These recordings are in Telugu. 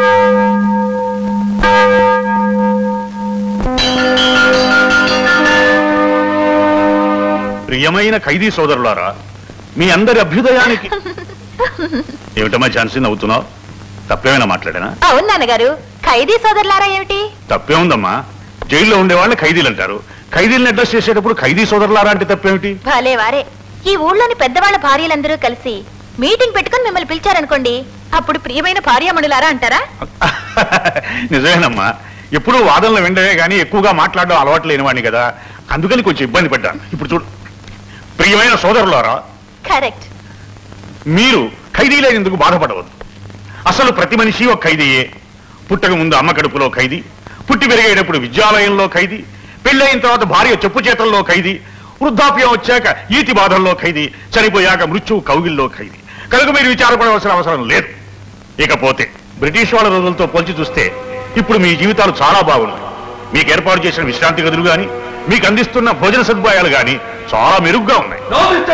ప్రియమైన ఖైదీ సోదరులారా మీ అందరి అభ్యుదయానికి ఏమిటమ్మా ఝాన్సీ నవ్వుతున్నావు తప్పేమైనా మాట్లాడానా అవును నాన్నగారు ఖైదీ సోదరులారా ఏమిటి తప్పే ఉందమ్మా జైల్లో ఉండే వాళ్ళని ఖైదీలు అంటారు ఖైదీలను అడ్రస్ చేసేటప్పుడు ఖైదీ సోదరులారా అంటే తప్పేమిటి భలే వారే ఈ ఊళ్ళోని పెద్దవాళ్ళ భార్యలందరూ కలిసి మీటింగ్ పెట్టుకుని మిమ్మల్ని పిలిచారనుకోండి అప్పుడు ప్రియమైన భార్యామణులారా అంటారా నిజమేనమ్మా ఎప్పుడూ వాదనలు వెండవే కానీ ఎక్కువగా మాట్లాడడం అలవాటు లేనివాడిని కదా అందుకని కొంచెం ఇబ్బంది పడ్డాను ఇప్పుడు చూడు ప్రియమైన సోదరులారా కరెక్ట్ మీరు ఖైదీలైనందుకు బాధపడవద్దు అసలు ప్రతి మనిషి ఒక ఖైదీయే పుట్టక ముందు అమ్మ కడుపులో ఖైదీ పుట్టి పెరిగేటప్పుడు విద్యాలయంలో ఖైదీ పెళ్ళైన తర్వాత భార్య చెప్పు చేతల్లో ఖైదీ వృద్ధాప్యం వచ్చాక ఈతి బాధల్లో ఖైదీ చనిపోయాక మృత్యువు కౌగిల్లో ఖైదీ కనుక మీరు విచారపడవలసిన అవసరం లేదు ఇకపోతే బ్రిటిష్ వాళ్ళ రోజులతో పోల్చి చూస్తే ఇప్పుడు మీ జీవితాలు చాలా బాగున్నాయి మీకు ఏర్పాటు చేసిన విశ్రాంతి గదులు గాని మీకు అందిస్తున్న భోజన సదుపాయాలు గాని చాలా మెరుగ్గా ఉన్నాయి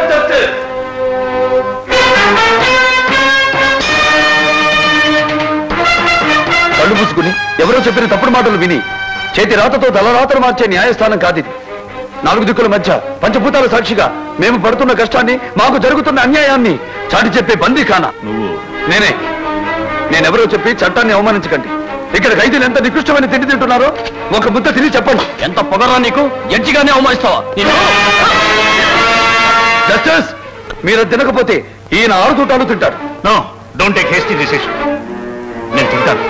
కళ్ళు మూసుకుని ఎవరో చెప్పిన తప్పుడు మాటలు విని చేతి రాతతో తలరాతలు మార్చే న్యాయస్థానం కాదిది నాలుగు దిక్కుల మధ్య పంచభూతాల సాక్షిగా మేము పడుతున్న కష్టాన్ని మాకు జరుగుతున్న అన్యాయాన్ని చాటి చెప్పే బందీ ఖానా నువ్వు నేనే నేనెవరో చెప్పి చట్టాన్ని అవమానించకండి ఇక్కడ ఖైదీలు ఎంత నికృష్టమైన తిండి తింటున్నారో ఒక ముద్ద తిని చెప్పండి ఎంత పొగరా నీకు ఎడ్జిగానే అవమానిస్తావా జస్టిస్ మీరు అది తినకపోతే ఈయన ఆరు తూటాలు తింటారు no don't take hasty decision నేను తింటాను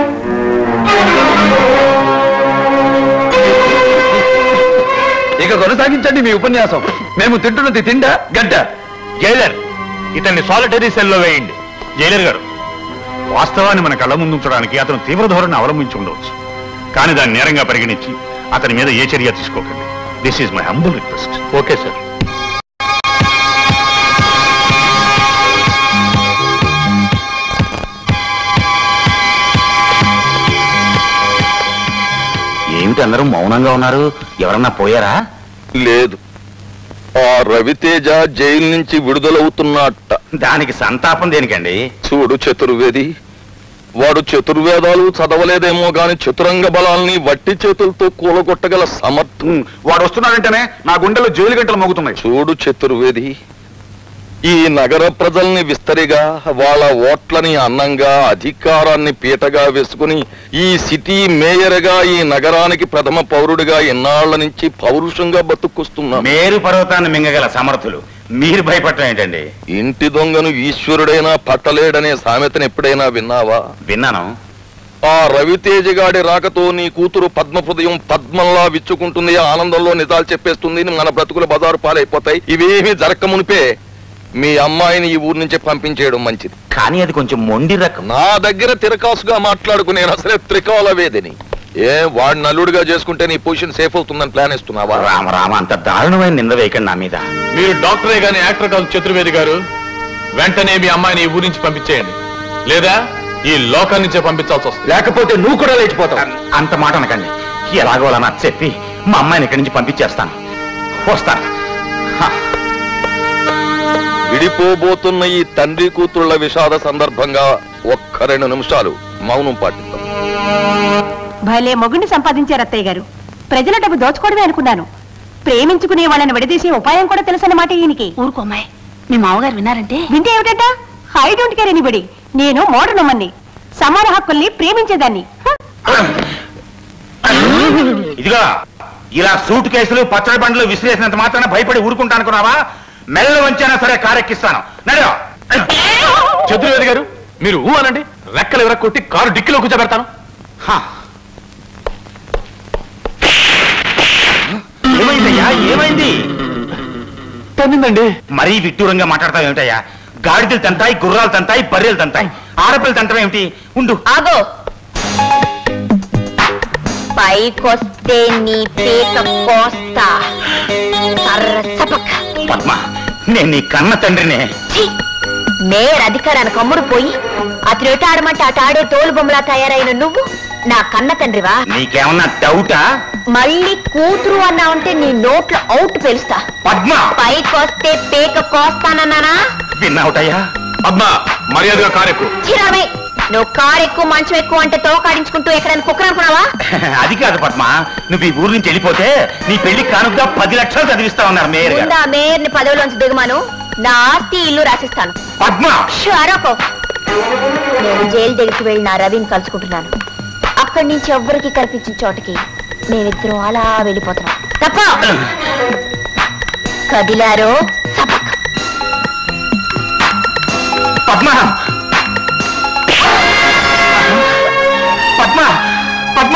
ఇక కొనసాగించండి మీ ఉపన్యాసం మేము తింటున్నది తిండా గడ్డ జైలర్ ఇతన్ని సాలిటరీ సెల్లో వేయండి జైలర్ గారు వాస్తవాన్ని మన కళ్ళ ముందు ఉంచడానికి అతను తీవ్ర ధోరణి అవలంబించి ఉండవచ్చు కానీ దాన్ని నేరంగా పరిగణించి అతని మీద ఏ చర్య తీసుకోకండి this is my humble request okay sir ఏమిటి అందరూ మౌనంగా ఉన్నారు ఎవరన్నా పోయారా లేదు ఆ రవితేజ జైలు నుంచి విడుదలవుతున్నట్ట దానికి సంతాపం దేనికండి చూడు చతుర్వేది వాడు చతుర్వేదాలు చదవలేదేమో గాని చతురంగ బలాల్ని వట్టి చేతులతో కూలగొట్టగల సమర్థం వాడు వస్తున్నాడంటేనే నా గుండెలో జైలు గంటలు మోగుతున్నాయి చూడు చతుర్వేది ఈ నగర ప్రజల్ని విస్తరిగా వాళ్ళ ఓట్లని అన్నంగా అధికారాన్ని పీటగా వేసుకుని ఈ సిటీ మేయర్గా ఈ నగరానికి ప్రథమ పౌరుడిగా ఎన్నాళ్ల నుంచి పౌరుషంగా బతుకొస్తున్నాం మేరు పర్వతాన్ని మింగగల సమర్థులు మీరు భయపడటం ఏంటండి ఇంటి దొంగను ఈశ్వరుడైనా పట్టలేడనే సామెతను ఎప్పుడైనా విన్నావా విన్నాను ఆ రవితేజ గాడి రాకతో నీ కూతురు పద్మ హృదయం పద్మంలా విచ్చుకుంటుంది ఆనందంలో నిజాలు చెప్పేస్తుంది మన బ్రతుకుల బజారు పాలైపోతాయి ఇవేమీ జరక్క మునిపే మీ అమ్మాయిని ఈ ఊరు నుంచి పంపించేయడం మంచిది కానీ అది కొంచెం మొండి రకం నా దగ్గర తిరకాసుగా మాట్లాడుకునే అసలే త్రికాల వేదిని ఏ వాడిని అల్లుడిగా చేసుకుంటే నీ పొజిషన్ సేఫ్ అవుతుందని ప్లాన్ ఇస్తున్నావా రామ రామ అంత దారుణమైన నింద వేయకండి నా మీద మీరు డాక్టరే గాని యాక్టర్ కాదు చతుర్వేది గారు వెంటనే మీ అమ్మాయిని ఈ ఊరి నుంచి పంపించేయండి లేదా ఈ లోకం నుంచే పంపించాల్సి వస్తుంది లేకపోతే నువ్వు కూడా లేచిపోతావు అంత మాట అనకండి ఎలాగో అలా నచ్చ చెప్పి మా అమ్మాయిని ఇక్కడి నుంచి పంపించేస్తాను వస్తాను హ. విడిపోబోతున్న ఈ తండ్రి కూతుళ్ళ విషాద సందర్భంగా ఒక్క రెండు నిమిషాలు మౌనం పాటిద్దాం భలే మొగుడిని సంపాదించారు అత్తయ్య గారు ప్రజల డబ్బు దోచుకోవడమే అనుకున్నాను ప్రేమించుకునే వాళ్ళని విడదీసే ఉపాయం కూడా తెలుసన్నమాట ఈయనకి ఊరుకోమ్మాయి మీ మామగారు విన్నారంటే వింటే ఏమిటంట ఐ డోంట్ కేర్ ఎనీబడి నేను మోడర్న్ అమ్మని సమాన హక్కుల్ని ప్రేమించేదాన్ని హ! ఇదిగా ఇలా సూట్ కేసులు పచ్చడి బండ్లు విసిరేసినంత మాత్రాన భయపడి ఊరుకుంటా అనుకున్నావా మెల్ల వంచైనా సరే కారెక్కిస్తాను నడు చతుర్వేది గారు మీరు ఊ అనండి రెక్కలు విరక్కొట్టి కారు డిక్కిలో కూర్చోబెడతాను హ. ఏమైందయ్యా ఏమైంది తన్నిందండి మరీ విడ్డూరంగా మాట్లాడతావు ఏమిటయ్యా గాడిదలు తంతాయి గుర్రాలు తంతాయి బర్రెలు తంతాయి ఆడపిల్లలు తంటం ఏమిటి ఉండు ఆగో పైకొస్తే నీ పేక కోస్తా కర్ర చపక్ పద్మ నేను నీ కన్న తండ్రినే ఛీ! మేయర్ అధికారానికి అమ్ముడు పోయి అతను ఎటు ఆడమంటే అటు ఆడే తోలు బొమ్మలా తయారైన నువ్వు నా కన్న తండ్రివా నీకేమన్నా డౌటా మళ్ళీ కూతురు అన్నావంటే నీ నోట్లో అవుట్ పేలుస్తా పద్మ పైకొస్తే పేక కోస్తానన్నానా విన్నావుటయ్యా పద్మ మర్యాదగా కారెక్కు చిరామే నువ్వు కారు ఎక్కువ మంచం ఎక్కువ అంటే తోకాడించుకుంటూ ఎక్కడైనా కుక్కర్ అనుకున్నావా అది కాదు పద్మ నువ్వు ఈ ఊరు నుంచి వెళ్ళిపోతే నీ పెళ్లి కానుకగా పది లక్షలు చదివిస్తా ఉన్నారు మేయర్ గారు ముందు ఆ మేయర్ని పదవిలోంచి దిగమాను నా ఆస్తి ఇల్లు రాసిస్తాను పద్మ షారాకో నేను జైలు దగ్గరికి వెళ్ళి నా రవిని కలుసుకుంటున్నాను అక్కడి నుంచి ఎవ్వరికి కల్పించిన చోటకి మేమిద్దరం అలా వెళ్ళిపోతున్నాం తప్ప కదిలారో సపక్ పద్మ పద్మ పద్మ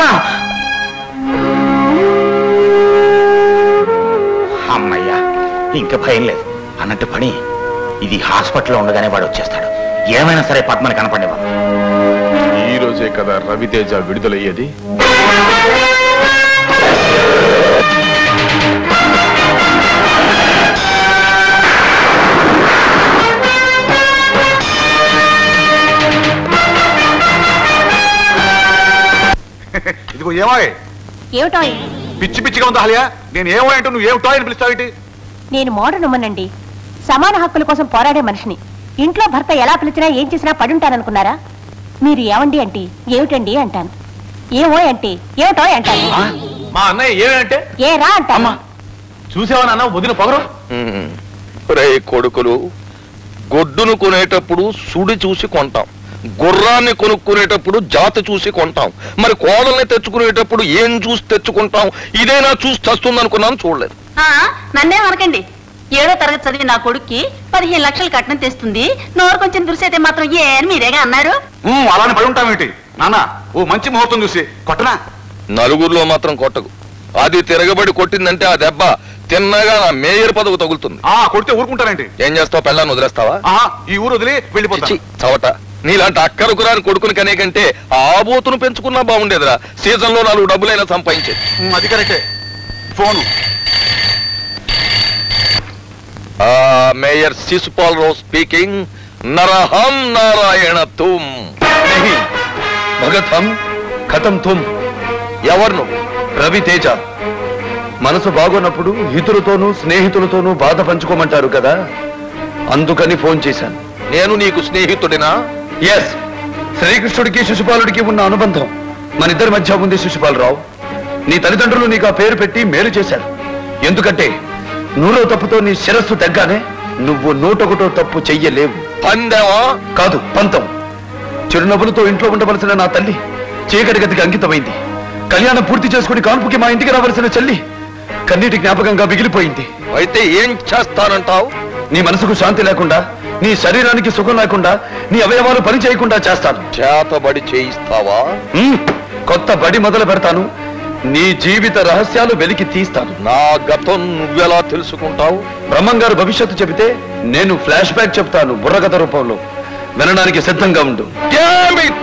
అమ్మయ్యా ఇంకా భయం లేదు అన్నట్టు పని ఇది హాస్పిటల్లో ఉండగానే వాడు వచ్చేస్తాడు ఏమైనా సరే పద్మని కనపడేవా ఈ రోజే కదా రవితేజ విడుదలయ్యేది ఇదిగో ఏమాయ్ ఏమిటో పిచ్చి పిచ్చిగా ఉందా హలియా నేను ఏమో అంటే నువ్వు ఏమిటో అని పిలుస్తావేంటి నేను మోడర్న్ ఉమ్మనండి సమాన హక్కుల కోసం పోరాడే మనిషిని ఇంట్లో భర్త ఎలా పిలిచినా ఏం చేసినా పడుంటాననుకున్నారా మీరు ఏమండి అంటే ఏమిటండి అంటాను ఏమో అంటే ఏమిటో అంటాను మా అన్నయ్య ఏమంటే ఏ రా అంటాను చూసావా నాన్న వదిన పొగరు ఉమ్. రే కొడుకులు గొడ్డును కొనేటప్పుడు సుడి చూసి కొంటాం గుర్రాన్ని కొనుక్కునేటప్పుడు జాతి చూసి కొంటాం మరి కోడల్ని తెచ్చుకునేటప్పుడు ఏం చూసి తెచ్చుకుంటాం ఇదేనా చూసి తెస్తుంది అనుకున్నాను చూడలేదు నన్నే అనకండి ఏడో తరగతి చదివి నా కొడుక్కి పదిహేను లక్షలు కట్నం తెస్తుంది నోరు కొంచెం దురిసైతే మాత్రం ఏ అని మీరేగా అన్నారు ఉమ్, అలానే పడి ఉంటావేంటి నాన్న ఓ మంచి ముహూర్తం చూసి కొట్టనా నలుగురిలో మాత్రం కొట్టకు అది తిరగబడి కొట్టిందంటే ఆ దెబ్బ తిన్నగా నా మేయర్ పదవి తగులుతుంది ఆ కొడితే ఊరుకుంటానండి ఏం చేస్తావు పెళ్ళాన్ని వదిలేస్తావా ఆహా ఈ ఊరు వదిలి వెళ్ళిపోతా చిచ్చి, చవట నీలాంటి అక్కరకు రాని కొడుకుని కనే కంటే ఆ బోతును పెంచుకున్నా బాగుండేదిరా సీజన్ లో నాలుగు డబ్బులైనా సంపాదించేది ఉమ్, అది కరెక్టే ఫోను ఆ మేయర్ శిశుపాల్ రావు స్పీకింగ్ నరహం నారాయణ తుమ్ नहीं భగత్ హం ఖతం తుమ్ ఎవరు నువ్వు రవి తేజ మనసు బాగున్నప్పుడు హితులతోనూ స్నేహితులతోనూ బాధ పంచుకోమంటారు కదా అందుకని ఫోన్ చేశాను నేను నీకు స్నేహితుడినా ఎస్ శ్రీకృష్ణుడికి శిశుపాలుడికి ఉన్న అనుబంధం మన ఇద్దరి మధ్య ఉంది శిశుపాలరావు నీ తల్లిదండ్రులు నీకు ఆ పేరు పెట్టి మేలు చేశారు ఎందుకంటే నూరో తప్పుతో నీ శిరస్సు తగ్గానే నువ్వు నూటొకటో తప్పు చెయ్యలేవు పందెవా కాదు పంతం చిరునవ్వులతో ఇంట్లో ఉండవలసిన నా తల్లి చీకటి గతికి అంకితమైంది కళ్యాణం పూర్తి చేసుకుని కాన్పుకి మా ఇంటికి రావలసిన చెల్లి కన్నీటి జ్ఞాపకంగా మిగిలిపోయింది అయితే ఏం చేస్తానంటావు నీ మనసుకు శాంతి లేకుండా నీ శరీరానికి సుఖం లేకుండా నీ అవయవాలు పని చేయకుండా చేస్తాను చేతబడి చేయిస్తావా ఉమ్, కొత్త బడి మొదలు పెడతాను నీ జీవిత రహస్యాలు వెలికి తీస్తాను నా గతం నువ్వెలా తెలుసుకుంటావు బ్రహ్మం గారు భవిష్యత్తు చెబితే నేను ఫ్లాష్ బ్యాక్ చెప్తాను బుర్రకథ రూపంలో వినడానికి సిద్ధంగా ఉండు Damn it!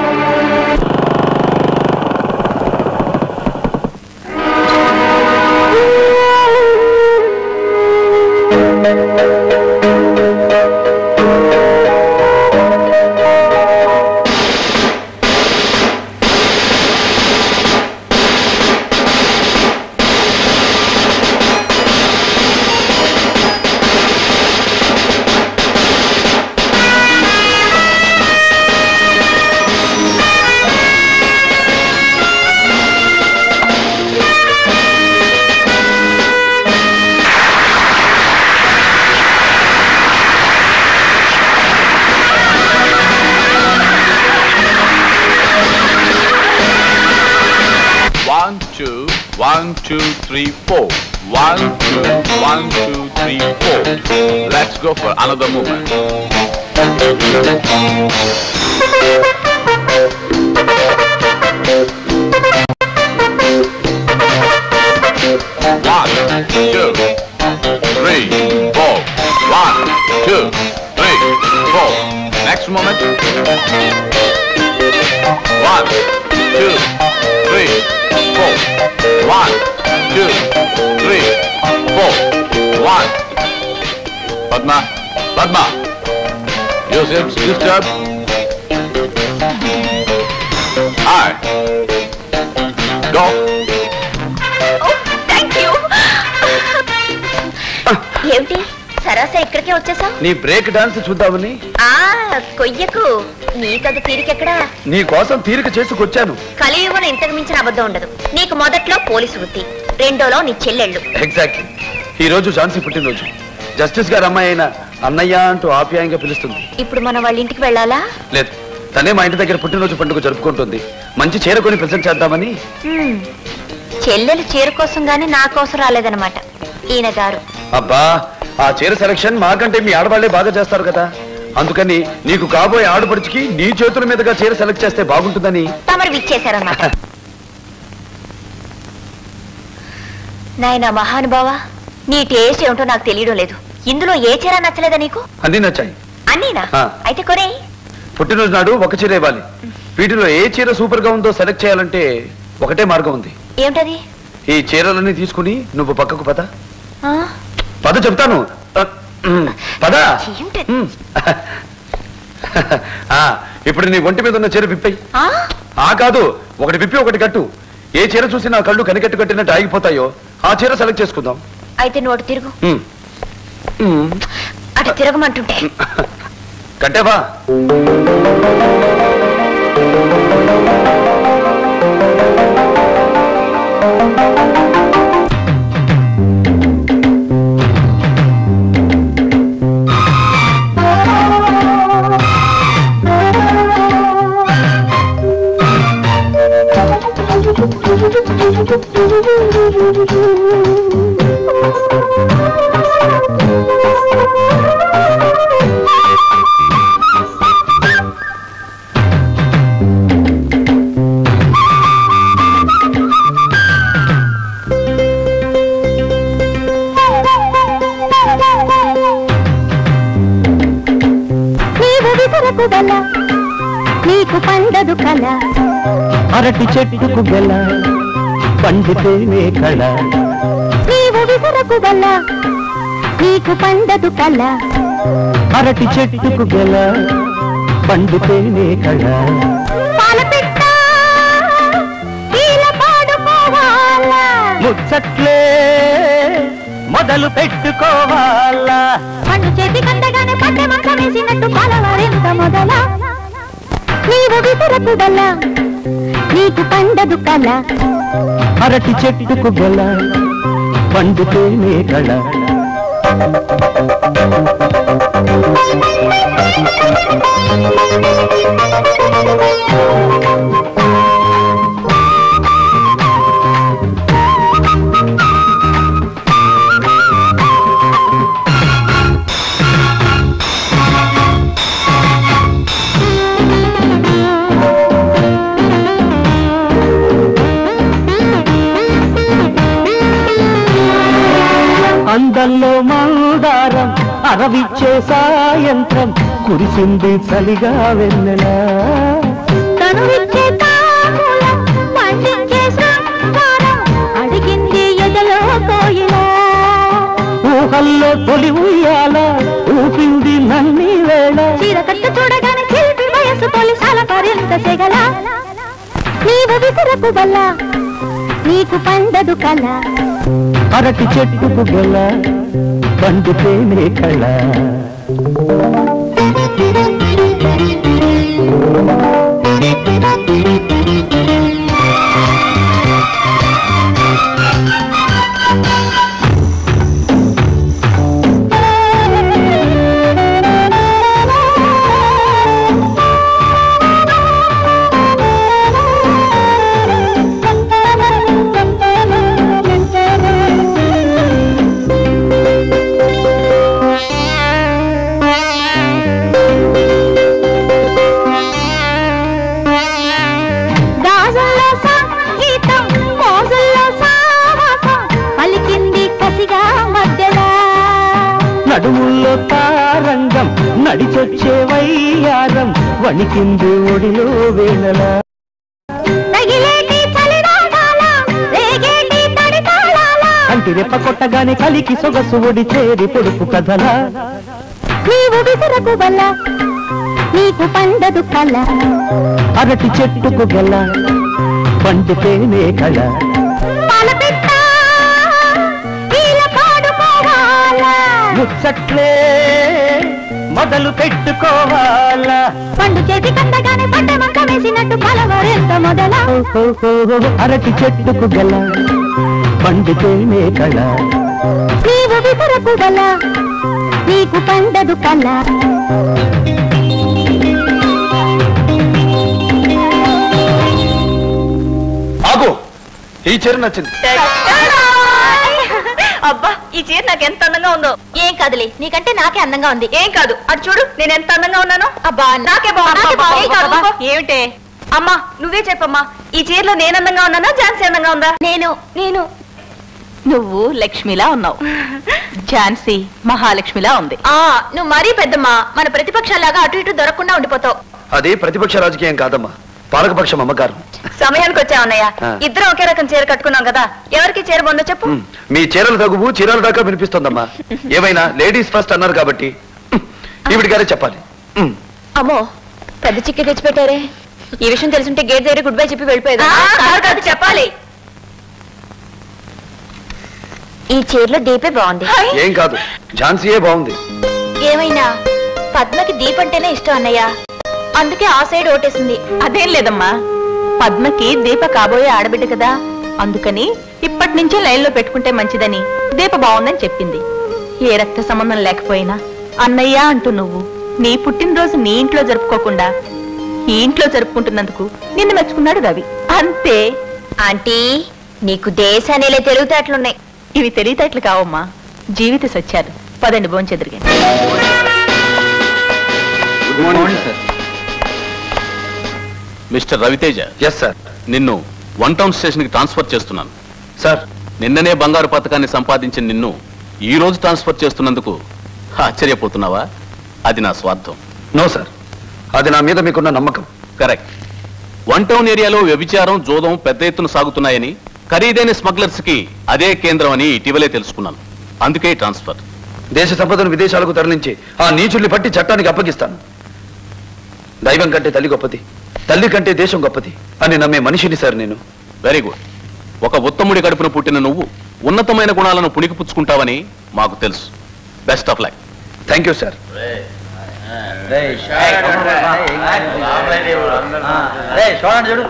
One, two, one, two, three, four. One, two, one, two, three, four. Let's go for another movement. One, two, three, four. One, two, three, four. Next moment. One, two, three, four. One, two, three, four. One. Padma, Padma. Yosef, disturb. Hi. Go. Thank you ఏమిటి సరదా సరాసరి ఇక్కడికే వచ్చేసావు నీ బ్రేక్ డాన్స్ చూద్దామని ఆ కొయ్యకు నీకంత తీరికెక్కడా నీ కోసం తీరిక చేసుకొచ్చాను కలియుగన ఇంతకు మించిన అబద్ధం ఉండదు నీకు మొదట్లో పోలీసు వృత్తి రెండోలో నీ చెల్లెళ్ళు ఎగ్జాక్ట్లీ ఈ రోజు ఝాన్సీ పుట్టినరోజు జస్టిస్ గారు అమ్మాయి అయిన అన్నయ్య అంటూ ఆప్యాయంగా పిలుస్తుంది ఇప్పుడు మనం వాళ్ళ ఇంటికి వెళ్ళాలా లేదు తనే మా ఇంటి దగ్గర పుట్టినరోజు పండుగ జరుపుకుంటుంది మంచి చీర కొని ప్రజెంట్ చేద్దామని హ్మ్. చెల్లెలు చీర కోసం గాని నా కోసం రాలేదన్నమాట ఈయన గారు అబ్బా ఆ చీర సెలక్షన్ మాకంటే మీ ఆడవాళ్లే బాగా చేస్తారు కదా అందుకని నీకు కాబోయే ఆడపడిచికి నీ చేతుల మీదుగా చీర సెలెక్ట్ చేస్తే బాగుంటుందని తమరు విచ్చేశారన్నమాట నాయన మహానుభావ నీ టేస్ట్ ఏమిటో నాకు తెలియడం లేదు ఇందులో ఏ చీర నచ్చలేదా నీకు అన్ని నచ్చాయి అన్నీనా ఆ. అయితే కొనే పుట్టినరోజు నాడు ఒక చీర ఇవ్వాలి వీటిలో ఏ చీర సూపర్ గా ఉందో సెలెక్ట్ చేయాలంటే ఒకటే మార్గం ఉంది ఏమిటది ఈ చీరలన్నీ తీసుకుని నువ్వు పక్కకు పద ఆ? పద చెప్తాను అ, ఉమ్, పద ఏమిటది? ఉమ్. ఆ, ఇప్పుడు నీ ఒంటి మీద ఉన్న చీర విప్పై ఆ? ఆ కాదు ఒకటి విప్పి ఒకటి కట్టు ఏ చీర చూసి నా కళ్ళు కనికట్టు కట్టినట్టు ఆగిపోతాయో ఆ చీర సెలెక్ట్ చేసుకుందాం అయితే నోటు తిరుగు ఉమ్. ఉమ్. అటు తిరగమంటుంటే కట్టావా నీవు విసరకు గల నీకు పండదు కల అరటి చెట్టుకు గల పండితేనే కళ నీవు విసరకు గల నీకు పండదు కల అరటి చెట్టుకు గల పండితేనే కళ పాలపిట్ట కీల పాడుకోవాలా ముచ్చట్లే మొదలు పెట్టుకోవాలా పండు చేతి కందగానే పట్టె మంచం వేసినట్టు పాలవారెంత మొదల నీవు విసరకు గల నీకు పండదు కల అరటి చెట్టుకు గల పండితేనే కళ అందంలో మందారం అరవిచ్చే సాయంత్రం కురిసింది చలిగా వెన్నెలా కనువిచ్చే తాంబూలం, పండించే శృంగారం, అడిగింది ఎదలో కోయిలా ఊహల్లో తొలి ఉయ్యాల ఊపింది నన్ని వేళ చీర కట్టు చూడగానే చిలిపి వయసు తొలిసాల పరింత సెగల నీవు విసరకు బల్ల నీకు పండదు కల అరటి చెట్టుకు గల పండితేనే కళ గాజుల్లో సంగీతం మోజుల్లో సావాసం పలికింది కసిగా మధ్యలా నడుముల్లో తారంగం నడిచొచ్చే వయ్యారం వణికింది ఒడిలో వేళలా తగిలేటి చలిరాగాల రేగేటి తడి తాళాల కంటి రెప్ప కొట్టగానే కలికి సొగసు ఒడి చేరి పొడుపు కథలా నీవు విసరకు బల్ల నీకు పండదు కల అరటి చెట్టుకు గల పండితేనే కళ పాలపిట్ట ఈల పాడుకోవాలా ముచ్చట్లే మొదలు పెట్టుకోవాలా పండు చేతి కందగానే పంట మంట వేసినట్టు కలవరెంత మొదల అరటి చెట్టుకు గల పండుతేనే కళ నీవు విసరకు గల నీకు పండదు కల ఆగు ఈ చీర నచ్చింది అబ్బా ఈ చీర నాకు ఎంత అందంగా ఉందో ఏం కాదులే నీకంటే నాకే అందంగా ఉంది ఏం కాదు అటు చూడు నేను ఎంత అందంగా ఉన్నాను అబ్బా నాకే బాగుంది ఏమిటే అమ్మా నువ్వే చెప్పమ్మా ఈ చీరలో నేను అందంగా ఉన్నానా ఝాన్సీ అందంగా ఉందా నేను నేను నువ్వు లక్ష్మిలా ఉన్నావు ఝాన్సీ మహాలక్ష్మిలా ఉంది ఆ నువ్వు మరీ పెద్దమ్మా మన ప్రతిపక్షాలాగా అటు ఇటు దొరకకుండా ఉండిపోతావు అది ప్రతిపక్ష రాజకీయం కాదమ్మా పాలకపక్షం అమ్మకారం సమయానికి వచ్చావన్నయ్య ఆ. ఇద్దరం ఒకే రకం చీర కట్టుకున్నాం కదా ఎవరికి చీర బాగుందో చెప్పు ఉమ్, మీ చీరలు తగువు చీరల దాకా వినిపిస్తోందమ్మా ఏమైనా లేడీస్ ఫస్ట్ అన్నారు కాబట్టి ఉమ్, ఈవిడ గారే చెప్పాలి ఉమ్, అమ్మో పెద్ద చిక్కి తెచ్చిపెట్టారే ఈ విషయం తెలుసుంటే గేట్ దగ్గర గుడ్ బై చెప్పి వెళ్ళిపోయేది కాదు కాదు చెప్పాలి ఈ చీరలో దీపే బాగుంది ఏం కాదు ఝాన్సీయే బాగుంది ఏమైనా పద్మకి దీప్ అంటేనే ఇష్టం అన్నయ్య అందుకే ఆ సైడ్ ఓటేసింది అదేం లేదమ్మా పద్మకి దీప కాబోయే ఆడబిడ్డ కదా అందుకని ఇప్పటి నుంచే లైన్లో పెట్టుకుంటే మంచిదని దీప బాగుందని చెప్పింది ఏ రక్త సంబంధం లేకపోయినా అన్నయ్య అంటూ నువ్వు నీ పుట్టినరోజు నీ ఇంట్లో జరుపుకోకుండా ఈ ఇంట్లో జరుపుకుంటున్నందుకు నిన్ను మెచ్చుకున్నాడు రవి అంతే ఆంటీ నీకు దేశానేలే తెలివితేటలున్నాయి ఇవి తెలివితేటలు కావమ్మా జీవిత సత్యాలు పదండి భోంచెదిరిగాను good morning sir mister Raviteja yes sir నిన్ను వన్ టౌన్ స్టేషన్ కి ట్రాన్స్ఫర్ చేస్తున్నాను సార్ నిన్ననే బంగారు పథకాన్ని సంపాదించిన నిన్ను ఈ రోజు ట్రాన్స్ఫర్ చేస్తున్నందుకు ఆశ్చర్యపోతున్నావా అది నా స్వార్థం నో సార్ అది నా మీద మీకున్న నమ్మకం కరెక్ట్ వన్ టౌన్ ఏరియాలో వ్యభిచారం జోదం పెద్ద ఎత్తున సాగుతున్నాయని ఖరీదైన స్మగ్లర్స్ కి అదే కేంద్రం అని ఇటీవలే తెలుసుకున్నాను అందుకే ఈ ట్రాన్స్ఫర్ దేశ సంపదను విదేశాలకు తరలించి ఆ నీచుల్ని పట్టి చట్టానికి అప్పగిస్తాను దైవం కంటే తల్లి గొప్పది తల్లి కంటే దేశం గొప్పది అని నమ్మే మనిషిని సార్ నేను వెరీ గుడ్ ఒక ఉత్తముడి కడుపున పుట్టిన నువ్వు ఉన్నతమైన గుణాలను పుణికిపుచ్చుకుంటావని మాకు తెలుసు best of luck thank you sir చూడు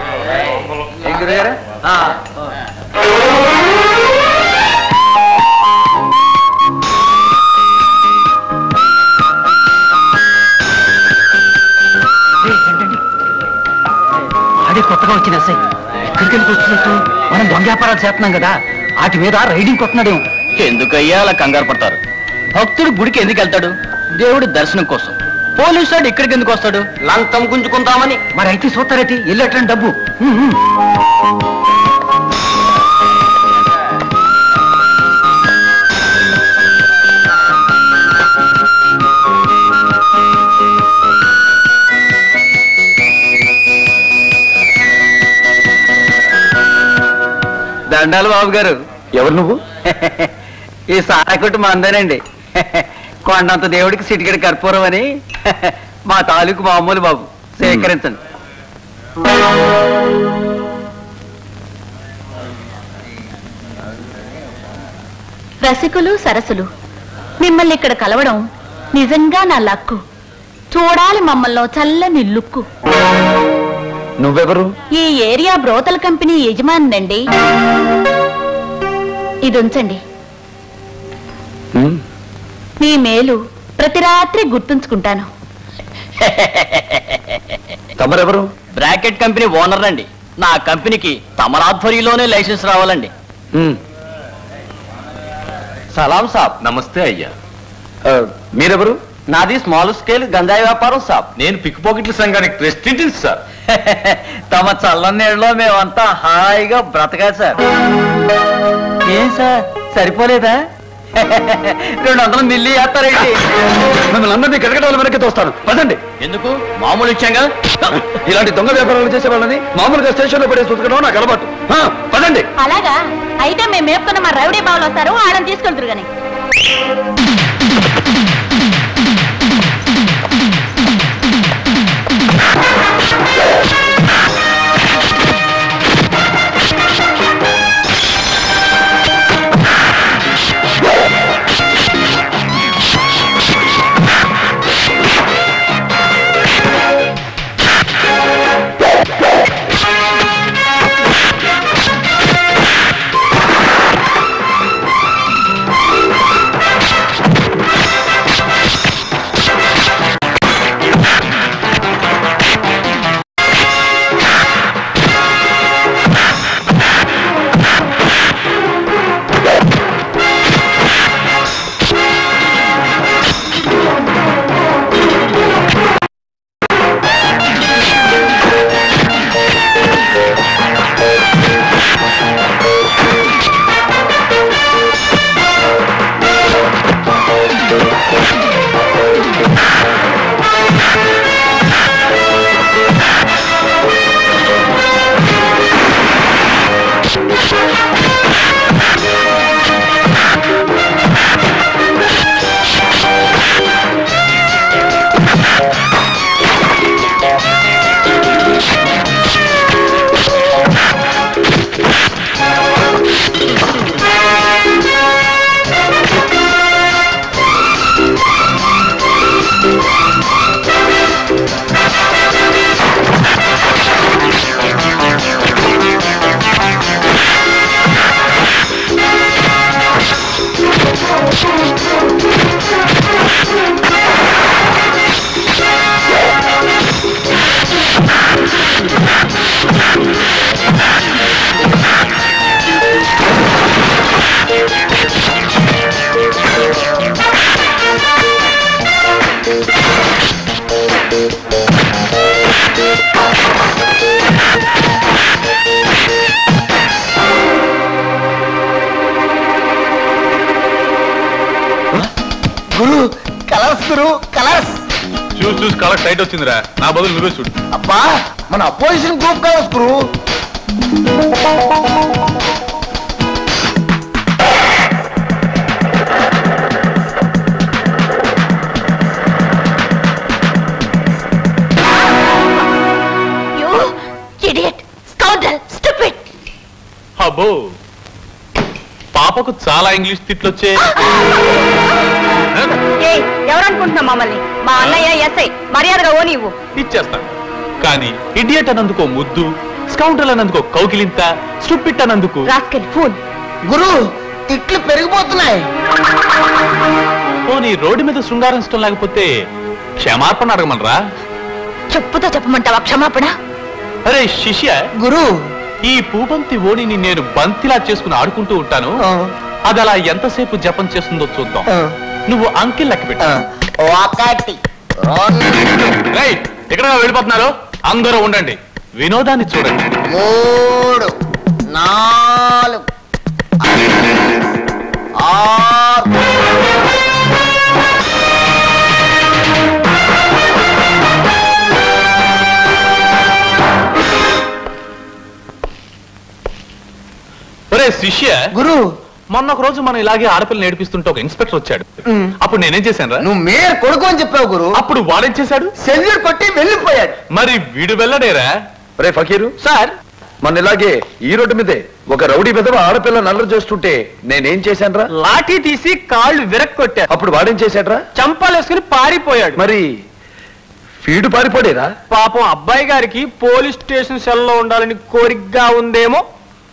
అదే కొత్తగా వచ్చిన ఎస్ఐ ఎక్కడికి వెళ్ళి వచ్చినట్టు మనం దొంగ వ్యాపారాలు చేస్తున్నాం కదా వాటి మీద రైడింగ్ కొట్టున్నాడేమో ఎందుకయ్యా అలా కంగారు పడతారు భక్తుడు గుడికి ఎందుకు వెళ్తాడు దేవుడి దర్శనం కోసం పోలీసు వాడు ఇక్కడికి ఎందుకు వస్తాడు లంకం గుంజుకుందామని మరి అయితే చూస్తారేటి వెళ్ళేటండి డబ్బు ఉమ్, ఉమ్. దండాలు బాబు గారు ఎవరు నువ్వు ఈ సారా కొట్టు మందేనండి కొండంత దేవుడికి సిటికెడు కర్పూరం అని మా తాలూకు మామూలు బాబు సేకరించండి రసికులు సరసులు మిమ్మల్ని ఇక్కడ కలవడం నిజంగా నా లక్కు చూడాలి మమ్మల్ని చల్లని లుక్కు నువ్వెవరు ఈ ఏరియా బ్రోతల కంపెనీ యజమానండి ఇది ఉంచండి ఉమ్, మీ మేలు ప్రతి రాత్రి గుర్తుంచుకుంటాను తమరెవరు బ్రాకెట్ కంపెనీ ఓనర్ అండి నా కంపెనీకి తమర ఆధ్వర్యంలోనే లైసెన్స్ రావాలండి ఉమ్, సలాం సాబ్ నమస్తే అయ్యా ఆ, మీరెవరు నాది స్మాల్ స్కేల్ గంజాయి వ్యాపారం సాబ్ నేను పిక్ పాకెట్ల సంఘానికి ప్రెసిడెంట్ సార్ తమ చల్లని నీళ్ళలో మేమంతా హాయిగా బ్రతకాలి సార్ ఏం సార్ సరిపోలేదా రెండు వందల మిల్లీ వేస్తారేంటి మిమ్మల్ని అందరినీ కిటకటాల వెనక్కి తోస్తాను పదండి ఎందుకు మామూలు ఇచ్చాంగా ఇలాంటి దొంగ వ్యాపారాలు చేసే వాళ్ళని మామూలుగా స్టేషన్లో పడే సుతకడం నాకు అలవాటు ఆ, పదండి అలాగా అయితే మేము మేపుకున్న మా రౌడీ బావులు వస్తారు వాళ్ళని తీసుకెళ్తురు గాని గురు కలర్స్ చూసి చూసి కలర్ టైట్ వచ్చిందిరా నా బదులు నువ్వే చూడు అబ్బా మన అపోజిషన్ గ్రూప్ కలర్స్ గురు యూ ఇడియట్ స్కౌండల్ స్టూపిడ్ అబ్బో పాపకు చాలా ఇంగ్లీష్ తిట్లొచ్చే ఏయ్ ఎవరనుకుంటున్నావు మమ్మల్ని మా అన్నయ్య ఎస్ఐ మర్యాదగా ఓ నీవు ఇచ్చేస్తాను కానీ ఇడియట్ అన్నందుకో ముద్దు స్కౌంటర్ అన్నందుకో కౌకిలింత స్టూపిట్ అన్నందుకు రాస్కెల్ ఫూల్ గురు తిట్లు పెరిగిపోతున్నాయి పోనీ రోడ్డు మీద శృంగారం ఇష్టం లేకపోతే క్షమాపణ అడగమనరా చెప్పుతో చెప్పమంటావా క్షమాపణ అరే శిష్య గురు ఈ పూబంతి ఓణిని నేను బంతిలా చేసుకుని ఆడుకుంటూ ఉంటాను అది అలా ఎంతసేపు జపం చేస్తుందో చూద్దాం నువ్వు అంకిల్ లెక్క పెట్టు ఒకటి రేయ్, ఎక్కడ వెళ్ళిపోతున్నారు అందరూ ఉండండి వినోదాన్ని చూడండి మూడు నాలుగు ఆరు ఒరే శిష్య గురు మొన్న ఒక రోజు మనం ఇలాగే ఆడపిల్ల నేర్పిస్తుంటే ఒక ఇన్స్పెక్టర్ వచ్చాడు అప్పుడు నేనేం చేశాను నువ్వు మేయర్ కొడుకు అని చెప్పావు గురు అప్పుడు వాడేం చేశాడు సెల్యూర్ కొట్టి వెళ్ళిపోయాడు మరి వీడు వెళ్ళడేరా రే ఫకీరు సార్ మన ఇలాగే ఈ రోడ్డు మీదే ఒక రౌడీ విధవ ఆడపిల్ల నల్లరు చేస్తుంటే నేనేం చేశానురా లాఠీ తీసి కాళ్ళు విరక్కొట్టారు అప్పుడు వాడేం చేశాడ్రా చంపాలేసుకుని పారిపోయాడు మరి ఫీడు పారిపోడేరా పాపం అబ్బాయి గారికి పోలీస్ స్టేషన్ సెల్లో ఉండాలని కోరికగా ఉందేమో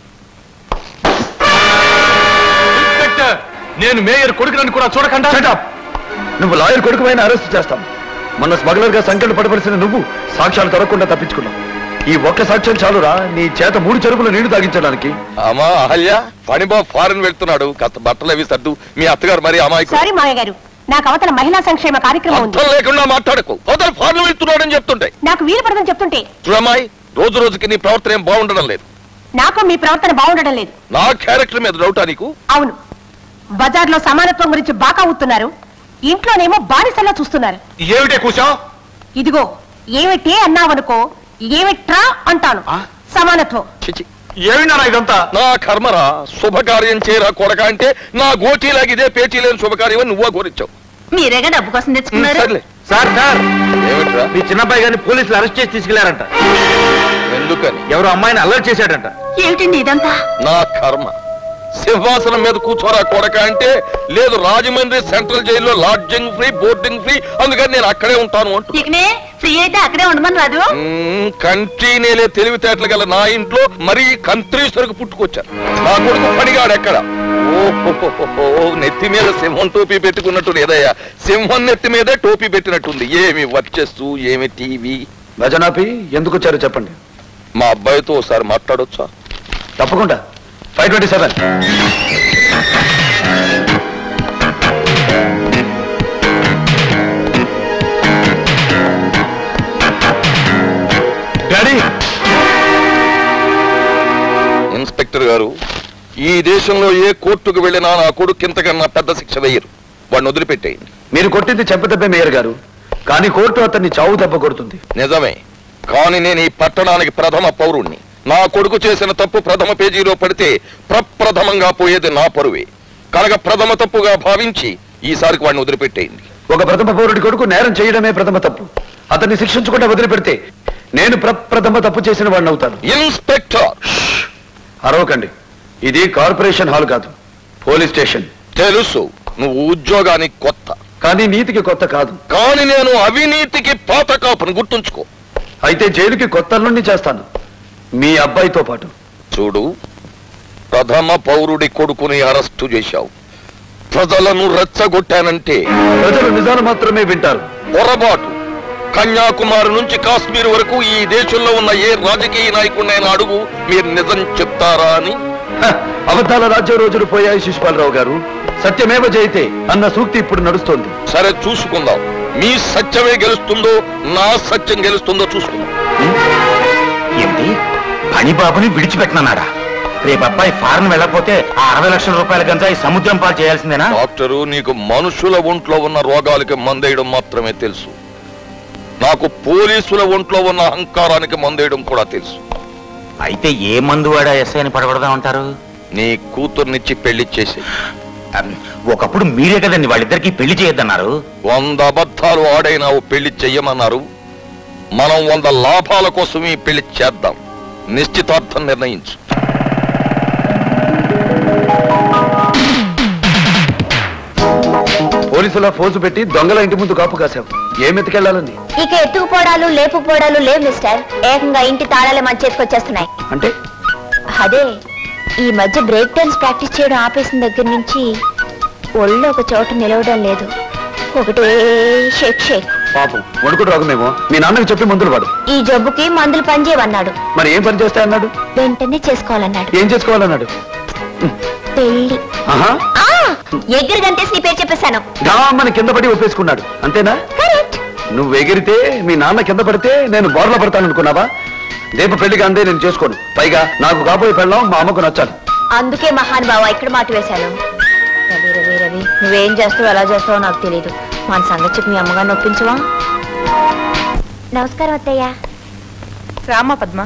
ఇన్స్పెక్టర్ నేను మేయర్ కొడుకునని కూడా చూడకుండా Shut up! నువ్వు లాయర్ కొడుకుపైన అరెస్ట్ చేస్తాం మొన్న స్మగ్లర్ గా సంఖ్యలు పడవలసిన నువ్వు సాక్ష్యాలు దొరకకుండా తప్పించుకున్నావు ఈ ఒక్క సాక్ష్యం చాలురా నీ చేత మూడు చెరుపులు నీళ్లు తాగించడానికి అమ్మా అహల్య ఫణిబాబు ఫారెన్ వెళ్తున్నాడు కాస్త బట్టలు అవి సర్దు మీ అత్తగారు మరి అమాయకు సారీ మామయ్య గారు నాకు అవతల మహిళా సంక్షేమ కార్యక్రమం ఉంది అర్థం లేకుండా మాట్లాడకు అవతల ఫారెన్ వెళ్తున్నాడని చెప్తుంటే నాకు వీలు పడదని చెప్తుంటే చూడమ్మాయి రోజు రోజుకి నీ ప్రవర్తన ఏం బాగుండడం లేదు నాకు మీ ప్రవర్తన బాగుండడం లేదు నా క్యారెక్టర్ మీద డౌటా నీకు అవును బజార్లో సమానత్వం గురించి బాగా ఊతున్నారు ఇంట్లోనేమో బానిసల్లా చూస్తున్నారు ఏమిటే కూర్చో ఇదిగో ఏమిటి అన్నావనుకో ఏమిట్రా అంటాను సమానత్వం చిచి ఏమినారా ఇదంతా నా కర్మరా శుభకార్యం చేయరా కొడక అంటే నా గోటీలాగా ఇదే పేచీ లేని శుభకార్యం అని నువ్వా కోరించావు మీరేగా డబ్బు కోసం తెచ్చుకున్నారు సర్లే సార్ సార్ ఏమిట్రా మీ చిన్నబ్బాయి గారిని పోలీసులు అరెస్ట్ చేసి తీసుకెళ్లారంట ఎందుకని ఎవరో అమ్మాయిని అల్లరి చేశాడంట ఏమిటండి ఇదంతా నా కర్మ సింహాసనం మీద కూర్చోరా కొడక అంటే లేదు రాజమండ్రి సెంట్రల్ జైల్లో లాడ్జింగ్ ఫ్రీ బోర్డింగ్ ఫ్రీ అందుకని నేను అక్కడే ఉంటాను అంటూ ఇకనే ఫ్రీ అయితే అక్కడే ఉండమని రాదు మ్మ్, కంట్రీ నేలే తెలివితేటలు గల నా ఇంట్లో మరీ కంట్రీ సరుకు పుట్టుకొచ్చారు నా కొడుకు పడిగాడు ఎక్కడ ఓహో నెత్తి మీద సింహం టోపీ పెట్టుకున్నట్టు లేదయ్యా సింహం నెత్తి మీదే టోపీ పెట్టినట్టుంది ఏమి వర్చస్సు ఏమి టీవీ భజనాపి ఎందుకు వచ్చారో చెప్పండి మా అబ్బాయితో ఒకసారి మాట్లాడొచ్చా తప్పకుండా five twenty seven daddy inspector గారు ఈ దేశంలో ఏ కోర్టుకు వెళ్ళినా నా కొడుకు ఇంతకన్నా పెద్ద శిక్ష వేయరు వాడిని వదిలిపెట్టేయండి మీరు కొట్టింది చెప్పదెబ్బే మేయర్ గారు కానీ కోర్టు అతన్ని చావు దెబ్బ కొడుతుంది నిజమే కానీ నేను ఈ పట్టణానికి ప్రథమ పౌరుణ్ణి నా కొడుకు చేసిన తప్పు ప్రథమ పేజీలో పడితే ప్రప్రథమంగా పోయేది నా పరువే కనుక ప్రథమ తప్పుగా భావించి ఈసారికి వాడిని వదిలిపెట్టేయండి ఒక ప్రథమ పౌరుడి కొడుకు నేరం చేయడమే ప్రథమ తప్పు అతన్ని శిక్షించకుండా వదిలిపెడితే నేను ప్రప్రథమ తప్పు చేసిన వాడిని అవుతాను ఇన్స్పెక్టర్ అరవకండి ఇది కార్పొరేషన్ హాల్ కాదు పోలీస్ స్టేషన్ తెలుసు నువ్వు ఉద్యోగానికి కొత్త కానీ నీతికి కొత్త కాదు కానీ నేను అవినీతికి పాత కాపును గుర్తుంచుకో అయితే జైలుకి కొత్త నుండి చేస్తాను మీ అబ్బాయితో పాటు చూడు ప్రథమ పౌరుడి కొడుకుని అరెస్టు చేశావు ప్రజలను రెచ్చగొట్టానంటే ప్రజలు నిజాలు మాత్రమే వింటారు పొరపాటు కన్యాకుమారి నుంచి కాశ్మీర్ వరకు ఈ దేశంలో ఉన్న ఏ రాజకీయ నాయకుడినైనా అడుగు మీరు నిజం చెప్తారా అని హ, అబద్ధాల రాజ్య రోజులు పోయాయి శిశుపాలరావు గారు సత్యమేవ జయితే అన్న సూక్తి ఇప్పుడు నడుస్తోంది సరే చూసుకుందాం మీ సత్యమే గెలుస్తుందో నా సత్యం గెలుస్తుందో చూసుకుందాం ఏమిటి పనిబాబుని విడిచిపెట్టనన్నాడా రేపు అబ్బాయి ఫారెన్ వెళ్ళకపోతే ఆ అరవై లక్షల రూపాయల గంజాయి సముద్రం పాలు చేయాల్సిందేనా డాక్టరు నీకు మనుషుల ఒంట్లో ఉన్న రోగాలకి మందేయడం మాత్రమే తెలుసు నాకు పోలీసుల ఒంట్లో ఉన్న అహంకారానికి మందేయడం కూడా తెలుసు అయితే ఏ మందు వాడా ఎస్ఐ అని పడగొడదాం అంటారు నీ కూతుర్నిచ్చి పెళ్లి చేసి ఒకప్పుడు మీరే కదండి వాళ్ళిద్దరికి పెళ్లి చేయొద్దన్నారు వంద అబద్ధాలు ఆడైనావు పెళ్లి చెయ్యమన్నారు మనం వంద లాభాల కోసం ఈ పెళ్లి చేద్దాం నిశ్చితార్థం నిర్ణయించు పోలీసుల ఫోజు పెట్టి దొంగల ఇంటి ముందు కాపు కాశావు ఏం ఎత్తుకెళ్ళాలని ఇక ఎత్తుకుపోవడాలు లేపుకుపోవడాలు లేవు మిస్టర్ ఏకంగా ఇంటి తాళాలే మన చేతికొచ్చేస్తున్నాయి అంటే అదే ఈ మధ్య బ్రేక్ డాన్స్ ప్రాక్టీస్ చేయడం ఆపేసిన దగ్గర నుంచి ఒళ్ళు ఒక చోట నిలవడం లేదు ఒకటే షేక్ షేక్ పాపం వణుకుడు రోగమేమో మీ నాన్నకి చెప్పి మందులు వాడు ఈ జబ్బుకి మందులు పనిచేయమన్నాడు మరి ఏం పని చేస్తా అన్నాడు వెంటనే చేసుకోవాలన్నాడు ఏం చేసుకోవాలన్నాడు పెళ్లి ఆహా ఆ, ఎగిరి గంటేసి నీ పేరు చెప్పేశాను గామని కింద పడి ఒప్పేసుకున్నాడు అంతేనా నువ్వు ఎగిరితే మీ నాన్న కింద పడితే నేను బోర్ల పడతాననుకున్నావా దీప పెళ్లిగా అందే నేను చేసుకోను పైగా నాకు కాబోయే పెళ్ళం మా అమ్మకు నచ్చాలి అందుకే మహానుభావ ఇక్కడ మాట వేశాను రవి రవి రవి నువ్వేం చేస్తావు ఎలా చేస్తావో నాకు తెలియదు మన సంగతి చెప్పి మీ అమ్మగారిని ఒప్పించవా నమస్కారం అత్తయ్య రామా పద్మ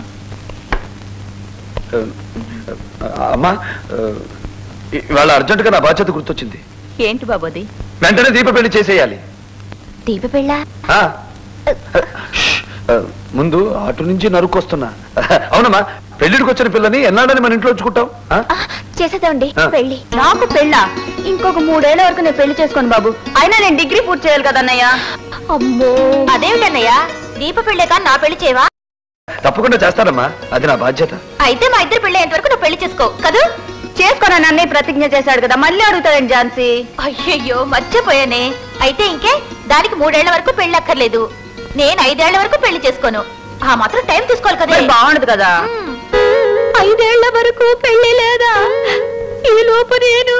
అమ్మా ఇవాళ అర్జెంటుగా నా బాధ్యత గుర్తొచ్చింది ఏంటి బాబు అది వెంటనే దీప పెళ్లి చేసేయాలి దీప పెళ్ళ ఆ. ష్. ఆ, ముందు అటు నుంచి నరుక్కొస్తున్నా అవునమ్మా పెళ్లిడికి వచ్చిన పిల్లని ఎన్నాడని మన ఇంట్లో ఉంచుకుంటాం ఆ? చేసేదండి ఆ. పెళ్లి నాకు పెళ్ళా ఇంకొక మూడేళ్ల వరకు నేను పెళ్లి చేసుకోను బాబు అయినా నేను డిగ్రీ పూర్తి చేయాలి కదా అన్నయ్య అమ్మో అదేమిటన్నయ్యా దీప పెళ్ళేక నా పెళ్లి చేయవా తప్పకుండా చేస్తానమ్మా అది నా బాధ్యత అయితే మా ఇద్దరు పెళ్లి అయ్యేంత వరకు నువ్వు పెళ్లి చేసుకో కదూ చేసుకోనని అన్నయ్య ప్రతిజ్ఞ చేశాడు కదా మళ్ళీ అడుగుతాడండి ఝాన్సీ అయ్యయ్యో మర్చిపోయానే అయితే ఇంకే దానికి మూడేళ్ల వరకు పెళ్లి అక్కర్లేదు నేను ఐదేళ్ల వరకు పెళ్లి చేసుకోను ఆ మాత్రం టైం తీసుకోవాలి కదా మరి బాగుండదు కదా ఐదేళ్ల వరకు పెళ్లి లేదా ఈ లోపు నేను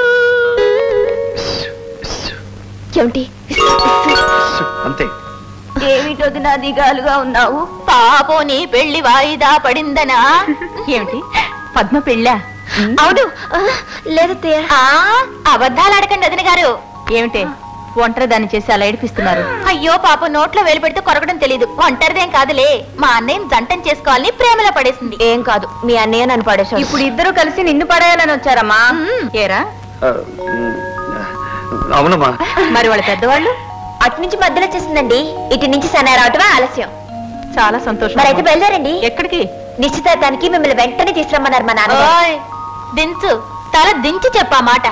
ఏమిటి అంతే ఏమిటో నా దిగాలుగా ఉన్నావు పాపం నీ పెళ్లి వాయిదా పడిందనా ఏమిటి పద్మ పెళ్ళా అవును ఆ, లేదు తయ్య. ఆ, అబద్ధాలు ఆడకండి వదిన గారు ఏమిటి ఒంటరి దాన్ని చేసి అలా ఏడిపిస్తున్నారు అయ్యో పాప నోట్లో వేలు పెడితే కొరకడం తెలీదు ఒంటరిదేం కాదులే మా అన్నయ్యని జంటం చేసుకోవాలని ప్రేమలో పడేసింది ఏం కాదు మీ అన్నయ్య నన్ను పడేసాడు ఇప్పుడు ఇద్దరు కలిసి నిన్ను పడేయాలని వచ్చారమ్మా ఏరా ఆ, ఉమ్, అవునమ్మా మరి వాళ్ళ పెద్దవాళ్ళు అటు నుంచి మధ్యలో వచ్చేసిందండి ఇటు నుంచి సన్న రావటమే ఆలస్యం చాలా సంతోషం మరి అయితే బయలుదేరండి ఎక్కడికి నిశ్చితార్థానికి మిమ్మల్ని వెంటనే తీసుకురమ్మన్నారు మా నాన్న దించు తల దించి చెప్పా మాట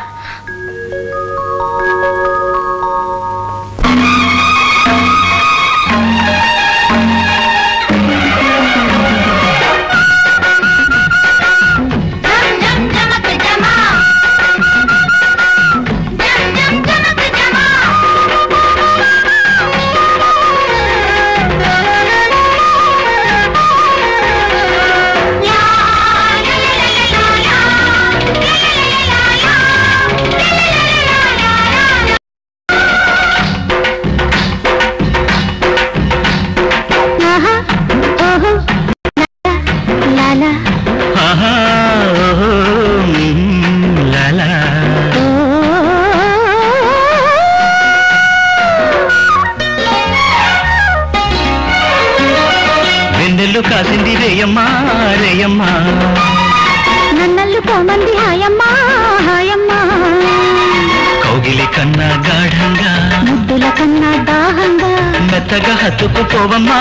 వెన్నెల్లు కాసింది రేయమ్మా రేయమ్మా నన్నల్లు కోమంది హాయమ్మా హాయమ్మా కౌగిలి కన్నా గాఢంగా ముద్దుల కన్నా దాహంగా మెత్తగా హత్తుకుపోవమ్మా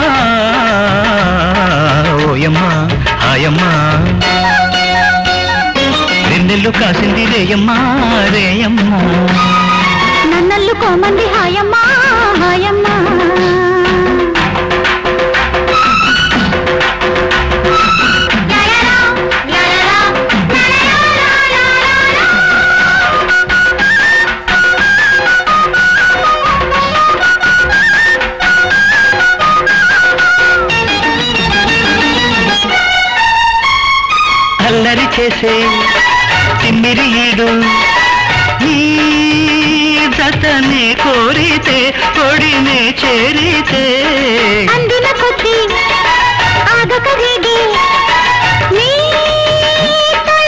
ఓయమ్మా హాయమ్మా వెన్నెల్లు కాసింది రేయమ్మా రేయమ్మా నన్నల్లు కోమంది హాయమ్మా హాయమ్మా అల్లరి చేసే తిమ్మిరి ఈడు ఈ జతనే కోరితే కొడినే చేరితే అందిన కొద్ది ఆగక రేగే నీ తల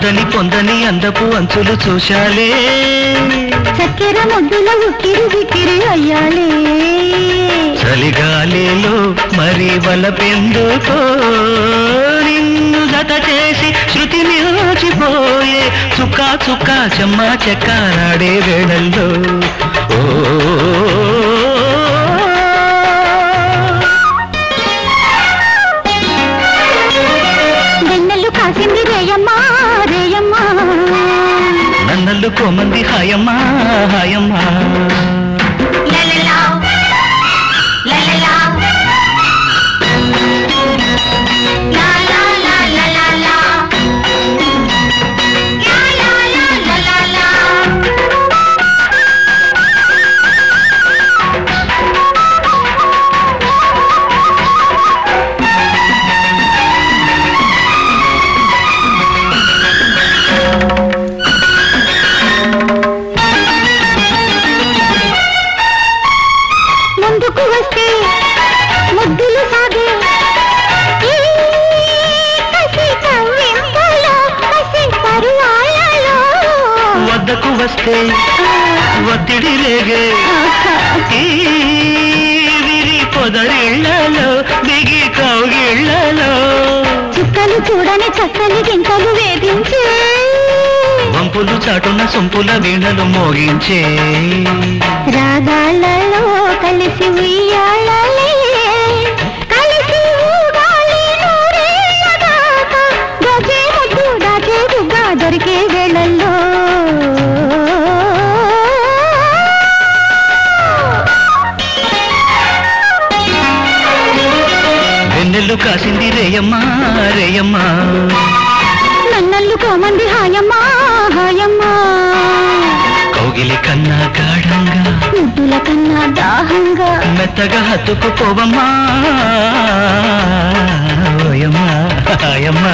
అందని పొందని అందపు అంచులు చూశాలే చక్కెర ముద్దుల ఉక్కిరి బిక్కిరి అయ్యాలే చలిగాలిలో మరి వలపెందుకో నిన్ను జత చేసి శృతి నిలిచిపోయే చుక్క చుక్క చెమ్మ చెక్కారాడే వేళల్లో ఓ వెన్నెల్లు కాసింది రేయమ్మా రేయమ్మా నన్నల్లు కోమంది హాయమ్మా హాయమ్మా ముందుకు వస్తే ముద్దులు సాగే ఈ కసి కవ్వింపులో, కసి పరువాలలో. వద్దకు వస్తే ఒత్తిడి రేగే ఈ విరి పొదరిళ్లలో బిగి కౌగిళ్లలో చుక్కలు చూడని చక్కని గింతలు వేధించే వంపులు చాటున సొంపుల వీణలు మోగించే రాగాలలో కలిసి ఉయ్యాలలే కలిసి ఊగాలి నూరేళ్ల దాకా గజే ముద్దు దాచే బుగ్గ దొరికే వేళల్లో వెన్నెల్లు కాసింది రేయమ్మా రేయమ్మా నన్నల్లు కోమంది హాయమ్మా హాయమ్మా కౌగిలి కన్నా గాఢంగా ముద్దుల కన్నా దాహంగా మెత్తగా హత్తుకుపోవమ్మా ఓయమ్మా హాయమ్మా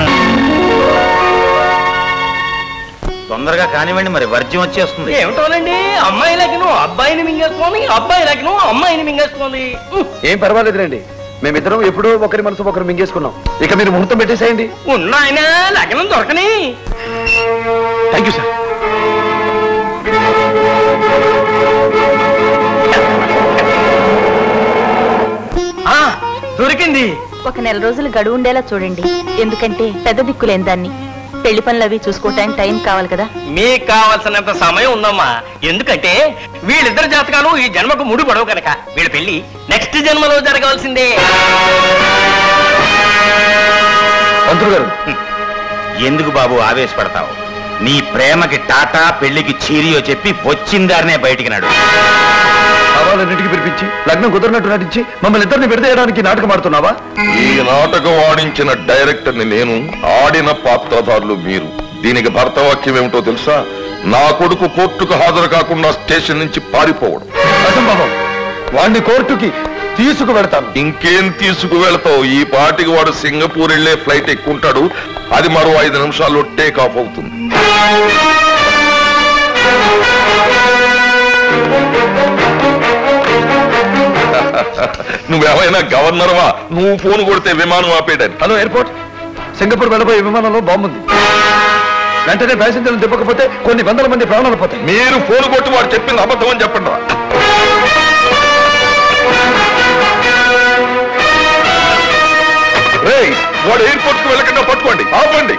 తొందరగా కానివ్వండి మరి వర్జ్యం వచ్చేస్తుంది ఏమిటోనండి అమ్మాయి లగ్నం అబ్బాయిని మింగేసుకోండి అబ్బాయి లగ్నం అమ్మాయిని మింగేసుకోండి ఏం పర్వాలేదులేండి మేమిద్దరం ఎప్పుడో ఒకరి మనసు ఒకరు మింగేసుకున్నాం ఇక మీరు ముహూర్తం పెట్టేసేయండి ఉన్నాయన లగ్నం దొరకని థ్యాంక్ యూ సార్ ఆ, దొరికింది ఒక నెల రోజులు గడువు ఉండేలా చూడండి ఎందుకంటే పెద్ద దిక్కులేని దాన్ని పెళ్లి పనులు అవి చూసుకోవటానికి టైం కావాలి కదా మీకు కావాల్సినంత సమయం ఉందమ్మా ఎందుకంటే వీళ్ళిద్దరు జాతకాలు ఈ జన్మకు ముడి పడవు కనుక వీళ్ళ పెళ్లి నెక్స్ట్ జన్మలో జరగాల్సిందే మంత్రులు గారు ఎందుకు బాబు ఆవేశపడతావు నీ ప్రేమకి టాటా పెళ్లికి చీరియో చెప్పి వచ్చిందారనే బయటికి నడు సవాలన్నింటికి పిలిపించి లగ్నం కుదరనట్టు నటించి మమ్మల్ని ఇద్దరిని విడదీయడానికి నాటకం ఆడుతున్నావా ఈ నాటకం ఆడించిన డైరెక్టర్ని నేను ఆడిన పాత్రధారులు మీరు దీనికి భర్తవాక్యం ఏమిటో తెలుసా నా కొడుకు కోర్టుకు హాజరు కాకుండా స్టేషన్ నుంచి పారిపోవడం అసంభవం వాడిని కోర్టుకి తీసుకువెడతాను ఇంకేం తీసుకు వెళ్తావు ఈ పాటికి వాడు సింగపూర్ వెళ్లే ఫ్లైట్ ఎక్కుంటాడు అది మరో ఐదు నిమిషాల్లో టేక్ ఆఫ్ అవుతుంది నువ్వేమైనా గవర్నర్వా నువ్వు ఫోన్ కొడితే విమానం ఆపేయడానికి హలో ఎయిర్పోర్ట్ సింగపూర్ వెళ్ళబోయే విమానంలో బాంబు ఉంది వెంటనే ప్యాసింజర్లు దిప్పకపోతే కొన్ని వందల మంది ప్రాణాలు పోతాయి మీరు ఫోన్ కొట్టి వాడు చెప్పింది అబద్ధం అని చెప్పండి రా. రేయ్, వాడు ఎయిర్పోర్ట్ కు వెళ్ళకుండా పట్టుకోండి ఆపండి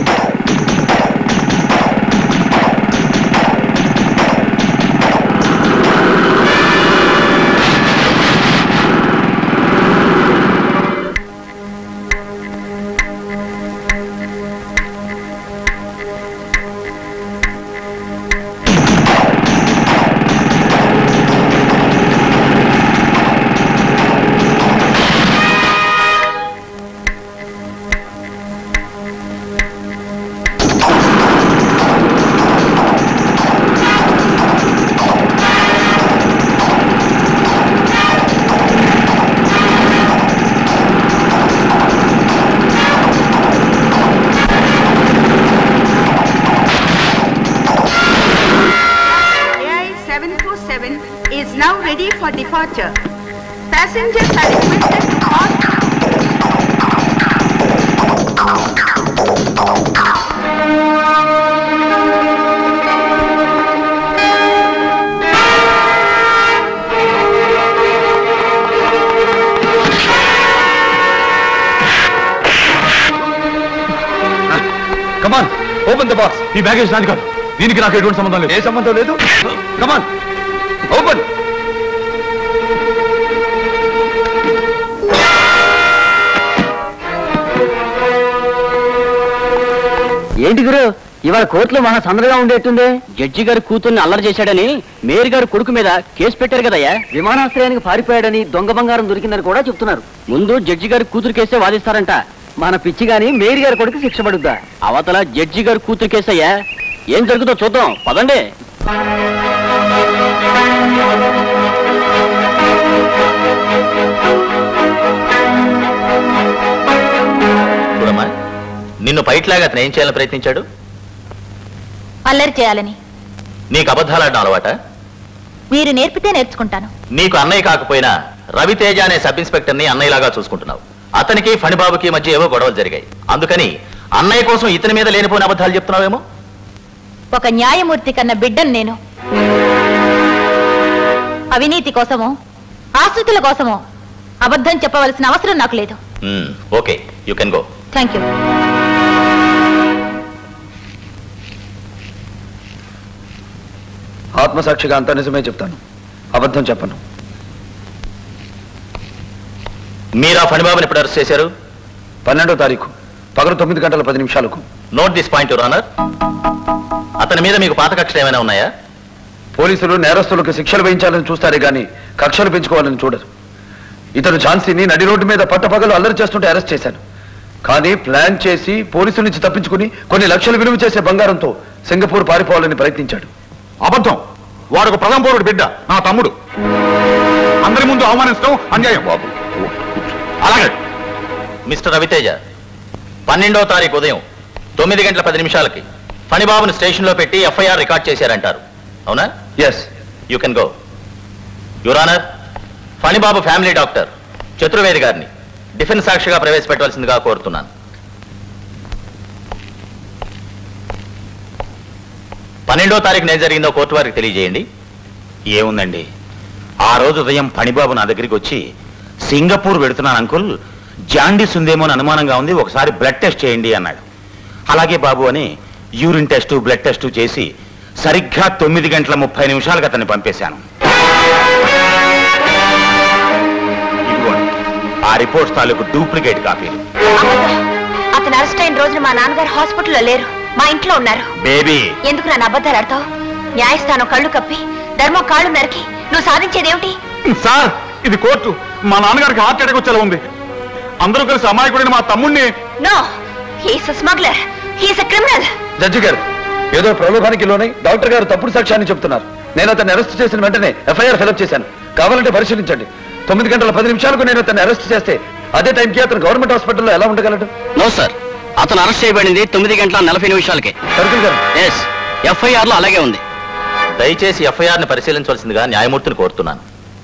AI 747 is now ready for departure. Passengers are requested to park come on open the box ఈ బ్యాగేజ్ నాది కాదు దీనికి నాకు ఎటువంటి సంబంధం లేదు ఏ సంబంధం లేదు కమాన్ ఓపెన్ ఏంటి గురు ఇవాళ కోర్టులో మహా సందడిగా ఉండేట్టుంది జడ్జి గారి కూతుర్ని అల్లరి చేశాడని మేరీ గారి కొడుకు మీద కేసు పెట్టారు కదయ్యా విమానాశ్రయానికి పారిపోయాడని దొంగ బంగారం దొరికిందని కూడా చెప్తున్నారు ముందు జడ్జి గారి కూతురు కేసే వాదిస్తారంట మన పిచ్చి గాని మేరీ గారి కొడుకు శిక్ష పడుద్దా అవతల జడ్జి గారి కూతురు కేసయ్యా ఏం జరుగుతుందో చూద్దాం పదండి చూడమ్మా నిన్ను పైట్లాగా అతను ఏం చేయాలని ప్రయత్నించాడు అల్లరి చేయాలని నీకు అబద్ధాలాడడం అలవాట మీరు నేర్పితే నేర్చుకుంటాను నీకు అన్నయ్య కాకపోయినా రవితేజ అనే సబ్ ఇన్స్పెక్టర్ ని అన్నయ్యలాగా చూసుకుంటున్నావు అతనికి ఫణిబాబుకి మధ్య ఏవో గొడవలు జరిగాయి అందుకని అన్నయ్య కోసం ఇతని మీద లేనిపోయిన అబద్ధాలు చెప్తున్నావేమో ఒక న్యాయమూర్తి కన్న బిడ్డను నేను అవినీతి కోసమో ఆశ్రితుల కోసమో అబద్ధం చెప్పవలసిన అవసరం నాకు లేదు hmm, okay you can go thank you ఆత్మసాక్షిగా అంతా నిజమే చెప్తాను అబద్ధం చెప్పను మీరా ఫణిబాబుని ఎప్పుడు అరెస్ట్ చేశారు పన్నెండో తారీఖు పగలు తొమ్మిది గంటల పది నిమిషాలకు note this point your honour అతని మీద మీకు పాత కక్షలు ఏమైనా ఉన్నాయా పోలీసులు నేరస్తులకు శిక్షలు వేయించాలని చూస్తారే గాని కక్షలు పెంచుకోవాలని చూడరు ఇతను ఝాన్సీని నడి రోడ్డు మీద పట్టపగలు అల్లరి చేస్తుంటే అరెస్ట్ చేశాను కానీ ప్లాన్ చేసి పోలీసుల నుంచి తప్పించుకుని కొన్ని లక్షలు విలువ చేసే బంగారంతో సింగపూర్ పారిపోవాలని ప్రయత్నించాడు అబద్ధం వాడు ఒక ప్రథమ పౌరుడు బిడ్డ నా తమ్ముడు అందరి ముందు అవమానించడం అన్యాయం బాబు అలాగే మిస్టర్ రవితేజ పన్నెండో తారీఖు ఉదయం తొమ్మిది గంటల పది నిమిషాలకి ఫణిబాబుని స్టేషన్లో పెట్టి ఎఫ్ఐఆర్ రికార్డ్ చేశారంటారు అవునా yes you can go your honour Phanibabu family doctor Chaturvedi గారిని డిఫెన్స్ సాక్షిగా ప్రవేశపెట్టవలసిందిగా కోరుతున్నాను పన్నెండో తారీఖున ఏం జరిగిందో కోర్టు వారికి తెలియజేయండి ఏముందండి ఆ రోజు ఉదయం పణిబాబు నా దగ్గరికి వచ్చి సింగపూర్ వెడుతున్నాను అంకుల్ జాండీస్ ఉందేమో అని అనుమానంగా ఉంది ఒకసారి బ్లడ్ టెస్ట్ చేయండి అన్నాడు అలాగే బాబు అని యూరిన్ టెస్ట్ బ్లడ్ టెస్ట్ చేసి సరిగ్గా తొమ్మిది గంటల ముప్పై నిమిషాలకు అతన్ని పంపేశాను ఇదిగోండి ఆ రిపోర్ట్స్ తాలూకు డూప్లికేట్ కాపీలు అతను అరెస్ట్ అయిన రోజున మా నాన్నగారు హాస్పిటల్లో లేరు మా ఇంట్లో ఉన్నారు బేబీ ఎందుకు నన్ను అబద్ధాలు ఆడతావు న్యాయస్థానం కళ్ళు కప్పి ధర్మం కాళ్ళు నరికి నువ్వు సాధించేదేమిటి సార్ ఇది కోర్టు మా నాన్నగారికి హార్ట్ అటాక్ వచ్చేలా ఉంది అందరూ కలిసి అమాయకుడిని మా తమ్ముడిని no he's smuggler he's criminal judge గారు ఏదో ప్రలోభానికి లోనై డాక్టర్ గారు తప్పుడు సాక్ష్యాన్ని చెప్తున్నారు నేను అతన్ని అరెస్ట్ చేసిన వెంటనే ఎఫ్ఐఆర్ ఫిలప్ చేశాను కావాలంటే పరిశీలించండి తొమ్మిది గంటల పది నిమిషాలకు నేను అతన్ని అరెస్ట్ చేస్తే అదే టైంకి అతను గవర్నమెంట్ హాస్పిటల్లో ఎలా ఉండగలడు నో సార్ అతను అరెస్ట్ చేయబడింది తొమ్మిది గంటల నలభై నిమిషాలకే సర్కిల్ గారు ఎస్ ఎఫ్ఐఆర్ లో అలాగే ఉంది దయచేసి ఎఫ్ఐఆర్ ని పరిశీలించవలసిందిగా న్యాయమూర్తిని కోరుతున్నాను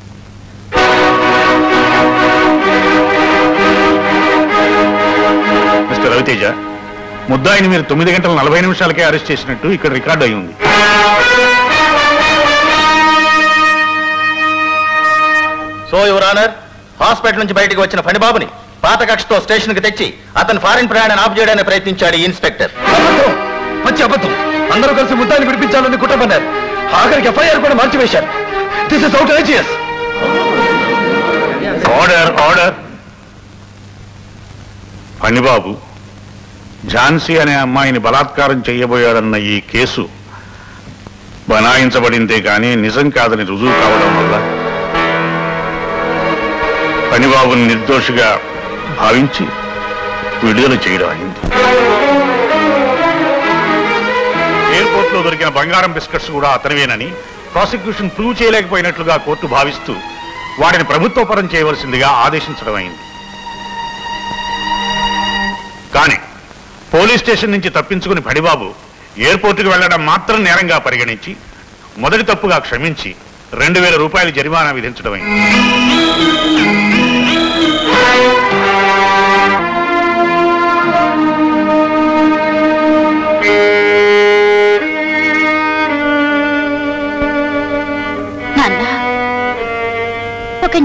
మిస్టర్ రవితేజ ముద్దాయిని మీరు తొమ్మిది గంటల నలభై నిమిషాలకే అరెస్ట్ చేసినట్టు ఇక్కడ రికార్డు అయి ఉంది సో యువర్ ఆనర్ హాస్పిటల్ నుంచి బయటకు వచ్చిన ఫణిబాబుని పాత కక్షతో స్టేషన్ కి తెచ్చి అతను ఫారిన్ ప్రయాణాన్ని ఆఫ్ చేయడానికి ప్రయత్నించాడు ఈ ఇన్స్పెక్టర్ అబద్ధం మంచి అబద్ధం అందరూ కలిసి ముద్దాన్ని విడిపించాలని కుట్ర పన్నారు ఆఖరికి ఎఫ్ఐఆర్ కూడా మార్చివేశారు this is outrageous order order Phanibabu Jhansi అనే అమ్మాయిని బలాత్కారం చేయబోయాడన్న ఈ కేసు బనాయించబడిందే కానీ నిజం కాదని రుజువు కావడం వల్ల పనిబాబుని నిర్దోషిగా భావించి విడుదల చేయడం అయింది ఎయిర్పోర్ట్లో దొరికిన బంగారం బిస్కెట్స్ కూడా అతనివేనని ప్రాసిక్యూషన్ ప్రూవ్ చేయలేకపోయినట్లుగా కోర్టు భావిస్తూ వాటిని ప్రభుత్వపరం చేయవలసిందిగా ఆదేశించడం అయింది కానీ పోలీస్ స్టేషన్ నుంచి తప్పించుకుని పడిబాబు ఎయిర్పోర్టుకు వెళ్లడం మాత్రం నేరంగా పరిగణించి మొదటి తప్పుగా క్షమించి రెండు వేల రూపాయల జరిమానా విధించడం అయింది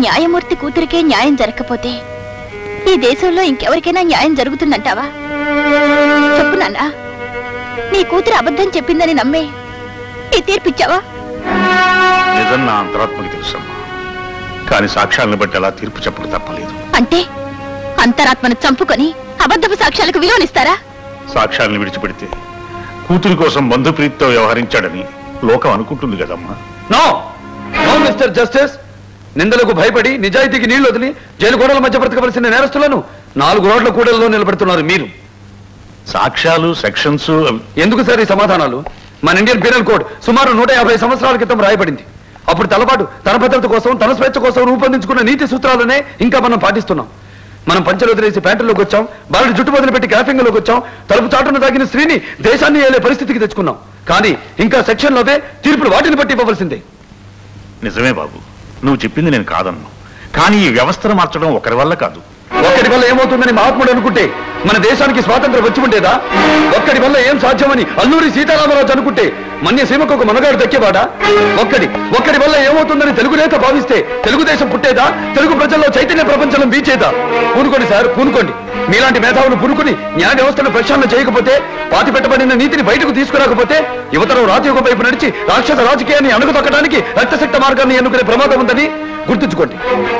న్యాయమూర్తి కూతురికే న్యాయం జరగకపోతే ఈ దేశంలో ఇంకెవరికైనా న్యాయం జరుగుతుందంటావా చెప్పు నాన్న నీ కూతురు అబద్ధం చెప్పిందని నమ్మే ఈ తీర్పిచ్చావా నిజం నా అంతరాత్మకి తెలుసమ్మా కానీ సాక్ష్యాలను బట్టి అలా తీర్పు చెప్పక తప్పలేదు అంటే అంతరాత్మను చంపుకొని అబద్ధపు సాక్ష్యాలకు విలువనిస్తారా సాక్ష్యాలను విడిచిపెడితే కూతురి కోసం బంధుప్రీతితో వ్యవహరించాడని లోకం అనుకుంటుంది కదమ్మా నో నో మిస్టర్ జస్టిస్ నిందలకు భయపడి నిజాయితీకి నీళ్లు వదిలి జైలు గోడల మధ్య బ్రతకవలసిన నేరస్తులను నాలుగు రోడ్ల కూడల్లో నిలబెడుతున్నారు మీరు సాక్ష్యాలు సెక్షన్స్ ఎందుకు సార్ ఈ సమాధానాలు మన ఇండియన్ పీనల్ కోడ్ సుమారు నూట యాభై సంవత్సరాల క్రితం రాయబడింది అప్పుడు తలపాటు తన భద్రత కోసం తన స్వేచ్ఛ కోసం రూపొందించుకున్న నీతి సూత్రాలనే ఇంకా మనం పాటిస్తున్నాం మనం పంచలు వదిలేసి ప్యాంటులోకి వచ్చాం బాలుడి జుట్టు వదిలిపెట్టి గ్రాఫింగ్లోకి వచ్చాం తలుపు చాటున తాగిన స్త్రీని దేశాన్ని ఏలే పరిస్థితికి తెచ్చుకున్నాం కానీ ఇంకా సెక్షన్లోవే తీర్పులు వాటిని బట్టి ఇవ్వవలసిందే నిజమే బాబు నువ్వు చెప్పింది నేను కాదన్ను కానీ ఈ వ్యవస్థను మార్చడం ఒకరి వల్ల కాదు ఒక్కడి వల్ల ఏమవుతుందని మహాత్ముడు అనుకుంటే మన దేశానికి స్వాతంత్రం వచ్చి ఉండేదా ఒక్కడి వల్ల ఏం సాధ్యమని అల్లూరి సీతారామరాజు అనుకుంటే మన్య సీమకు ఒక మనగాడు దక్కేవాడా ఒక్కడి ఒక్కడి వల్ల ఏమవుతుందని తెలుగు నేత భావిస్తే తెలుగుదేశం పుట్టేదా తెలుగు ప్రజల్లో చైతన్య ప్రపంచంలో వీచేదా పూనుకోండి సార్ పూనుకోండి మీలాంటి మేధావులు పూనుకొని న్యాయ వ్యవస్థను ప్రక్షాళన చేయకపోతే పాతి పెట్టబడిన నీతిని బయటకు తీసుకురాకపోతే యువతరం రాజయోగం వైపు నడిచి రాక్షస రాజకీయాన్ని అణుగుతొక్కడానికి రక్తశక్త మార్గాన్ని ఎన్నుకునే ప్రమాదం ఉందని గుర్తుంచుకోండి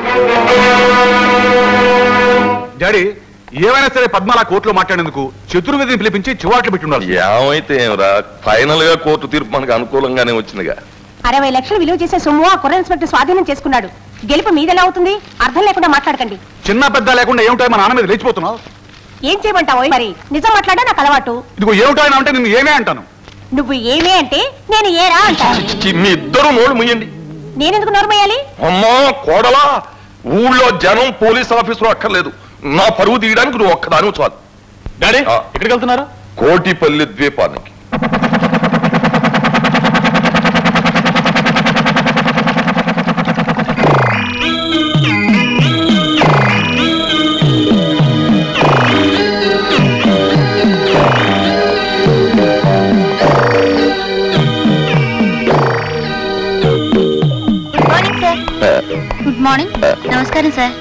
డాడీ ఏమైనా సరే పద్మాల కోర్టులో మాట్లాడేందుకు చతుర్వేదిని పిలిపించి చివాట్లు పెట్టి ఉండాలి ఏమైతే ఏమరా ఫైనల్ గా కోర్టు తీర్పు మనకు అనుకూలంగానే వచ్చిందిగా అరవై లక్షలు విలువ చేసే సొమ్ము ఆ కుర్ర ఇన్స్పెక్టర్ స్వాధీనం చేసుకున్నాడు గెలుపు మీదెలా అవుతుంది అర్థం లేకుండా మాట్లాడకండి చిన్న పెద్ద లేకుండా ఏమిటాయి మా నాన్న మీద లేచిపోతున్నావు ఏం చేయమంటావు మరి నిజం మాట్లాడా నాకు అలవాటు ఇదిగో ఏమిటాయన అంటే నేను ఏమే అంటాను నువ్వు ఏమే అంటే నేను ఏరా అంటాను చి, మీ ఇద్దరు నోళ్ళు ముయ్యండి నేనెందుకు నోరమేయాలి అమ్మా కోడలా ఊళ్ళో జనం పోలీస్ ఆఫీసులో అక్కర్లేదు నా పరువు తీయడానికి నువ్వు ఒక్కదాని చాలు డాడీ ఎక్కడికి వెళ్తున్నారు కోటిపల్లి ద్వీపానికి good morning sir good morning నమస్కారం సార్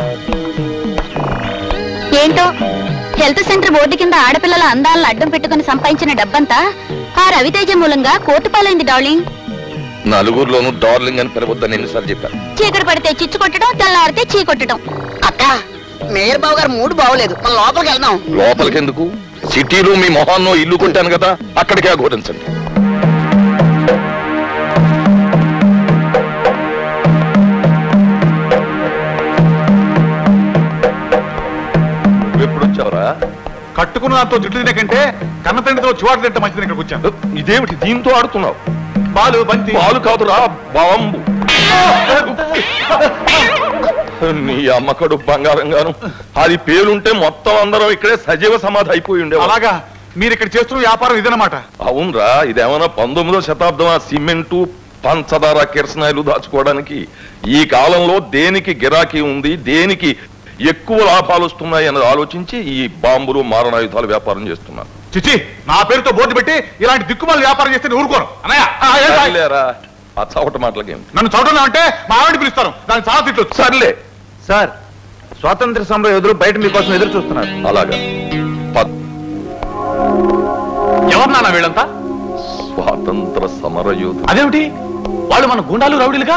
ఏంటో హెల్త్ సెంటర్ బోర్డు కింద ఆడపిల్లల అందాలను అడ్డం పెట్టుకుని సంపాదించిన డబ్బంతా ఆ రవితేజ మూలంగా కోర్టుపాలైంది డార్లింగ్ నలుగురిలోనూ డార్లింగ్ అని పిలవద్దని ఎన్నిసార్లు చెప్పాను చీకటి పడితే చిచ్చు కొట్టడం తెల్లారితే చీ కొట్టడం అక్క మేయర్ బాబు గారు మూడు బాగోలేదు మనం లోపలికి వెళ్దాం లోపలికి ఎందుకు సిటీలో మీ మొహాన్నో ఇల్లు కొట్టాను కదా అక్కడికే అఘోరించండి ఎప్పుడు వచ్చావరా కట్టుకున్న దాంతో జుట్టు తినే కంటే కన్న తండ్రితో చివాట్లు తింటే మంచిది ఇక్కడికి వచ్చాను ఇదేమిటి దీంతో ఆడుతున్నావు బాలు బంతి బాలు కాదురా బాంబు నీ అమ్మకడు బంగారం గాను అది పేరుంటే మొత్తం అందరం ఇక్కడే సజీవ సమాధి అయిపోయి ఉండే అలాగా మీరు ఇక్కడ చేస్తున్న వ్యాపారం ఇదన్నమాట అవునరా ఇదేమన్నా పంతొమ్మిదో శతాబ్దం ఆ సిమెంటు పంచదార కిరసనాయిలు దాచుకోవడానికి ఈ కాలంలో దేనికి గిరాకీ ఉంది దేనికి ఎక్కువ లాభాలు వస్తున్నాయి అన్నది ఆలోచించి ఈ బాంబులు మారణాయుధాలు వ్యాపారం చేస్తున్నారు చిచి నా పేరుతో బోర్డు పెట్టి ఇలాంటి దిక్కుమాల వ్యాపారం చేస్తే నేను ఊరుకోను అన్నయ్య ఆ, ఏ, ఆ, సర్లేరా, ఆ చవట మాటలకేం నన్ను చదవడం అంటే మా ఆవిడ పిలుస్తాను దానికి చాలా తిట్లు సర్లే సార్ స్వాతంత్ర సమర యోధులు బయట మీకోసం ఎదురు చూస్తున్నారు అలాగా పద్ ఎవరు నాన్న వీళ్ళంతా స్వాతంత్ర సమర యోధులు అదేమిటి వాళ్ళు మన గుండాలు రౌడీలుగా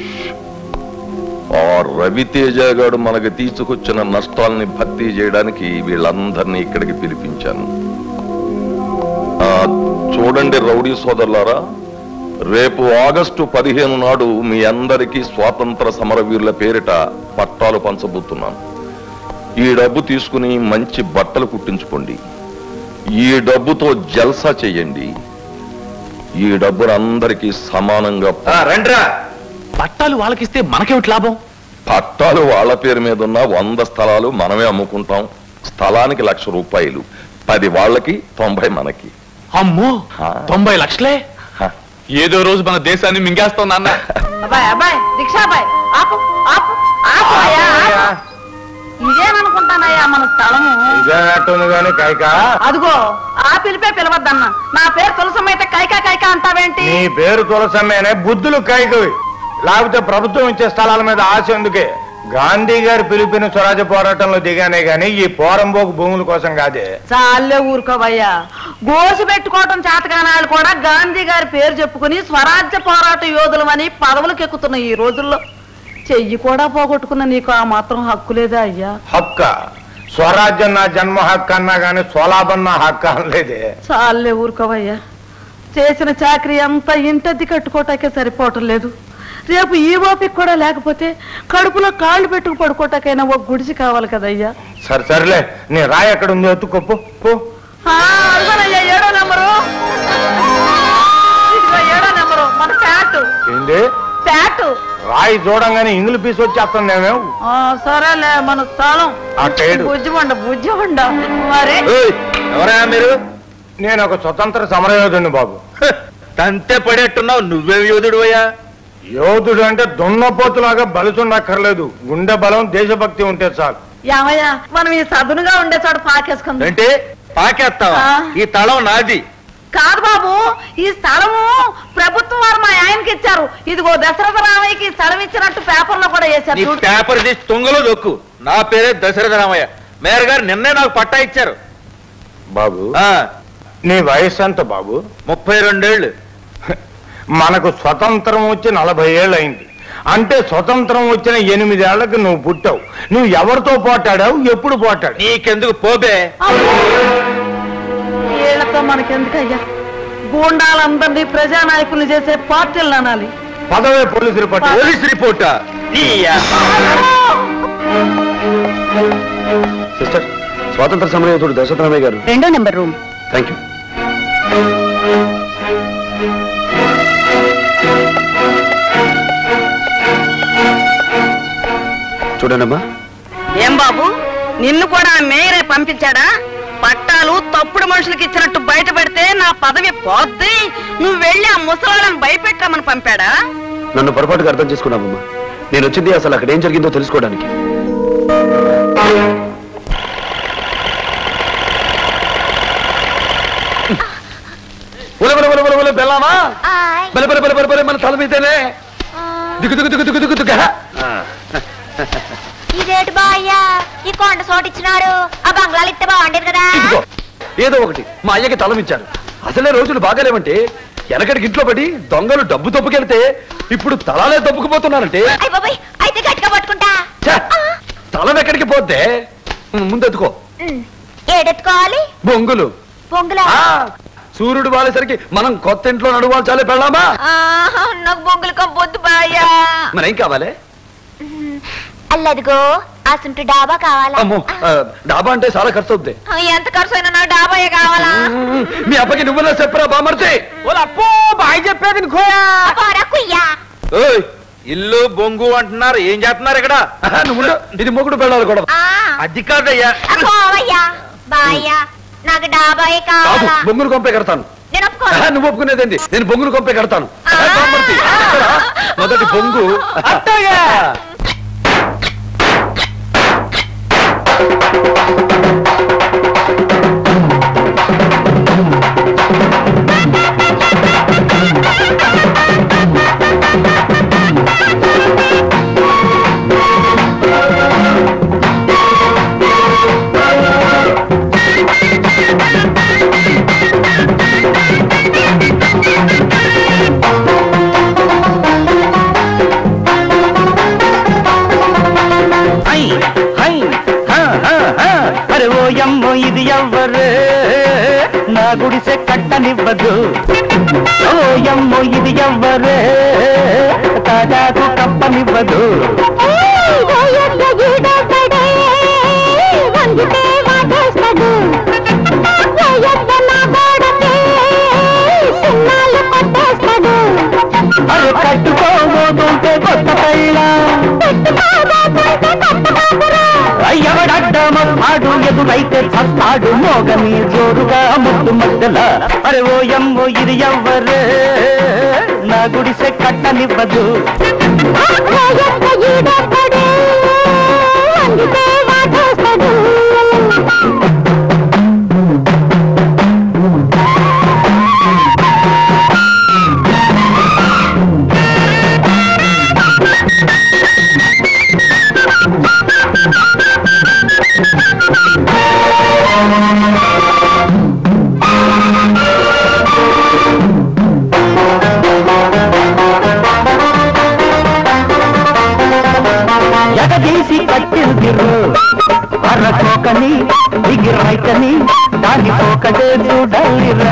ఆ రవితేజ గారు మనకి తీసుకొచ్చిన నష్టాల్ని భర్తీ చేయడానికి వీళ్ళందరినీ ఇక్కడికి పిలిపించాను ఆ, చూడండి రౌడీ సోదరులారా రేపు ఆగస్టు పదిహేను నాడు మీ అందరికీ స్వాతంత్ర సమరవీరుల పేరిట పట్టాలు పంచబోతున్నాను ఈ డబ్బు తీసుకుని మంచి బట్టలు కుట్టించుకోండి ఈ డబ్బుతో జల్సా చెయ్యండి ఈ డబ్బును అందరికీ సమానంగా రండ్రా పట్టాలు వాళ్ళకిస్తే మనకేమిటి లాభం పట్టాలు వాళ్ళ పేరు మీద ఉన్న వంద స్థలాలు మనమే అమ్ముకుంటాం స్థలానికి లక్ష రూపాయలు పది వాళ్ళకి తొంభై మనకి అమ్మో తొంభై లక్షలే ఏదో రోజు మన దేశాన్ని మింగేస్తాం నాన్న అబ్బాయి అబ్బాయి రిక్షా అబ్బాయి ఆపు ఆపు ఆపు అయ్యా, ఆపు. ఇదేననుకుంటానయ్యా మన స్థలము ఇదేనట్టుంది కానీ కైక అదిగో ఆ పిలిపే పిలవద్దన్న నా పేరు తులసమ్మ అయితే కైకా కైకా అంటావేంటి నీ పేరు తులసమ్మేనే బుద్ధులు కైకవి లేకపోతే ప్రభుత్వం ఇచ్చే స్థలాల మీద ఆశ ఎందుకే గాంధీ గారి పిలిపిన స్వరాజ్య పోరాటంలో దిగానే గాని ఈ పోరంబోకు భూముల కోసం కాదే చాలే ఊరుకోవయ్యా గోసి పెట్టుకోవటం చేతకానాళ్ళు కూడా గాంధీ గారి పేరు చెప్పుకుని స్వరాజ్య పోరాట యోధులమని పదవులకు ఎక్కుతున్న ఈ రోజుల్లో చెయ్యి కూడా పోగొట్టుకున్న నీకు ఆ మాత్రం హక్కు లేదా అయ్యా హక్క స్వరాజ్యం నా జన్మ హక్కు అన్నా గాని స్వలాభం నా హక్కు అనలేదే చాలే ఊరుకోవయ్యా చేసిన చాకరీ అంతా ఇంటద్ది కట్టుకోటాకే సరిపోవటం లేదు రేపు ఈ ఓపిక కూడా లేకపోతే కడుపులో కాళ్ళు పెట్టుకు పడుకోటాకైనా ఒక గుడిసి కావాలి కదయ్యా సరే సరేలే నీ రాయి ఎక్కడ ఉంది ఎత్తుకో పో, పో ఆ, అదిగోనయ్యా ఏడో నెంబరు ఇదిగో ఏడో నెంబరు మన ఫ్యాట్ ఏంది ఫ్యాట్ రాయి చూడంగానే ఇంగులు పీసు వచ్చేస్తుందేమో ఆ, సరేలే మన స్థలం అటు ఏడు. బుజ్జిమండ బుజ్జిమండ మరి ఎవరయ్యా మీరు నేను ఒక స్వతంత్ర సమరయోధుడిని బాబు తంతే పడేట్టున్నావు నువ్వేం యోధుడు అయ్యా యోధుడు అంటే దున్నపోతులాగా బలుచుండక్కర్లేదు గుండె బలం దేశభక్తి ఉంటే చాలు ఏమయ్యా మనం ఈ సదునుగా ఉండే చోట పాకేసుకుందాం అంటే పాకేస్తావా ఆ. ఈ తలం నాది కాదు బాబు ఈ స్థలము ప్రభుత్వం వారు మా ఆయనకి ఇచ్చారు ఇదిగో దశరథ రామయ్యకి ఈ స్థలం ఇచ్చినట్టు పేపర్లో కూడా వేశారు నీ చూడు. పేపర్ తీసి తుంగలో దొక్కు నా పేరే దశరథ రామయ్య మేయర్ గారు నిన్నే నాకు పట్టా ఇచ్చారు బాబు ఆ, నీ వయసు ఎంత బాబు ముప్పై రెండేళ్లు మనకు స్వతంత్రం వచ్చి నలభై ఏళ్ళు అయింది అంటే స్వతంత్రం వచ్చిన ఎనిమిదేళ్లకు నువ్వు పుట్టావు నువ్వు ఎవరితో పోటాడావు ఎప్పుడు పోటాడు నీకెందుకు పోబే వీళ్ళతో మనకెందుకయ్యా గూండాలందరినీ ప్రజానాయకుల్ని చేసే పార్టీలు అనాలి పదవే పోలీసు రిపోర్ట్ పోలీస్ రిపోర్టా సిస్టర్ స్వాతంత్ర సమరయోధుడు దశరథరామయ్య గారు రెండో నెంబర్ రూమ్ థ్యాంక్ యూ చూడండమ్మా ఏం బాబు నిన్ను కూడా ఆ మేయరే పంపించాడా పట్టాలు తప్పుడు మనుషులకి ఇచ్చినట్టు బయట పెడితే నా పదవి పోద్ది నువ్వు వెళ్ళి ఆ ముసలాళ్ళని భయపెట్టమని పంపాడా నన్ను పొరపాటుగా అర్థం చేసుకున్నావమ్మా నేను వచ్చింది అసలు అక్కడ ఏం జరిగిందో తెలుసుకోవడానికి ఉల ఉల ఉల ఉల ఉల బెల్లామా బెల బెల బెల బెల బెల మన తల మీదేనే దిగు దిగు దిగు దిగు దిగు దిగు ఇదేటి బాయ్యా ఈ కొండ చోటు ఇచ్చినారు ఆ బంగ్లాలు ఇస్తే బాగుండేది కదా ఇదిగో ఏదో ఒకటి మా అయ్యకి తలం ఇచ్చారు అసలే రోజులు బాగాలేవంటే వెనకడికి ఇంట్లో పడి దొంగలు డబ్బు తప్పుకెళ్తే ఇప్పుడు తలాలే తప్పుకుపోతున్నారంటే అయ్య బాబాయ్ అయితే గట్టిగా పట్టుకుంటా ఛే, తలం ఎక్కడికి పోద్దే ముందెత్తుకో ఉమ్, ఏడెత్తుకోవాలి బొంగులు పొంగులా ఆ, సూర్యుడు వాలేసరికి మనం కొత్త ఇంట్లో నడువాల్చాలే పెళ్ళామా ఆహా, నాకు బొంగులు కంపొద్దు బాయ్యా మరేం కావాలి అల్లదిగో అసంటు డాబా కావాలా అమ్మో ఆ, డాబా అంటే చాలా ఖర్చు అవుద్ది ఆ, ఎంత ఖర్చు అయినా నాకు డాబాయే కావాలా మీ అబ్బకి నువ్వులా చెప్పరా బామర్తి అప్పో బాయ్ చెప్పేది నీకోయా పోరా కుయ్యా ఓయ్ ఇల్లు బొంగు అంటున్నారు ఏం చేస్తున్నారు ఇక్కడ ఆహా, నువ్వు ఉండు. ఇది మొగుడు పెళ్ళాలి కూడా ఆ, అది కాదయ్యా ఆ, పోవయ్యా బాయ్యా నాకు డాబాయే కాదు కావాలా బొంగులు కొంపే కడతాను నేను ఒప్పుకోను ఆహా, నువ్వు ఒప్పుకునేదేంది నేను బొంగులు కొంపే కడతాను ఆహా, బామ్మర్తి, ఎక్కడ? మొదటి బొంగు హై హై హా, హా, హా. అరే ఓ యమ్మో ఇది ఎవ్వరు నా గుడిసె కట్టనివ్వదు ఓ యమ్మో ఇది ఎవ్వరు తాజాకు కప్పనివ్వదు అరే కట్టుకోబోతుంటే కొత్త పెళ్ళం ఎవడడ్డమన్నాడు ఎదురైతే చస్తాడు మోగని జోరుగా ముద్దు మధ్యల అరే ఓ యమ్మో ఇది ఎవ్వరు నా గుడిసె కట్టనివ్వదు గిర్రు అరకోకని దిగిరైతని దాని పోకటే చూడాలిరా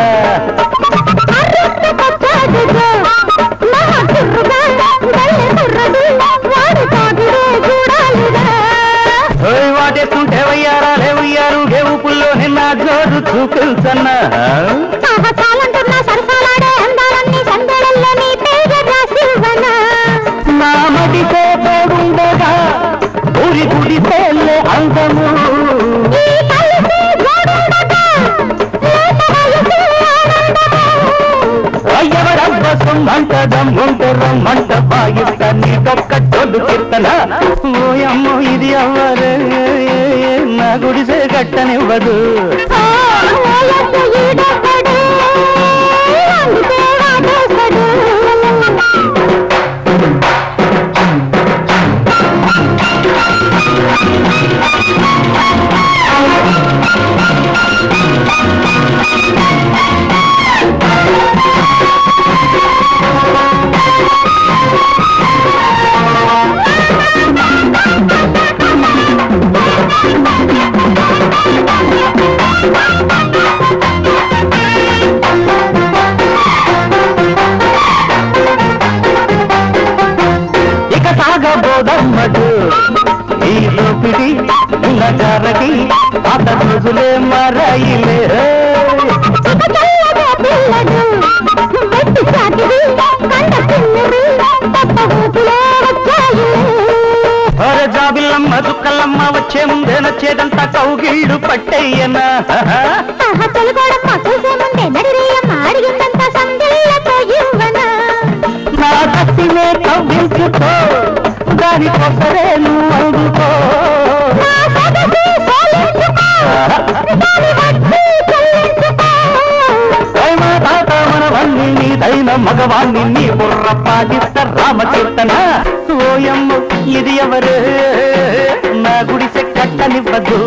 ఓయ్ వాటేస్తుంటే వయ్యారా లేవయ్యారు గేవు పుల్లో నిన్న జోరు చూపించన్నా నా మడితే పోగుండగా ఊరి గుడి పేర్లే అందము ఎవరబ్బ సొమ్మంట దమ్ముంట రమ్మంట బాగిస్త నీకొక్క తొడు కీర్తన ఓయమ్మో ఇది అవ్వరే నా గుడిసే కట్టనివ్వదు ఇక సాగబోదమ్మడు ఈ దోపిడి నగరకి పాత రోజులే మరాయిలే ఒరే జాబిల్లమ్మ చుక్కలమ్మ వచ్చే ముందే నచ్చేదంతా కౌగిళ్ళు పట్టేయనా నా కత్తినే కవ్వించుకో దానికోసరే నువ్వు అందుకో మా తాత మనవన్ని నీదైన మగవాణ్ణి నీ బుర్ర పాటిస్త రామకీర్తన ఓయమ్మ ఇది ఎవరే నా గుడిసె కట్టనివ్వదు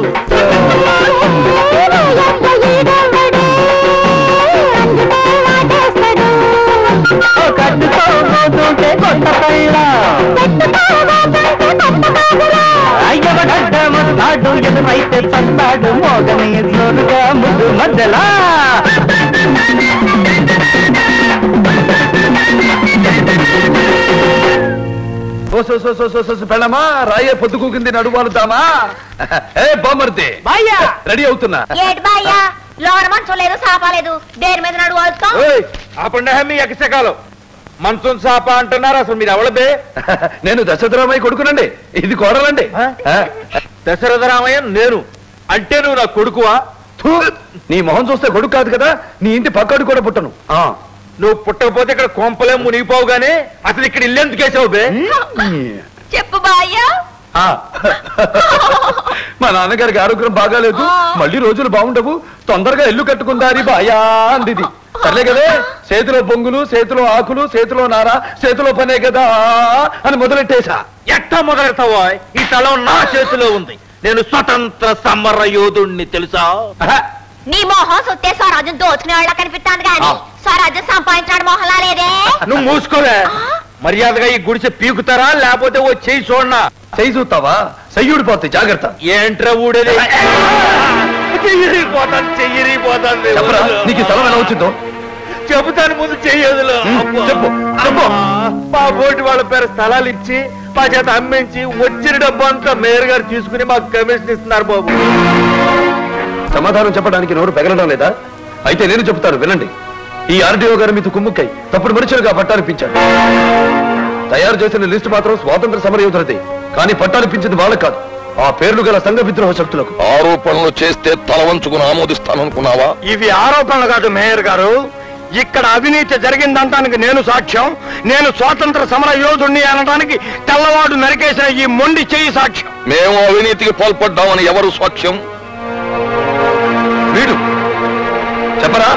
కట్టుకోబోతుంటే కొత్త పైన అయ్యవడడ్డమన్నాడు ఎదురైతే చస్తాడు మోగని జోరుగా ముందు మధ్యలా ఓ సో సో సో సో సో పెళ్ళమా రాయే పొద్దుకూకింది నడువాలుతామా ఏ బామర్ది రెడీ అవుతున్నా ఏటి బాయ్యా లోన మంచం లేదు సాపా లేదు దేని మీద నడువు వాడుతాం ఓయ్, ఆపండి మీ ఎకసకాలం మంచం సాప అంటున్నారు అసలు మీరు ఎవడబే నేను దశరథరామయ్య కొడుకునండి ఇది కోడలండి దశరథరామయ్య నేను అంటే నువ్వు నా కొడుకువా థూ, నీ మొహం చూస్తే కొడుకు కాదు కదా నీ ఇంటి పక్కడు కూడా పుట్టను ఆ. నువ్వు పుట్టకపోతే ఇక్కడ కొంపలే మునిగిపోవు గానీ అసలు ఇక్కడ ఇల్లు ఎందుకు వేసావు బే చెప్పు బాయ్యా ఆ. మా నాన్నగారికి ఆరోగ్యం బాగాలేదు మళ్ళీ రోజులు బాగుండవు తొందరగా ఇల్లు కట్టుకుందారి బాయా అందిది సర్లే కదే చేతిలో బొంగులు చేతిలో ఆకులు చేతిలో నార చేతిలో పనే కదా అని మొదలెట్టేశా ఎట్టా మొదలెడతావా ఈ తలం నా చేతిలో ఉంది నేను స్వతంత్ర సమర యోధుణ్ణి తెలుసా నీ మొహం సుత్తే స్వరాజ్యం దోచుకునే వాళ్ళ కనిపిస్తాను కానీ స్వరాజ్యం సంపాదించాడు మొహంలా లేదే నువ్వు మూసుకోవే మర్యాదగా ఈ గుడిసె పీకుతారా లేకపోతే ఓ చెయ్యి చూడనా చెయ్యి చూస్తావా చెయ్యుడిపోతాయి జాగ్రత్త ఏంట్రా ఊడేది చెయ్యిరిపోతాను చెయ్యిరిపోతాను చెప్పరా నీకు ఈ స్థలం ఎలా వచ్చిందో చెబుతాను ముందు చెయ్యదులు చెప్పు చెప్పు మా బోటి వాళ్ళ పేరు స్థలాలు ఇచ్చి మా చేత అమ్మించి వచ్చిన డబ్బు అంతా మేయర్ గారు తీసుకుని మాకు కమిషన్ ఇస్తున్నారు బాబు సమాధానం చెప్పడానికి నోరు పెగలడం లేదా అయితే నేను చెప్తాను వినండి ఈ ఆర్డీఓ గారు మీతో కుమ్ముక్కై తప్పుడు మనుషులుగా పట్టాలిపించారు తయారు చేసిన లిస్టు మాత్రం స్వాతంత్ర సమరయోధులది కానీ పట్టాలిపించింది వాళ్ళకు కాదు ఆ పేర్లు గల సంఘ విద్రోహ శక్తులకు ఆరోపణలు చేస్తే తల వంచుకుని ఆమోదిస్తాననుకున్నావా ఇవి ఆరోపణలు కాదు మేయర్ గారు ఇక్కడ అవినీతి జరిగిందంటానికి నేను సాక్ష్యం నేను స్వాతంత్ర సమర యోధుణ్ణి అనడానికి తెల్లవాడు నరికేసిన ఈ మొండి చెయ్యి సాక్ష్యం మేము అవినీతికి పాల్పడ్డామని ఎవరు సాక్ష్యం వీడు చెప్పరా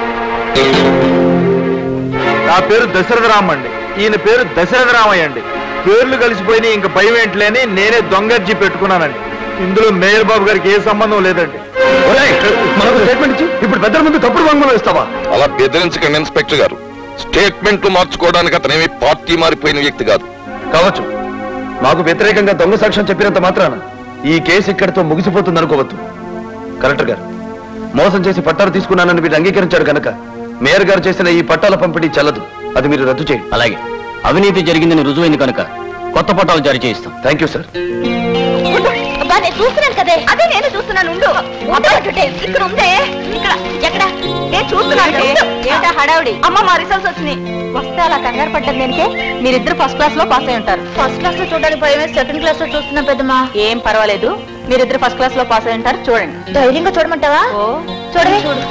నా పేరు దశరథరామ్ అండి ఈయన పేరు దశరథరామయ్య అండి పేర్లు కలిసిపోయినాయి ఇంక భయం ఏంట్లేని నేనే దొంగర్జీ పెట్టుకున్నానండి ఇందులో మేయర్ బాబు గారికి ఏ సంబంధం లేదండి ఒరేయ్, మనకు స్టేట్మెంట్ ఇచ్చి ఇప్పుడు పెద్దల ముందు తప్పుడు వాంగ్మూలం ఇస్తావా అలా బెదిరించకండి ఇన్స్పెక్టర్ గారు స్టేట్మెంట్లు మార్చుకోవడానికి అతనేమి పార్టీ మారిపోయిన వ్యక్తి కాదు కావచ్చు నాకు వ్యతిరేకంగా దొంగ సాక్ష్యం చెప్పినంత మాత్రాన ఈ కేసు ఇక్కడితో ముగిసిపోతుంది అనుకోవద్దు కలెక్టర్ గారు మోసం చేసి పట్టాలు తీసుకున్నానని మీరు అంగీకరించారు కనుక మేయర్ గారు చేసిన ఈ పట్టాల పంపిణీ చెల్లదు అది మీరు రద్దు చేయండి అలాగే అవినీతి జరిగిందని రుజువైంది కనుక కొత్త పట్టాలు జారీ చేయిస్తాం థ్యాంక్ యూ సార్ అబ్బా నేను చూస్తున్నాను కదే అదే నేను చూస్తున్నాను ఉండు ఉండే ఇక్కడ ఉందే ఇక్కడ ఎక్కడ నేను చూస్తున్నాను ఏంటా హడావుడి అమ్మ మా రిజల్ట్స్ వచ్చినాయి వస్తే అలా కంగారు పడ్డది దేనికే మీరిద్దరు ఫస్ట్ క్లాస్ లో పాస్ అయి ఉంటారు ఫస్ట్ క్లాస్ లో చూడడానికి భయం సెకండ్ క్లాస్ లో చూస్తున్నాం పెద్దమ్మా ఏం పర్వాలేదు మీరిద్దరు ఫస్ట్ క్లాస్ లో పాస్ అయి ఉంటారు చూడండి ధైర్యంగా చూడమంటావా చూడండి చూడు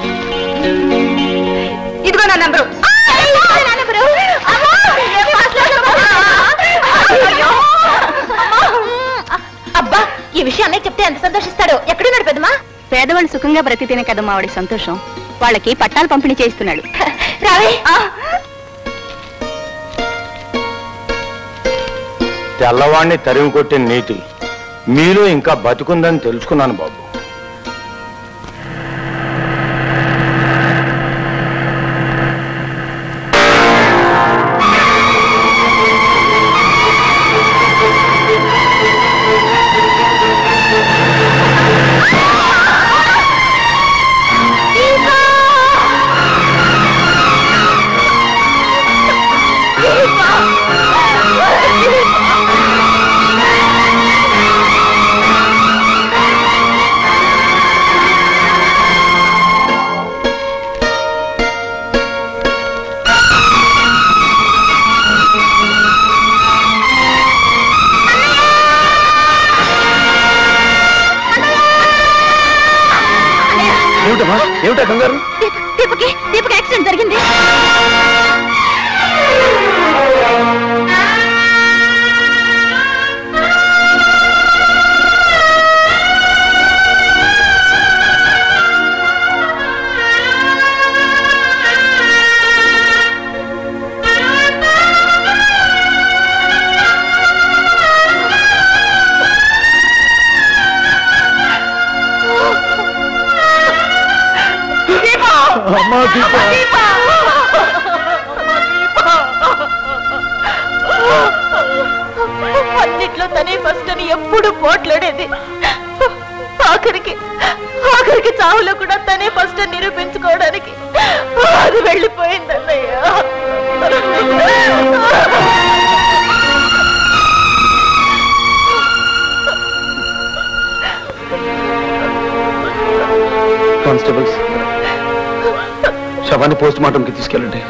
ఇదిగో నా నంబరు నా నంబరు అమ్మా, నేను pass లో ఉన్నాను. అయ్యో. అబ్బా ఈ విషయం అన్నయ్య చెప్తే ఎంత సంతోషిస్తాడో ఎక్కడున్నాడు పెద్దమా పేదవాళ్ళు సుఖంగా బ్రతికితేనే కదమ్మా వాడి సంతోషం వాళ్ళకి పట్టాలు పంపిణీ చేయిస్తున్నాడు రావే తెల్లవాడిని తరిమి కొట్టిన నీతి మీలో ఇంకా బతుకుందని తెలుసుకున్నాను బాబు ఏమిటమ్మా ఏమిటా కంగారు దీపకి దీపకి యాక్సిడెంట్ జరిగింది అమ్మా దీప అన్నిట్లో తనే ఫస్ట్ అని ఎప్పుడు పోట్లాడేది ఆఖరికి ఆఖరికి చావులో కూడా తనే ఫస్ట్ అని నిరూపించుకోవడానికి అది వెళ్ళిపోయింది అన్నయ్య కానిస్టేబుల్స్ శవాన్ని పోస్ట్ మార్టంకి తీసుకెళ్ళండి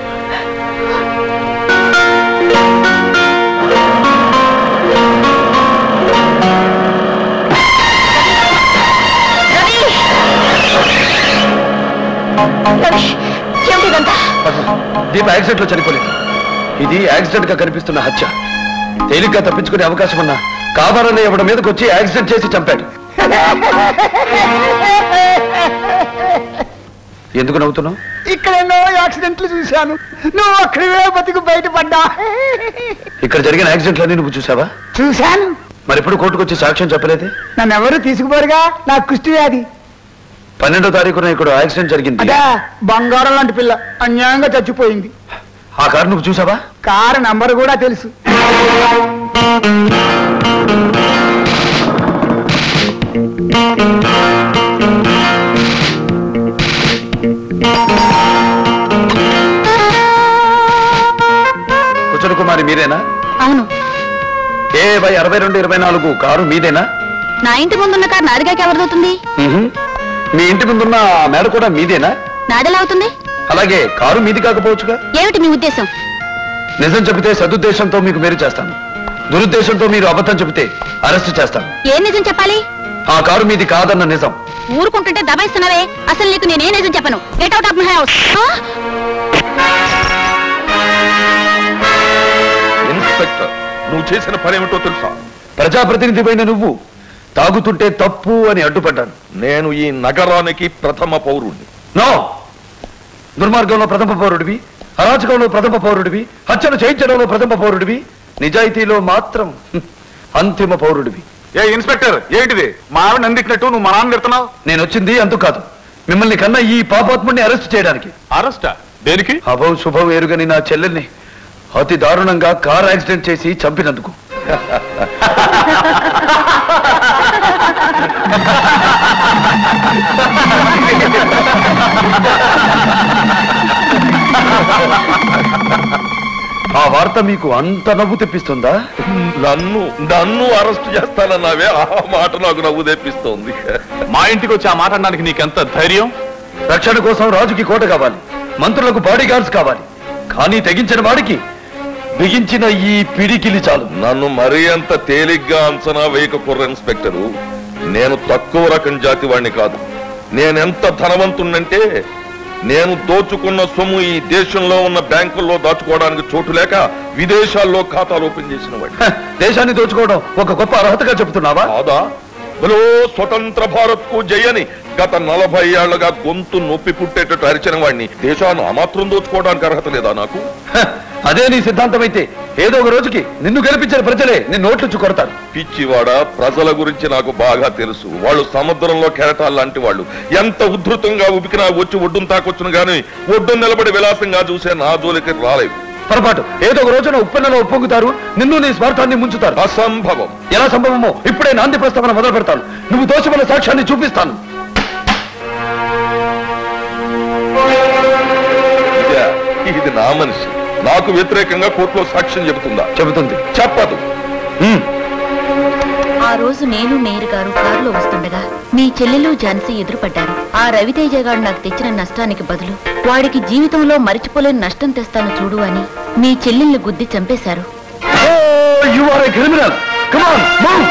ఏమిటిదంతా దీప యాక్సిడెంట్ లో చనిపోలేదు ఇది యాక్సిడెంట్ గా కనిపిస్తున్న హత్య తేలిగ్గా తప్పించుకునే అవకాశం ఉన్నా కావాలనే ఎవడ మీదకి వచ్చి యాక్సిడెంట్ చేసి చంపాడు ఎందుకు నవ్వుతున్నావు ఇక్కడ ఎన్నో యాక్సిడెంట్లు చూశాను నువ్వు అక్కడివే బతికి బయటపడ్డా ఇక్కడ జరిగిన యాక్సిడెంట్లన్నీ నువ్వు చూసావా చూశాను మరి ఎప్పుడు కోర్టుకు వచ్చి సాక్ష్యం చెప్పలేదే నన్ను ఎవరు తీసుకుపోరుగా నాకు కుష్టి వ్యాధి పన్నెండో తారీఖున ఇక్కడ యాక్సిడెంట్ జరిగింది అదే బంగారం లాంటి పిల్ల అన్యాయంగా చచ్చిపోయింది ఆ కారు నువ్వు చూసావా కారు నంబర్ కూడా తెలుసు కుచల కుమారి మీరేనా అవును ఏ బై అరవై రెండు ఇరవై నాలుగు కారు మీదేనా నా ఇంటి ముందున్న కారు నాదిగాకి ఎవరిదవుతుంది మ్మ్హ. మీ ఇంటి ముందున్న ఆ మేడ కూడా మీదేనా నాదెలా అవుతుంది అలాగే కారు మీది కాకపోవచ్చుగా ఏమిటి మీ ఉద్దేశం నిజం చెబితే సదుద్దేశంతో మీకు మేలు చేస్తాను దురుద్దేశంతో మీరు అబద్ధం చెబితే అరెస్ట్ చేస్తాను ఏం నిజం చెప్పాలి ఆ కారు మీది కాదన్న నిజం ఊరుకుంటుంటే దబాయిస్తున్నావే అసలు నీకు నేనే నిజం చెప్పను get out of my house inspector నువ్వు చేసిన పని ఏమిటో తెలుసా ప్రజాప్రతినిధిపైన నువ్వు తాగుతుంటే తప్పు అని అడ్డుపడ్డాను నేను ఈ నగరానికి ప్రథమ పౌరుణ్ణి నో దుర్మార్గంలో ప్రథమ పౌరుడివి అరాచకంలో ప్రథమ పౌరుడివి హత్యను చేయించడంలో ప్రథమ పౌరుడివి నిజాయితీలో మాత్రం హ్మ్, అంతిమ పౌరుడివి ఏ ఇన్స్పెక్టర్ ఏంటిది మా ఆవిడ అందిట్టినట్టు నువ్వు మా నాన్న తిడుతున్నావు నేను వచ్చింది అంతు కాదు మిమ్మల్ని కన్నా ఈ పాపాత్ముడిని అరెస్ట్ చేయడానికి అరెస్టా దేనికి అభం శుభం ఎరుగని నా చెల్లెల్ని అతి దారుణంగా కార్ యాక్సిడెంట్ చేసి చంపినందుకు ఆ వార్త మీకు అంత నవ్వు తెప్పిస్తుందా నన్ను నన్ను అరెస్ట్ చేస్తానన్నావే ఆ మాట నాకు నవ్వు తెప్పిస్తోంది మా ఇంటికి వచ్చి ఆ మాట అనడానికి నీకెంత ధైర్యం రక్షణ కోసం రాజుకి కోట కావాలి మంత్రులకు బాడీ గార్డ్స్ కావాలి కానీ తెగించిన వాడికి బిగించిన ఈ పిడికిలి చాలు నన్ను మరీ అంత తేలిగ్గా అంచనా వేయక కుర్ర ఇన్స్పెక్టరు నేను తక్కువ రకం జాతి వాణ్ణి కాదు నేనెంత ధనవంతుణ్ణంటే నేను దోచుకున్న సొమ్ము ఈ దేశంలో ఉన్న బ్యాంకుల్లో దాచుకోవడానికి చోటు లేక విదేశాల్లో ఖాతాలు ఓపెన్ చేసిన వాడిని హ, దేశాన్ని దోచుకోవడం ఒక గొప్ప అర్హతగా చెబుతున్నావా కాదా బలో స్వతంత్ర భారత్ కు జయని గత నలభై ఏళ్లుగా గొంతు నొప్పి పుట్టేటట్టు అరిచిన వాడిని దేశాన్ని ఆ మాత్రం దోచుకోవడానికి అర్హత లేదా నాకు హ, అదే నీ సిద్ధాంతం అయితే ఏదో ఒక రోజుకి నిన్ను గెలిపించిన ప్రజలే నిన్ను నోట్లుచ్చు కొడతారు పిచ్చివాడ ప్రజల గురించి నాకు బాగా తెలుసు వాళ్ళు సముద్రంలో కెరటాలు లాంటి వాళ్ళు ఎంత ఉద్ధృతంగా ఉబికినా వచ్చి ఒడ్డును తాకొచ్చును గాని ఒడ్డు నిలబడి విలాసంగా చూసే నా జోలికి రాలేవు పొరపాటు ఏదో ఒక రోజున ఉప్పెన్నలో ఉప్పొంగుతారు నిన్ను నీ స్వార్థాన్ని ముంచుతారు అసంభవం ఎలా సంభవమో ఇప్పుడే నాంది ప్రస్తావన మొదలు పెడతాను నువ్వు దోషముల సాక్ష్యాన్ని చూపిస్తాను ఇదే, ఇది నా మనిషి నాకు వ్యతిరేకంగా కోర్టులో సాక్ష్యం చెబుతుందా చెబుతుంది చెప్పదు ఆ రోజు నేను మేయర్ గారు కారులో వస్తుండగా మీ చెల్లెలు ఝాన్సీ ఎదురుపడ్డారు ఆ రవితేజ గారు నాకు తెచ్చిన నష్టానికి బదులు వాడికి జీవితంలో మరిచిపోలేని నష్టం తెస్తాను చూడు అని మీ చెల్లెల్ని గుద్ది చంపేశారు you are a criminal come on move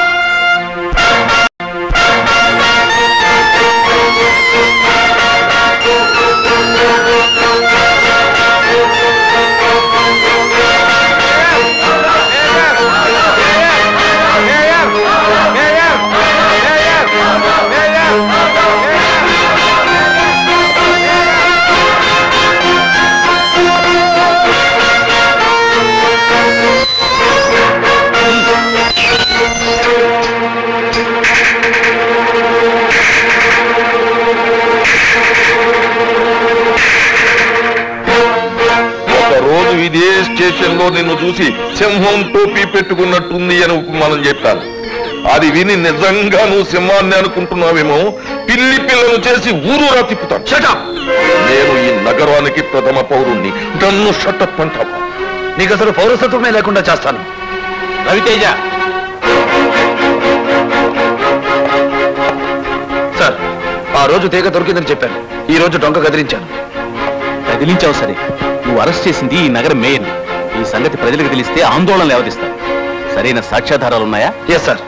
ఒక రోజు ఇదే స్టేషన్ లో నిన్ను చూసి సింహం టోపీ పెట్టుకున్నట్టుంది అని ఉపమానం చెప్పాను అది విని నిజంగా నువ్వు సింహాన్ని అనుకుంటున్నావేమో పిల్లి పిల్లను చేసి ఊరూరా తిప్పుతాను షటప్ నేను ఈ నగరానికి ప్రథమ పౌరుణ్ణి నన్ను షటప్ అంటావా నీకు అసలు పౌరసత్వమే లేకుండా చేస్తాను రవితేజ సార్ ఆ రోజు తీగ దొరికిందని చెప్పాను ఈ రోజు డొంక కదిలించాను కదిలించావు సరే నువ్వు అరెస్ట్ చేసింది ఈ నగర మేయర్ని ఈ సంగతి ప్రజలకు తెలిస్తే ఆందోళన లేవదీస్తారు సరైన సాక్ష్యాధారాలు ఉన్నాయా ఎస్ సార్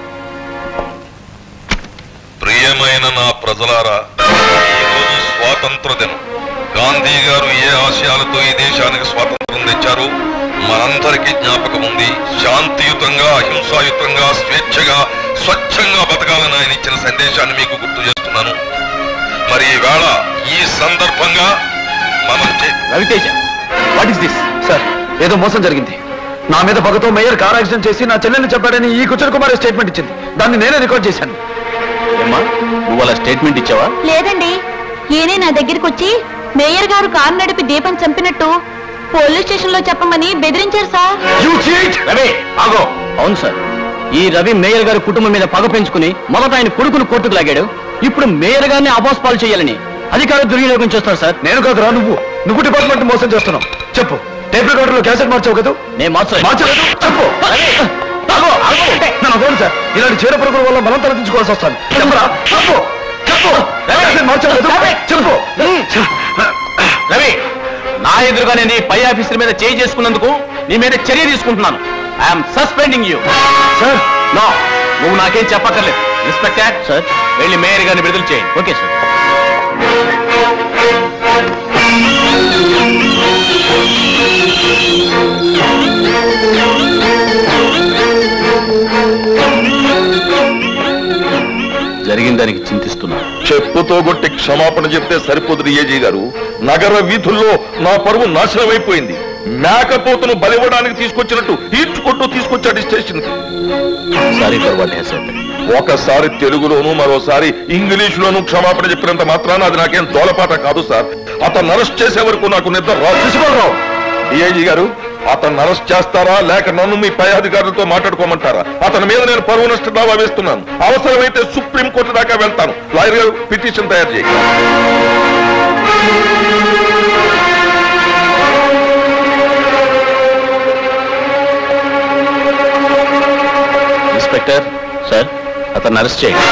ప్రియమైన నా ప్రజలారా ఈరోజు స్వాతంత్ర దినం గాంధీ గారు ఏ ఆశయాలతో ఈ దేశానికి స్వాతంత్రం తెచ్చారో మనందరికీ జ్ఞాపకం ఉంది శాంతియుతంగా అహింసాయుతంగా స్వేచ్ఛగా స్వచ్ఛంగా బతకాలని ఆయన ఇచ్చిన సందేశాన్ని మీకు గుర్తు చేస్తున్నాను మరి ఈవేళ ఈ సందర్భంగా మనం చే- Raviteja what is this sir ఏదో మోసం జరిగింది నా మీద పగతో మేయర్ కార్ యాక్సిడెంట్ చేసి నా చెల్లెల్ని చెప్పాడని ఈ కుచర్ కుమార్ స్టేట్మెంట్ ఇచ్చింది దాన్ని నేనే రికార్డ్ చేశాను ఏమ్మా నువ్వు అలా స్టేట్మెంట్ ఇచ్చావా లేదండి ఈయనే నా దగ్గరికి వచ్చి మేయర్ గారు కారు నడిపి దీపం చంపినట్టు పోలీస్ స్టేషన్ లో చెప్పమని బెదిరించారు సార్ రవి ఆగో అవును సార్ ఈ రవి మేయర్ గారి కుటుంబం మీద పగ పెంచుకుని మొదట ఆయన కొడుకును కోర్టుకు లాగాడు ఇప్పుడు మేయర్ గారిని అపోస్పాలు చేయాలని అధికారులు దుర్వినియోగం చేస్తారు సార్ నేను కాదురా నువ్వు నువ్వు డిపార్ట్మెంట్ మోసం చేస్తున్నావు చెప్పు టేప్ రికార్డర్ లో క్యాసెట్ మార్చావు కదా నేను మార్చలేదు మార్చలేదు చెప్పు ఆగు, ఆగు. నన్ను వదలండి సార్ ఇలాంటి చీడ పురుగుల వల్ల మనం తలదించుకోవాల్సి వస్తాను చెప్పరా చెప్పు చెప్పు క్యాసెట్ మార్చావు కదా చెప్పు రవి నా ఎదురుగానే నీ పై ఆఫీసర్ మీద చేయి చేసుకున్నందుకు నీ మీద చర్య తీసుకుంటున్నాను I'm suspending you sir no నువ్వు నాకేం చెప్పక్కర్లేదు ఇన్స్పెక్టర్ సార్ వెళ్ళి మేయర్ గారిని విడుదల చేయండి ఓకే సార్ జరిగిన దానికి చింతిస్తున్నాను చెప్పుతో కొట్టి క్షమాపణ చెప్తే సరిపోదు ఏజీ గారు నగర వీధుల్లో నా పరువు నాశనం అయిపోయింది మేకపోతును బలివ్వడానికి తీసుకొచ్చినట్టు ఈడ్చుకుంటూ తీసుకొచ్చాడు station sorry for what has ఒకసారి తెలుగులోను మరోసారి ఇంగ్లీషులోను క్షమాపణ చెప్పినంత మాత్రాన అది నాకేం దోలపాట కాదు సార్ అతను అరెస్ట్ చేసే వరకు నాకు నిద్ర రాదు డిఐజీ గారు అతను అరెస్ట్ చేస్తారా లేక నన్ను మీ పై అధికారులతో మాట్లాడుకోమంటారా అతని మీద నేను పరువు నష్ట దావా వేస్తున్నాను అవసరమైతే సుప్రీం కోర్టు దాకా వెళ్తాను లాయర్ గారు పిటిషన్ తయారు చేయి ఇన్స్పెక్టర్ సార్ అతన్ని అరెస్ట్ చేయండి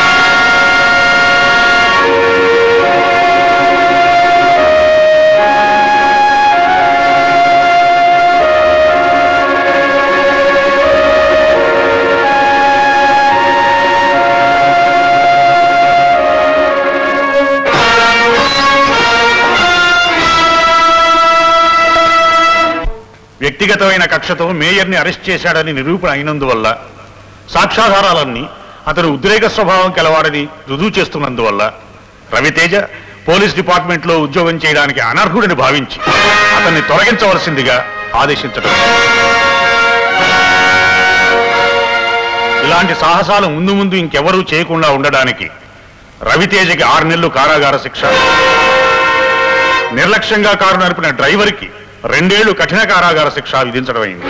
వ్యక్తిగతమైన కక్షతో మేయర్ని అరెస్ట్ చేశాడని నిరూపణ అయినందువల్ల సాక్ష్యాధారాలన్నీ అతను ఉద్రేక స్వభావం కలవాడని రుజువు చేస్తున్నందువల్ల రవితేజ పోలీస్ డిపార్ట్మెంట్ లో ఉద్యోగం చేయడానికి అనర్హుడని భావించి అతన్ని తొలగించవలసిందిగా ఆదేశించడం ఇలాంటి సాహసాలు ముందు ముందు ఇంకెవరూ చేయకుండా ఉండడానికి రవితేజకి ఆరు నెలలు కారాగార శిక్ష నిర్లక్ష్యంగా కారు నడిపిన డ్రైవర్కి రెండేళ్లు కఠిన కారాగార శిక్ష విధించడం అయింది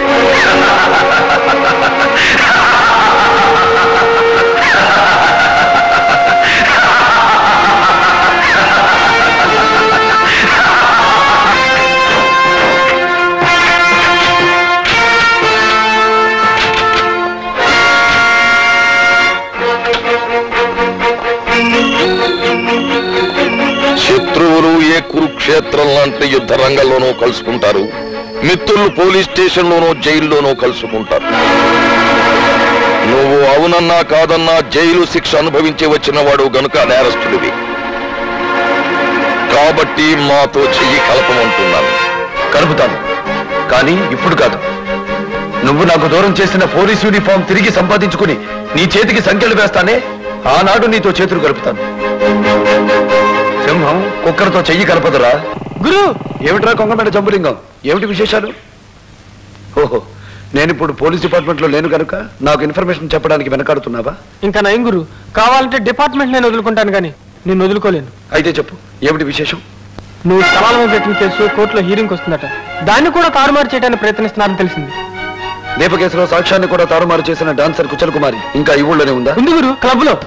శత్రువులు ఏ కురుక్షేత్రం లాంటి యుద్ధ రంగంలోనూ కలుసుకుంటారు మిత్రులు పోలీస్ స్టేషన్లోనూ జైల్లోనూ కలుసుకుంటారు నువ్వు అవునన్నా కాదన్నా జైలు శిక్ష అనుభవించి వచ్చిన వాడు గనుక నేరస్తుడివి కాబట్టి మాతో చెయ్యి కలపమంటున్నాను కలుపుతాను కానీ ఇప్పుడు కాదు నువ్వు నాకు దూరం చేసిన పోలీస్ యూనిఫామ్ తిరిగి సంపాదించుకుని నీ చేతికి సంఖ్యలు వేస్తానే ఆనాడు నీతో చేతులు కలుపుతాను సింహం కుక్కరతో చెయ్యి కలపదురా గురు ఏమిట్రా కొంగమేడ జంబులింగం ఏమిటి విశేషాలు ఓహో నేను ఇప్పుడు పోలీస్ డిపార్ట్మెంట్ లో లేను కనుక నాకు ఇన్ఫర్మేషన్ చెప్పడానికి వెనకాడుతున్నావా ఇంకా నయం గురు కావాలంటే డిపార్ట్మెంట్ నేను వదులుకుంటాను కానీ నేను వదులుకోలేను అయితే చెప్పు ఏమిటి విశేషం నువ్వు స్థలాలను పెట్టిన కేసు కోర్టులో హీరింగ్ వస్తుందట దాన్ని కూడా తారుమారు చేయడానికి ప్రయత్నిస్తున్నారని తెలిసింది దీప కేసులో సాక్ష్యాన్ని కూడా తారుమారు చేసిన డాన్సర్ కుచల్ కుమారి ఇంకా ఈ ఊళ్ళోనే ఉందా ఉంది గురు క్లబ్ లో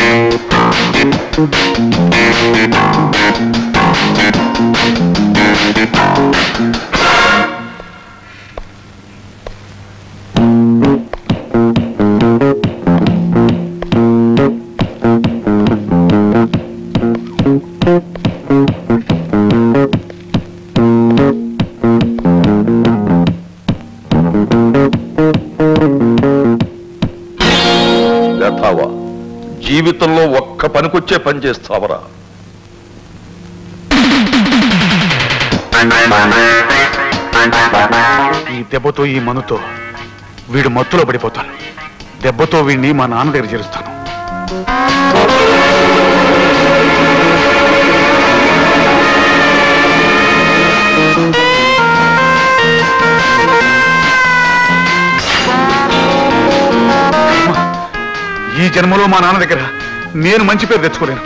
వ్యథావా జీవితంలో ఒక్క పనికొచ్చే పని చేస్తావరా ఈ దెబ్బతో ఈ మనుతో వీడు మత్తులో పడిపోతాను దెబ్బతో వీడిని మా నాన్న దగ్గర చేరుస్తాను ఈ జన్మలో మా నాన్న దగ్గర నేను మంచి పేరు తెచ్చుకోలేను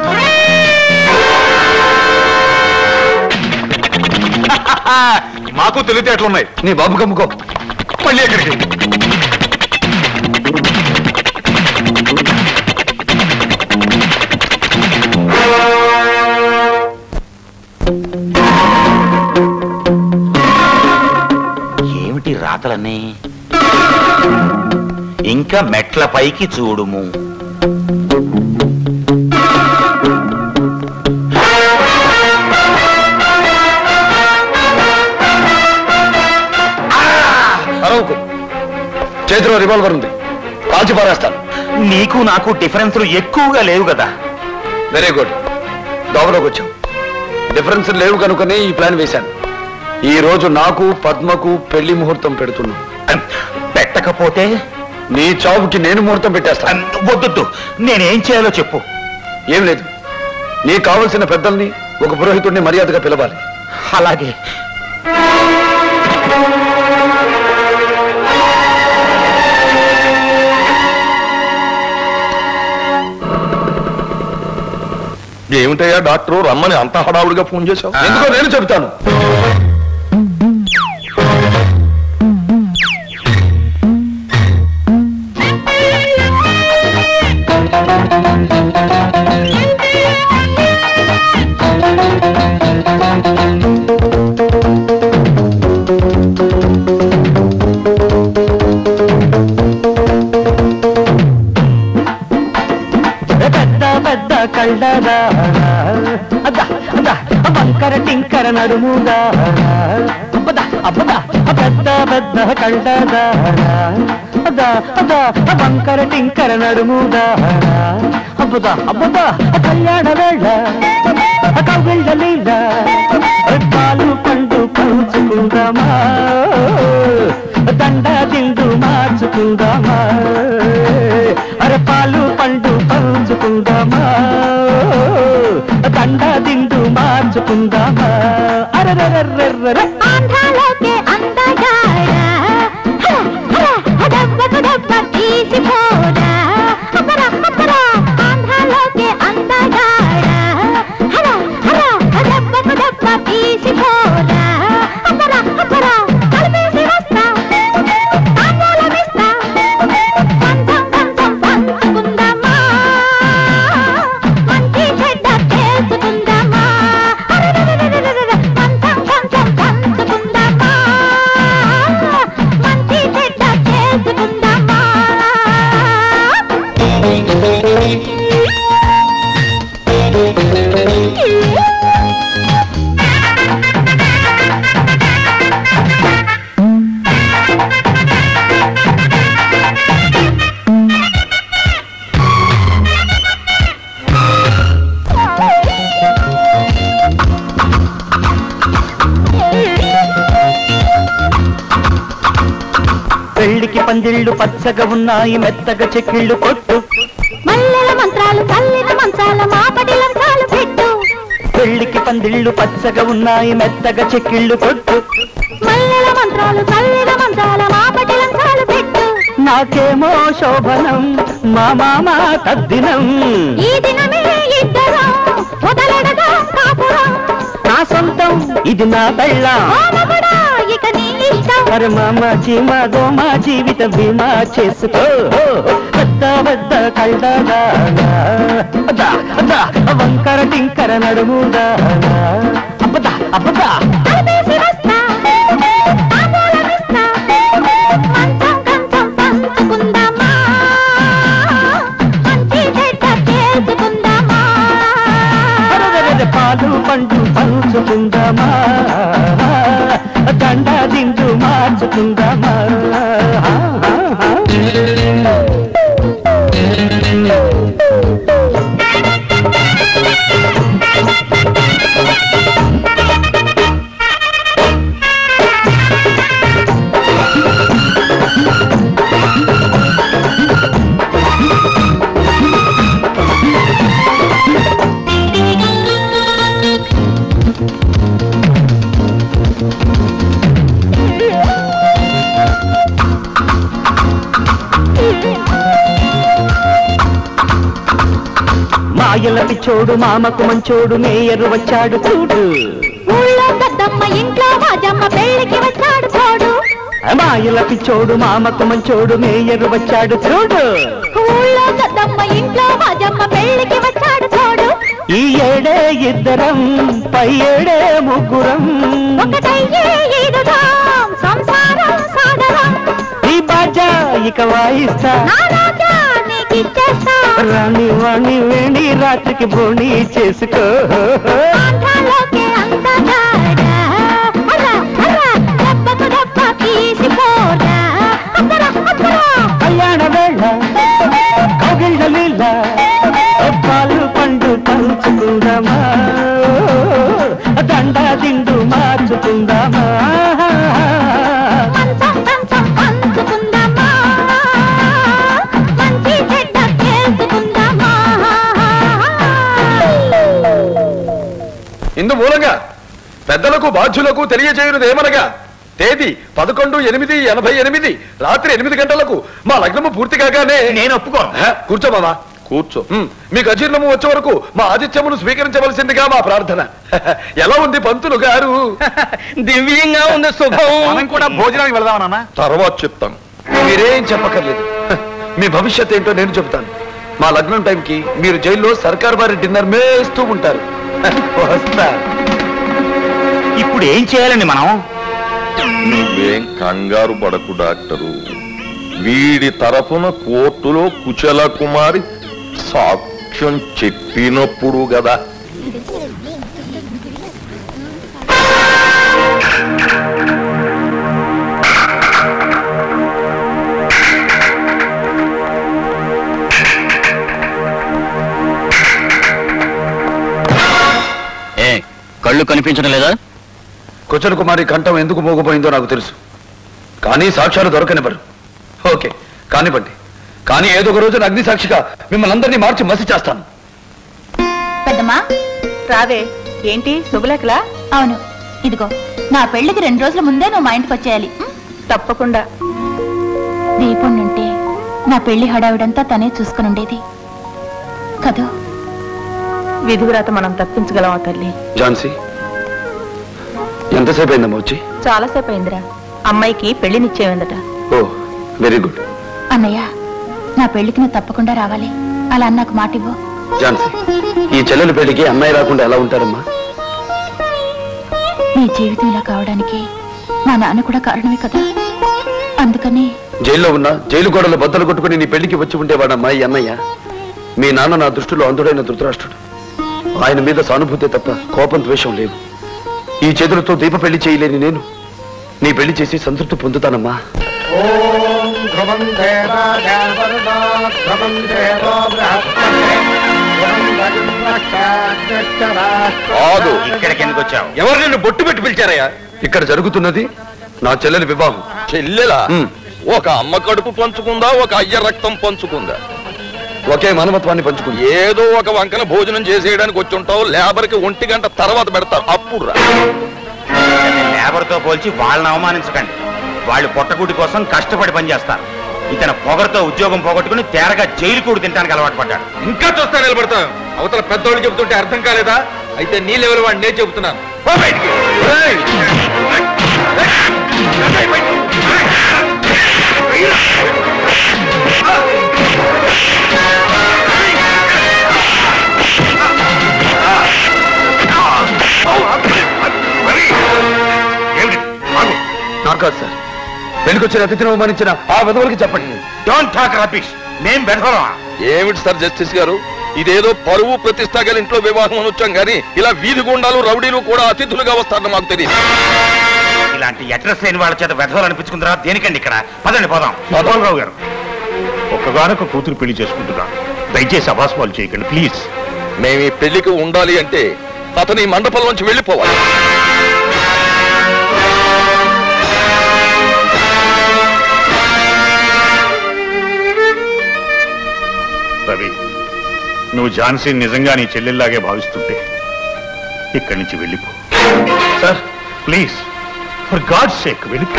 మాకు తెలివితేటలున్నాయి నీ బాబు కమ్ముకో మళ్ళీ ఎక్కడికి ఏమిటి రాతలన్నీ ఇంకా మెట్ల పైకి చూడుము అరవకు చేతిలో రివాల్వర్ ఉంది కాల్చి పారేస్తాను నీకు నాకు డిఫరెన్స్లు ఎక్కువగా లేవు కదా వెరీ గుడ్ దోవలోకి వచ్చావు డిఫరెన్స్ లేవు కనుకనే ఈ ప్లాన్ వేశాను ఈ రోజు నాకు పద్మకు పెళ్లి ముహూర్తం పెడుతున్నాను పెట్టకపోతే నీ చావుకి నేను ముహూర్తం పెట్టేస్తాను వద్దు నేనేం చేయాలో చెప్పు ఏం లేదు నీకు కావలసిన పెద్దల్ని ఒక పురోహితుడిని మర్యాదగా పిలవాలి అలాగే ఏమిటయ్యా డాక్టర్ రమ్మని అంత హడావుడిగా ఫోన్ చేశావు ఎందుకో నేను చెబుతాను పెద్ద పెద్ద కళ్ళదా అద్దా అద్దా వంకర టింకర నడుముదా అబ్బదా అబ్బదా పెద్ద పెద్ద కళ్ళదా అద్దా అద్దా వంకర టింకర నడుముదా అబ్బదా అబ్బదా కళ్యాణ వేళ కవిళ్ళ లీల పాలు పండు పంచుకుందామా దండ దిండు మార్చుకుందామా అరే పాలు పండు పంచుకుందామా దండ దిండు మార్చుకుందామా అరరరర్రర్ర ఆంధ్రాలోకే అందగాడా డబ్బకు డబ్బ తీసిపోరా అబ్బరా అబ్బరా ఆంధ్రాలోకే అందగాడా హర హర డబ్బకు డబ్బ తీసిపోరా అబ్బరా అబ్బరా కలిపేసి వస్తా తాంబూలమిస్తా పంచం పంచం పంచుకుందామా మంచి చెడ్డ తెలుసుకుందామా అరెరెరెరెరెరెరె, పంచం పంచం పంచుకుందామా మంచి చెడ్డ తెలుసుకుందామా పెళ్లికి పందిళ్ళు పచ్చగా ఉన్నాయి మెత్తగా చెక్కిళ్ళు కొట్టు మల్లెల మంత్రాలు చల్లిన మంచాల మాపటి లంచాలు పెట్టు పెళ్లికి పందిళ్ళు పచ్చగా ఉన్నాయి మెత్తగా చెక్కిళ్ళు కొట్టు మల్లెల మంత్రాలు చల్లిన మంచాల మాపటి లంచాలు పెట్టు నాకేమో శోభనం మా మామ తద్దినం ఈ దినమే ఇద్దరం మొదలెడగా కాపురం నా సొంతం ఇది నా పెళ్ళ కూడా ఇక నీ ఇష్టం మరి మామ చీమ దోమ జీవిత బీమా చేసుకో పెద్ద పెద్ద కళ్ళదా వంకర టింకర నడుముదా అబ్బదా అబ్బదా కలిపేసి వస్తా తాంబూలమిస్తా మంచం కంచం పంచుకుందామా మంచి చెడ్డ తెలుసుకుందామా అరెరెరెరె పాలు పండు పంచుకుందామా దండ దిండు మార్చుకుందామా మాయల పిచ్చోడు మామకు మంచోడు మేయరు వచ్చాడు చూడు ఊళ్ళో పెద్దమ్మ ఇంట్లో రాజమ్మ పెళ్లికి వచ్చాడు తోడు మాయల పిచ్చోడు మామకు మంచోడు మేయరు వచ్చాడు చూడు ఊళ్ళో పెద్దమ్మ ఇంట్లో రాజమ్మ పెళ్లికి వచ్చాడు తోడు ఈ ఏడే ఇద్దరం పై ఏడే ముగ్గురం ఒకటయ్యే ఈదుదాం సంసారం సాగరం ఈ బాజా ఇక వాయిస్తా నా రాజా నీకిచ్చేస్తా రాణి వాణి వేణి రాత్రికి బోణి చేసుకో ఆంధ్రాలోకే అందగాడా అలా అలా దెబ్బకు దెబ్బ తీసిపోరా అబ్బరా అబ్బరా కళ్యాణ వేళ కౌగిళ్ళ లీల పాలు పండు పంచుకుందామా దండ దిండు మార్చుకుందామా మంచం కంచం పంచుకుందామా మంచి చెడ్డ తెలుసుకుందామా ఇందు మూలంగా పెద్దలకు బాధ్యులకు తెలియజేయున్నది ఏమనగా తేదీ పదకొండు ఎనిమిది ఎనభై ఎనిమిది రాత్రి ఎనిమిది గంటలకు మా లగ్నము పూర్తి కాగానే నేను ఒప్పుకో కూర్చో మామా కూర్చో ఉమ్, మీకు అజీర్ణము వచ్చే వరకు మా ఆతిథ్యమును స్వీకరించవలసిందిగా మా ప్రార్థన ఎలా ఉంది పంతులు గారు దివ్యంగా ఉంది శుభం మనం కూడా భోజనానికి వెళదాం నాన్న తర్వాత చెప్తాను మీరేం చెప్పక్కర్లేదు హ, మీ భవిష్యత్ ఏంటో నేను చెబుతాను మా లగ్నం టైంకి మీరు జైల్లో సర్కార్ వారి డిన్నర్ మేస్తూ ఉంటారు హ, వస్తా ఇప్పుడు ఏం చేయాలండి మనం నువ్వేం కంగారు పడకు డాక్టరు వీడి తరఫున కోర్టులో కుచల కుమారి సాక్ష్యం చెప్పినప్పుడు కదా ఏ కళ్ళు కనిపించడం లేదా కుచల కుమారి కంఠం ఎందుకు మోగపోయిందో నాకు తెలుసు కానీ సాక్ష్యాలు దొరకనివ్వరు ఓకే కానివ్వండి కానీ ఏదో ఒక రోజున అగ్ని సాక్షిగా మిమ్మల్ని అందరినీ మార్చి మసి చేస్తాను పెద్దమ్మా రావే ఏంటి శుభలేఖలా అవును ఇదిగో నా పెళ్లికి రెండు రోజుల ముందే నువ్వు మా ఇంటికి వచ్చేయాలి ఉం? తప్పకుండా దీపం నుంటే నా పెళ్లి హడావిడంతా తనే చూసుకుని ఉండేది కదూ విధివ్రాత మనం తప్పించగలమా తల్లి ఝాన్సీ ఎంతసేపు అయిందమ్మా వచ్చి చాలాసేపు అయిందిరా అమ్మాయికి పెళ్లి నిశ్చయమైందట ఓ వెరీ గుడ్ అన్నయ్య నా పెళ్లికి నువ్వు తప్పకుండా రావాలి అలా అన్నాకు మాట ఇవ్వు ఝాన్సీ ఈ చెల్లెల పెళ్లికి అమ్మాయి రాకుండా ఎలా ఉంటారమ్మా నీ జీవితం ఇలా కావడానికి మా నాన్న కూడా కారణమే కదా అందుకని జైల్లో ఉన్న జైలు గోడలు బద్దలు కొట్టుకుని నీ పెళ్లికి వచ్చి ఉండేవాడమ్మా ఈ అన్నయ్య మీ నాన్న నా దృష్టిలో అందుడైన ధృతరాష్ట్రుడు ఆయన మీద సానుభూతి తప్ప కోపం ద్వేషం లేవు ఈ చేతులతో దీప పెళ్లి చేయలేని నేను నీ పెళ్లి చేసి సంతృప్తి పొందుతానమ్మా ఓం ధ్రువం దేవాయ వరుణో ధ్రువం దేవో కాదు ఇక్కడికి ఎందుకు వచ్చావు ఎవరు నిన్ను బొట్టు పెట్టి పిలిచారయ్యా ఇక్కడ జరుగుతున్నది నా చెల్లెలి వివాహం చెల్లెలా ఒక అమ్మ కడుపు పంచుకుందా ఒక అయ్య రక్తం పంచుకుందా ఒకే మానవత్వాన్ని పంచుకుంది ఏదో ఒక వంకన భోజనం చేసేయడానికి వచ్చి ఉంటావు లేబర్ కి ఒంటి గంట తర్వాత పెడతారు అప్పుడు రా లేబర్తో పోల్చి వాళ్ళని అవమానించకండి వాళ్ళు పొట్టకూటి కోసం కష్టపడి పనిచేస్తారు ఇతను పొగరుతో ఉద్యోగం పోగొట్టుకుని తేరగా జైలు కూడి తినడానికి అలవాటు పడ్డాడు ఇంకా చూస్తా నిలబడతాం అవతల పెద్దోళ్ళు చెబుతుంటే అర్థం కాలేదా అయితే నీ లెవెల్ వాడిని నేను చెబుతున్నాను పో బయటికి. ఏయ్! నాకు కాదు సార్ పెళ్లికొచ్చిన అతిథిని అవమానించిన ఆ విధవులకి చెప్పండి డోంట్ టాక్ రబిష్ మేం బెదవరా ఏమిటి సార్ జస్టిస్ గారు ఇదేదో పరువు ప్రతిష్ట గల ఇంట్లో వివాహం అని వచ్చాం కానీ ఇలా వీధి గుండాలు రౌడీలు కూడా అతిథులుగా వస్తారని మాకు తెలియదు ఇలాంటి అడ్రస్ లేని వాళ్ళ చేత వెధవలు అనిపించుకుంటారా దేనికండి ఇక్కడ పదండి పోదాం రావు గారు ఒక్కగానొక్క కూతురు పెళ్లి చేసుకుంటున్నాను దయచేసి అభాస్వాలు చేయకండి ప్లీజ్ మేము ఈ పెళ్లికి ఉండాలి అంటే అతని ఈ మండపం నుంచి వెళ్ళిపోవాలి రవి నువ్వు ఝాన్సీ నిజంగా నీ చెల్లెల్లాగే భావిస్తుంటే ఇక్కడి నుంచి వెళ్ళిపో sir please for God sake వెళ్ళిపో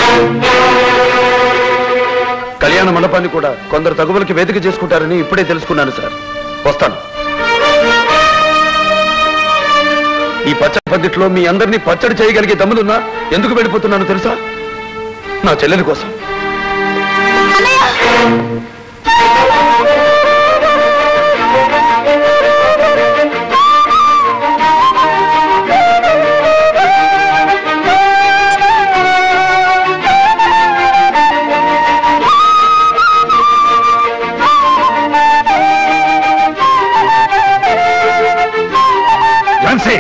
కళ్యాణ మండపాన్ని కూడా కొందరు తగువులకి వేదిక చేసుకుంటారని ఇప్పుడే తెలుసుకున్నాను సార్ వస్తాను ఈ పచ్చడి పందిట్లో మీ అందరినీ పచ్చడి చేయగలిగే దమ్ములున్నా ఎందుకు వెళ్ళిపోతున్నాను తెలుసా నా చెల్లెలి కోసం ఝాన్సీ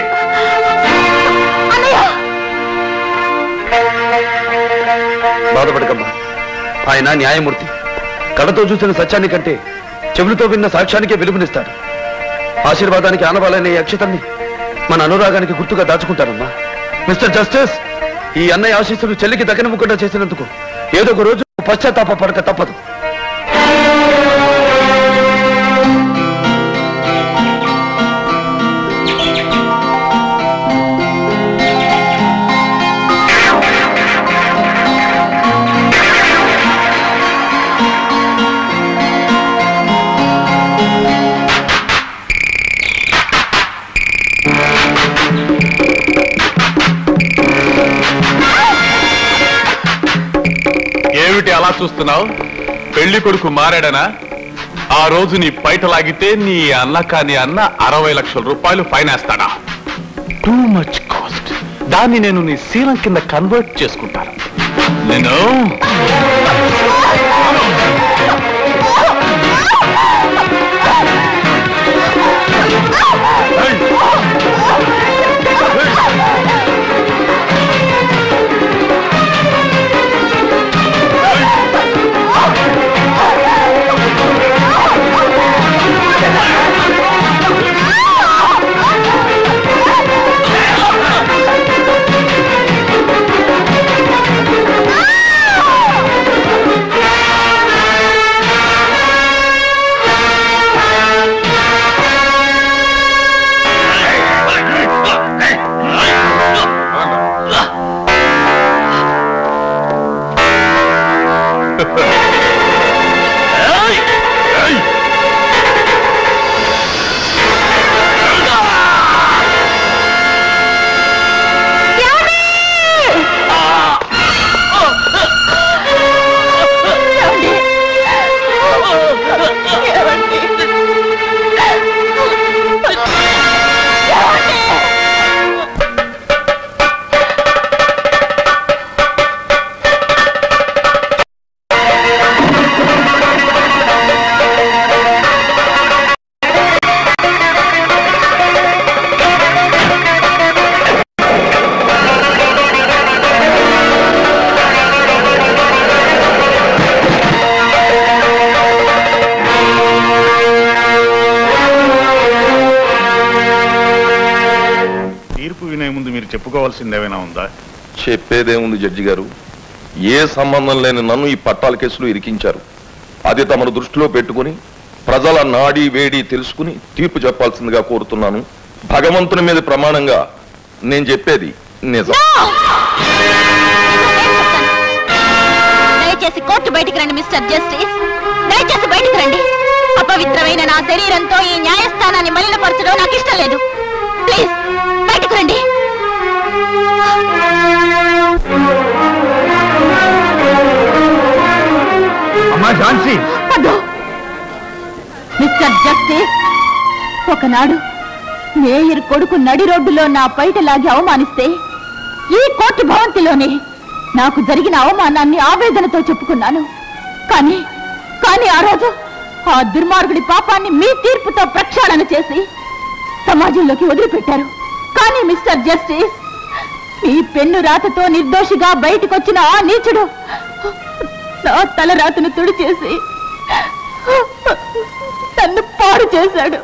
బాధపడకమ్మా ఆయన న్యాయమూర్తి కళ్ళతో చూసిన సత్యాన్ని కంటే చెవులతో విన్న సాక్ష్యానికే విలువనిస్తాడు ఆశీర్వాదానికి ఆనవాలైన ఈ అక్షతల్ని మన అనురాగానికి గుర్తుగా దాచుకుంటానమ్మా మిస్టర్ జస్టిస్ ఈ అన్నయ్య ఆశీస్సులు చెల్లికి దక్కనివ్వకుండా చేసినందుకు ఏదో ఒక రోజు పశ్చాత్తాప పడక తప్పదు ఏమిటి అలా చూస్తున్నావు పెళ్లి కొడుకు మారాడనా ఆ రోజు నీ పైట లాగితే నీ అన్న కాని అన్న అరవై లక్షల రూపాయలు ఫైన్ వేస్తాడా టూ మచ్ కాస్ట్ దాన్ని నేను నీ శీలం కింద కన్వర్ట్ చేసుకుంటాను నేను Oh! ముందు మీరు చెప్పుకోవాల్సింది ఏమైనా ఉందా చెప్పేదేముంది జడ్జి గారు ఏ సంబంధం లేని నన్ను ఈ పట్టాల కేసులో ఇరికించారు అది తమను దృష్టిలో పెట్టుకుని ప్రజల నాడి వేడి తెలుసుకుని తీర్పు చెప్పాల్సిందిగా కోరుతున్నాను భగవంతుని మీద ప్రమాణంగా నేను చెప్పేది నిజం దయచేసి కోర్టు బయటికి రండి మిస్టర్ జస్టిస్ దయచేసి బయటికి రండి అపవిత్రమైన నా శరీరంతో ఈ న్యాయస్థానాన్ని మలినపరచడం నాకు ఇష్టం లేదు ప్లీజ్ బయటకు రండి అమ్మా ఝాన్సీ అదో మిస్టర్ జస్టిస్ ఒకనాడు మేయర్ కొడుకు నడి రోడ్డులో నా పైట లాగి అవమానిస్తే ఈ కోర్టు భవంతిలోనే నాకు జరిగిన అవమానాన్ని ఆవేదనతో చెప్పుకున్నాను కానీ కానీ ఆ రోజు ఆ దుర్మార్గుడి పాపాన్ని మీ తీర్పుతో ప్రక్షాళన చేసి సమాజంలోకి వదిలిపెట్టారు కానీ మిస్టర్ జస్టిస్ మీ పెన్ను రాతతో నిర్దోషిగా బయటకొచ్చిన ఆ నీచుడు నా తలరాతను తుడిచేసి నన్ను పాడు చేశాడు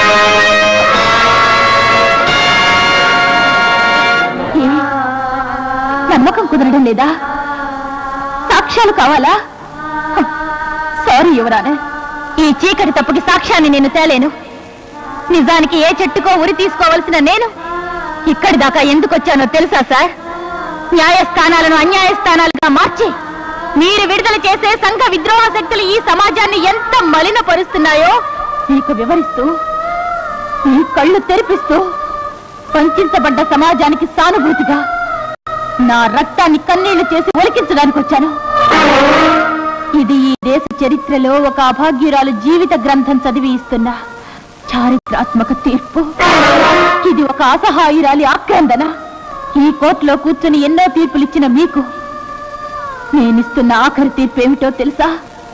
ఏ? నమ్మకం కుదరడం లేదా సాక్ష్యాలు కావాలా సారీ యువరానే ఈ చీకటి తప్పుకి సాక్ష్యాన్ని నేను తేలేను నిజానికి ఏ చెట్టుకో ఉరి తీసుకోవలసిన నేను ఇక్కడి దాకా ఎందుకు వచ్చానో తెలుసా సార్ న్యాయస్థానాలను అన్యాయస్థానాలుగా మార్చి మీరు విడుదల చేసే సంఘ విద్రోహ శక్తులు ఈ సమాజాన్ని ఎంత మలినపరుస్తున్నాయో మీకు వివరిస్తూ మీ కళ్ళు తెరిపిస్తూ వంచబడ్డ సమాజానికి సానుభూతిగా నా రక్తాన్ని కన్నీళ్లు చేసి ఒలికించడానికి వచ్చాను ఇది ఈ దేశ చరిత్రలో ఒక అభాగ్యురాలు జీవిత గ్రంథం చదివి ఇస్తున్న చారిత్రాత్మక తీర్పు ఇది ఒక అసహాయురాలి ఆక్రందన ఈ కోర్టులో కూర్చొని ఎన్నో తీర్పులిచ్చిన మీకు నేనిస్తున్న ఆఖరి తీర్పు ఏమిటో తెలుసా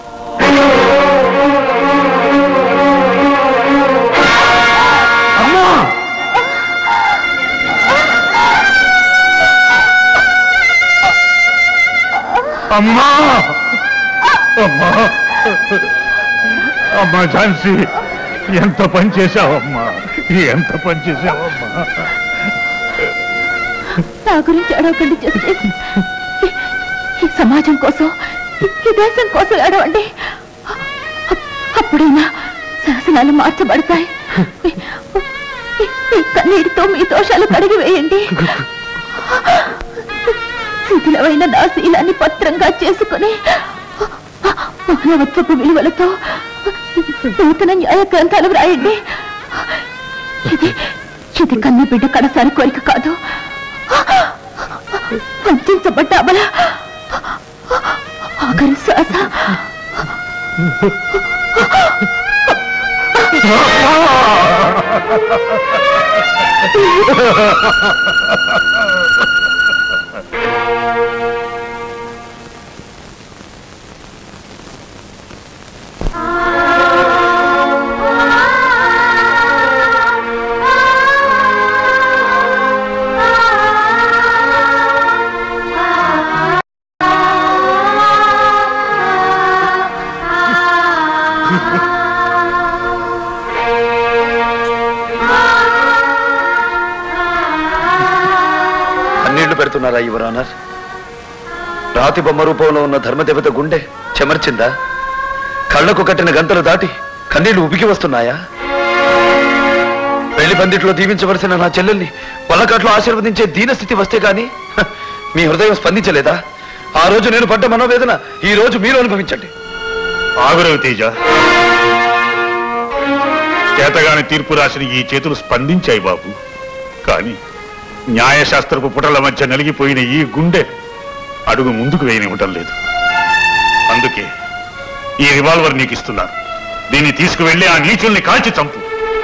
అమ్మా అమ్మా అమ్మా ఝాన్సీ ఎంత పని చేశావమ్మా ఎంత పని చేశావమ్మా నా గురించి అడగకండి జస్టిస్ ఈ- ఈ సమాజం కోసం ఈ- ఈ దేశం కోసం అడవండి అప్పుడైనా శాసనాలు మార్చబడతాయి ఈ- ఈ కన్నీటితో మీ దోషాలు కడిగి వేయండి శిథిలమైన నా శీలాన్ని పత్రంగా చేసుకుని మానవత్వపు విలువలతో నూతన న్యాయ గ్రంథాలు వ్రాయండి ఇది ఇది కన్న బిడ్డ కడసారి కోరిక కాదు వంచబడ్డ అమల ఆఖరి శ్వాస కన్నీళ్లు పెడుతున్నారా యువర్ ఆనర్ రాతి బొమ్మ రూపంలో ఉన్న ధర్మదేవత గుండె చెమర్చిందా కళ్ళకు కట్టిన గంతలు దాటి కన్నీళ్లు ఉబికి వస్తున్నాయా పెళ్లి పందిట్లో దీవించవలసిన నా చెల్లెల్ని వల్లకాట్లో ఆశీర్వదించే దీనస్థితి వస్తే గాని హ, మీ హృదయం స్పందించలేదా ఆ రోజు నేను పడ్డ మనోవేదన ఈ రోజు మీరు అనుభవించండి ఆగురవి తేజ చేతగాని తీర్పు రాసిన ఈ చేతులు స్పందించాయి బాబు కానీ న్యాయశాస్త్రపు పుటల మధ్య నలిగిపోయిన ఈ గుండె అడుగు ముందుకు వేయనివ్వటం లేదు అందుకే ఈ రివాల్వర్ నీకు ఇస్తున్నాను దీన్ని తీసుకువెళ్ళి ఆ నీచుల్ని కాల్చి చంపు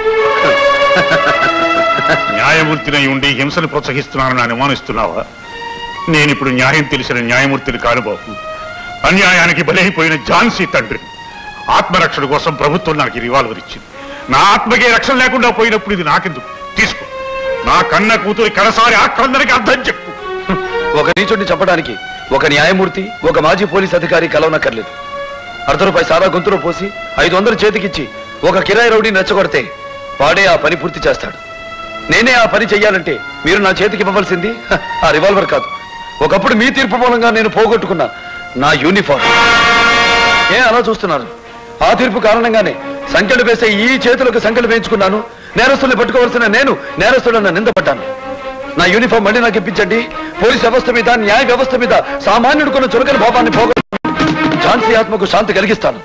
న్యాయమూర్తినై ఉండి హింసను ప్రోత్సహిస్తున్నానని అనుమానిస్తున్నావా నేనిప్పుడు న్యాయం తెలిసిన న్యాయమూర్తిని కాను బాబు అన్యాయానికి బలైపోయిన ఝాన్సీ తండ్రి ఆత్మరక్షణ కోసం ప్రభుత్వం నాకు ఈ రివాల్వర్ ఇచ్చింది నా ఆత్మకే రక్షణ లేకుండా పోయినప్పుడు ఇది నాకెందుకు తీసుకో నా కన్న కూతురి కడసారి ఆక్రందరికి అర్థం చెప్పు ఒక నీచుడిని చంపడానికి ఒక న్యాయమూర్తి ఒక మాజీ పోలీస్ అధికారి కలవనక్కర్లేదు అర్ధ రూపాయి సారా గొంతులో పోసి ఐదు వందలు చేతికిచ్చి ఒక కిరాయి రౌడీని రెచ్చగొడితే వాడే ఆ పని పూర్తి చేస్తాడు నేనే ఆ పని చెయ్యాలంటే మీరు నా చేతికి ఇవ్వవలసింది హ, ఆ రివాల్వర్ కాదు ఒకప్పుడు మీ తీర్పు మూలంగా నేను పోగొట్టుకున్న నా యూనిఫామ్ ఏ అలా చూస్తున్నారు ఆ తీర్పు కారణంగానే సంఖ్యలు వేసే ఈ చేతులకు సంఖ్యలు వేయించుకున్నాను నేరస్తుల్ని పట్టుకోవాల్సిన నేను నేరస్తులను నిందపడ్డాను నా యూనిఫామ్ మళ్ళీ నాకు ఇప్పించండి పోలీస్ వ్యవస్థ మీద న్యాయ వ్యవస్థ మీద సామాన్యుడు కొన్న చురకల భావాన్ని పోగొట్టు ఝాన్సీ ఆత్మకు శాంతి కలిగిస్తాను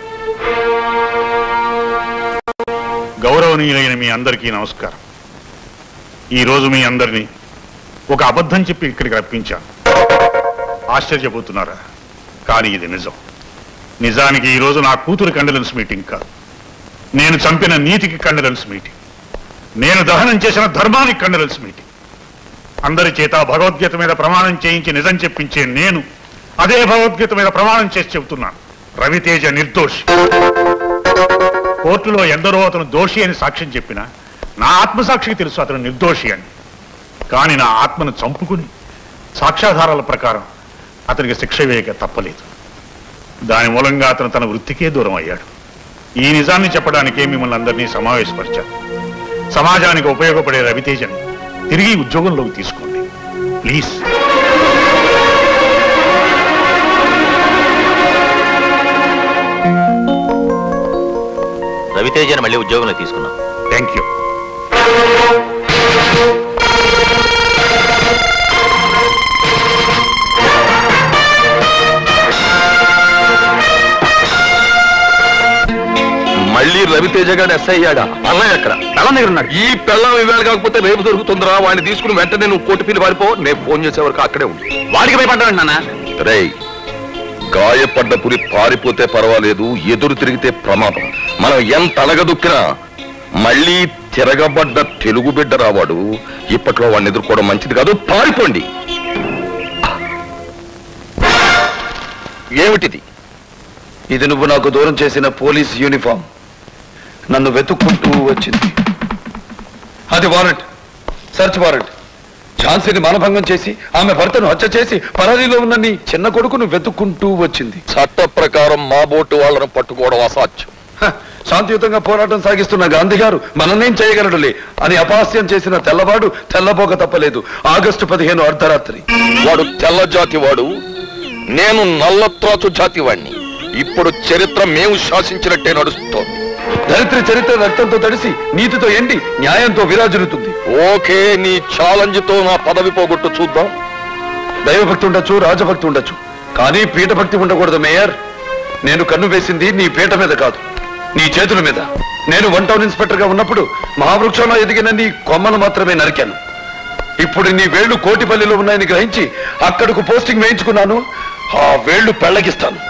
గౌరవనీయులైన మీ అందరికీ నమస్కారం ఈ రోజు మీ అందరినీ ఒక అబద్ధం చెప్పి ఇక్కడికి రప్పించాను ఆశ్చర్యపోతున్నారా కానీ ఇది నిజం నిజానికి ఈ రోజు నా కూతురు కండలెన్స్ మీటింగ్ కాదు నేను చంపిన నీతికి కండలెన్స్ మీటింగ్ నేను దహనం చేసిన ధర్మానికి కండలెన్స్ మీటింగ్ అందరి చేత భగవద్గీత మీద ప్రమాణం చేయించి నిజం చెప్పించే నేను అదే భగవద్గీత మీద ప్రమాణం చేసి చెబుతున్నాను రవితేజ నిర్దోషి కోర్టులో ఎందరో అతను దోషి అని సాక్ష్యం చెప్పినా నా ఆత్మసాక్షికి తెలుసు అతను నిర్దోషి అని కానీ నా ఆత్మను చంపుకుని సాక్ష్యాధారాల ప్రకారం అతనికి శిక్ష వేయక తప్పలేదు దాని మూలంగా అతను తన వృత్తికే దూరం అయ్యాడు ఈ నిజాన్ని చెప్పడానికే మిమ్మల్ని అందరినీ సమావేశపరిచాను సమాజానికి ఉపయోగపడే రవితేజని తిరిగి ఉద్యోగంలోకి తీసుకోండి ప్లీజ్ రవితేజని మళ్ళీ ఉద్యోగంలో తీసుకున్నాం థ్యాంక్ యూ మళ్ళీ రవితేజ గారు ఎస్ఐ అయ్యాడా అన్నయ్య అక్కడ పెళ్ళం దగ్గర ఉన్నాడు ఈ పెళ్ళం ఇవాళ కాకపోతే రేపు దొరుకుతుందిరా వాడిని తీసుకుని వెంటనే నువ్వు కోటి పిల్లి పారిపో నేను ఫోన్ చేసే వరకు అక్కడే ఉంది వాడికి భయపడ్డాడు నాన్న రేయ్ గాయపడ్డ పులి పారిపోతే పర్వాలేదు ఎదురు తిరిగితే ప్రమాదం మనం ఎంత అలగదుక్కినా మళ్ళీ తిరగబడ్డ తెలుగు బిడ్డ రావాడు ఇప్పట్లో వాడిని ఎదుర్కోవడం మంచిది కాదు పారిపోండి ఏమిటిది ఇది నువ్వు నాకు దూరం చేసిన పోలీస్ యూనిఫామ్ నన్ను వెతుక్కుంటూ వచ్చింది అది వారెంట్ సర్చ్ వారెంట్ ఝాన్సీని మానభంగం చేసి ఆమె భర్తను హత్య చేసి పరారీలో ఉన్న నీ చిన్న కొడుకును వెతుక్కుంటూ వచ్చింది చట్ట ప్రకారం మా బోటు వాళ్ళను పట్టుకోవడం అసాధ్యం హ, శాంతియుతంగా పోరాటం సాగిస్తున్న గాంధీ గారు మననేం చేయగలడులే అని అపహాస్యం చేసిన తెల్లవాడు తెల్లబోక తప్పలేదు ఆగస్టు పదిహేను అర్ధరాత్రి వాడు తెల్ల జాతి వాడు నేను నల్లత్రాచు జాతి వాణ్ణి ఇప్పుడు చరిత్ర మేము శాసించినట్టే నడుస్తోంది దరిద్ర చరిత్ర రక్తంతో తడిసి నీతితో ఎండి న్యాయంతో విరాజులుతుంది ఓకే నీ ఛాలెంజ్ తో నా పదవి పోగొట్టు చూద్దాం దైవభక్తి ఉండొచ్చు రాజభక్తి ఉండొచ్చు కానీ పీఠభక్తి ఉండకూడదు మేయర్ నేను కన్ను వేసింది నీ పీట మీద కాదు నీ చేతుల మీద నేను వన్ టౌన్ ఇన్స్పెక్టర్ గా ఉన్నప్పుడు మహావృక్షంలో ఎదిగిన నీ కొమ్మను మాత్రమే నరికాను ఇప్పుడు నీ వేళ్లు కోటిపల్లిలో ఉన్నాయని గ్రహించి అక్కడకు పోస్టింగ్ వేయించుకున్నాను ఆ వేళ్లు పెళ్లగిస్తాను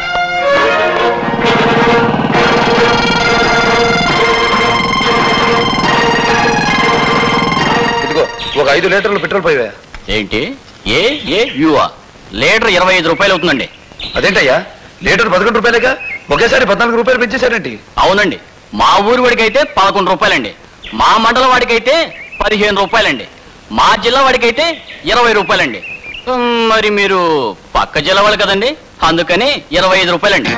ఇదిగో ఒక ఐదు లీటర్లు పెట్రోల్ పోయివే ఏంటి ఏ ఏ యువా లీటర్ ఇరవై ఐదు రూపాయలు అవుతుందండి అదేంటయ్యా లీటర్ పదకొండు రూపాయలేగా ఒకేసారి పద్నాలుగు రూపాయలు పెంచేశారేంటి అవునండి మా ఊరి వాడికైతే పదకొండు రూపాయలండి మా మండలం వాడికైతే పదిహేను రూపాయలండి మా జిల్లా వాడికైతే ఇరవై రూపాయలండి ఉమ్, మరి మీరు పక్క జిల్లా వాళ్ళు కదండి అందుకని ఇరవై ఐదు రూపాయలండి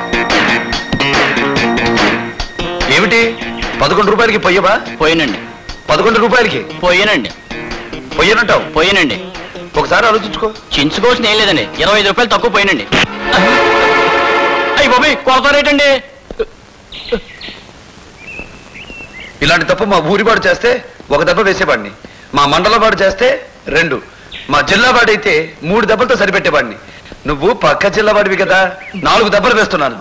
ఏమిటి పదకొండు రూపాయలకి పొయ్యవా పోయినండి పదకొండు రూపాయలకి పోయినండి పొయ్యనంటావు పోయినండి ఒకసారి ఆలోచించుకో చించుకోవాల్సిన ఏం లేదండి ఇరవై ఐదు రూపాయలు తక్కువ పోయినండి అయ్యి బాబీ కొరత రేటండి ఇలాంటి తప్పు మా ఊరివాడు చేస్తే ఒక దెబ్బ వేసేవాడిని మా మండలం వాడు చేస్తే రెండు మా జిల్లా వాడైతే మూడు దెబ్బలతో సరిపెట్టేవాడిని నువ్వు పక్క జిల్లా వాడివి కదా నాలుగు దెబ్బలు వేస్తున్నాను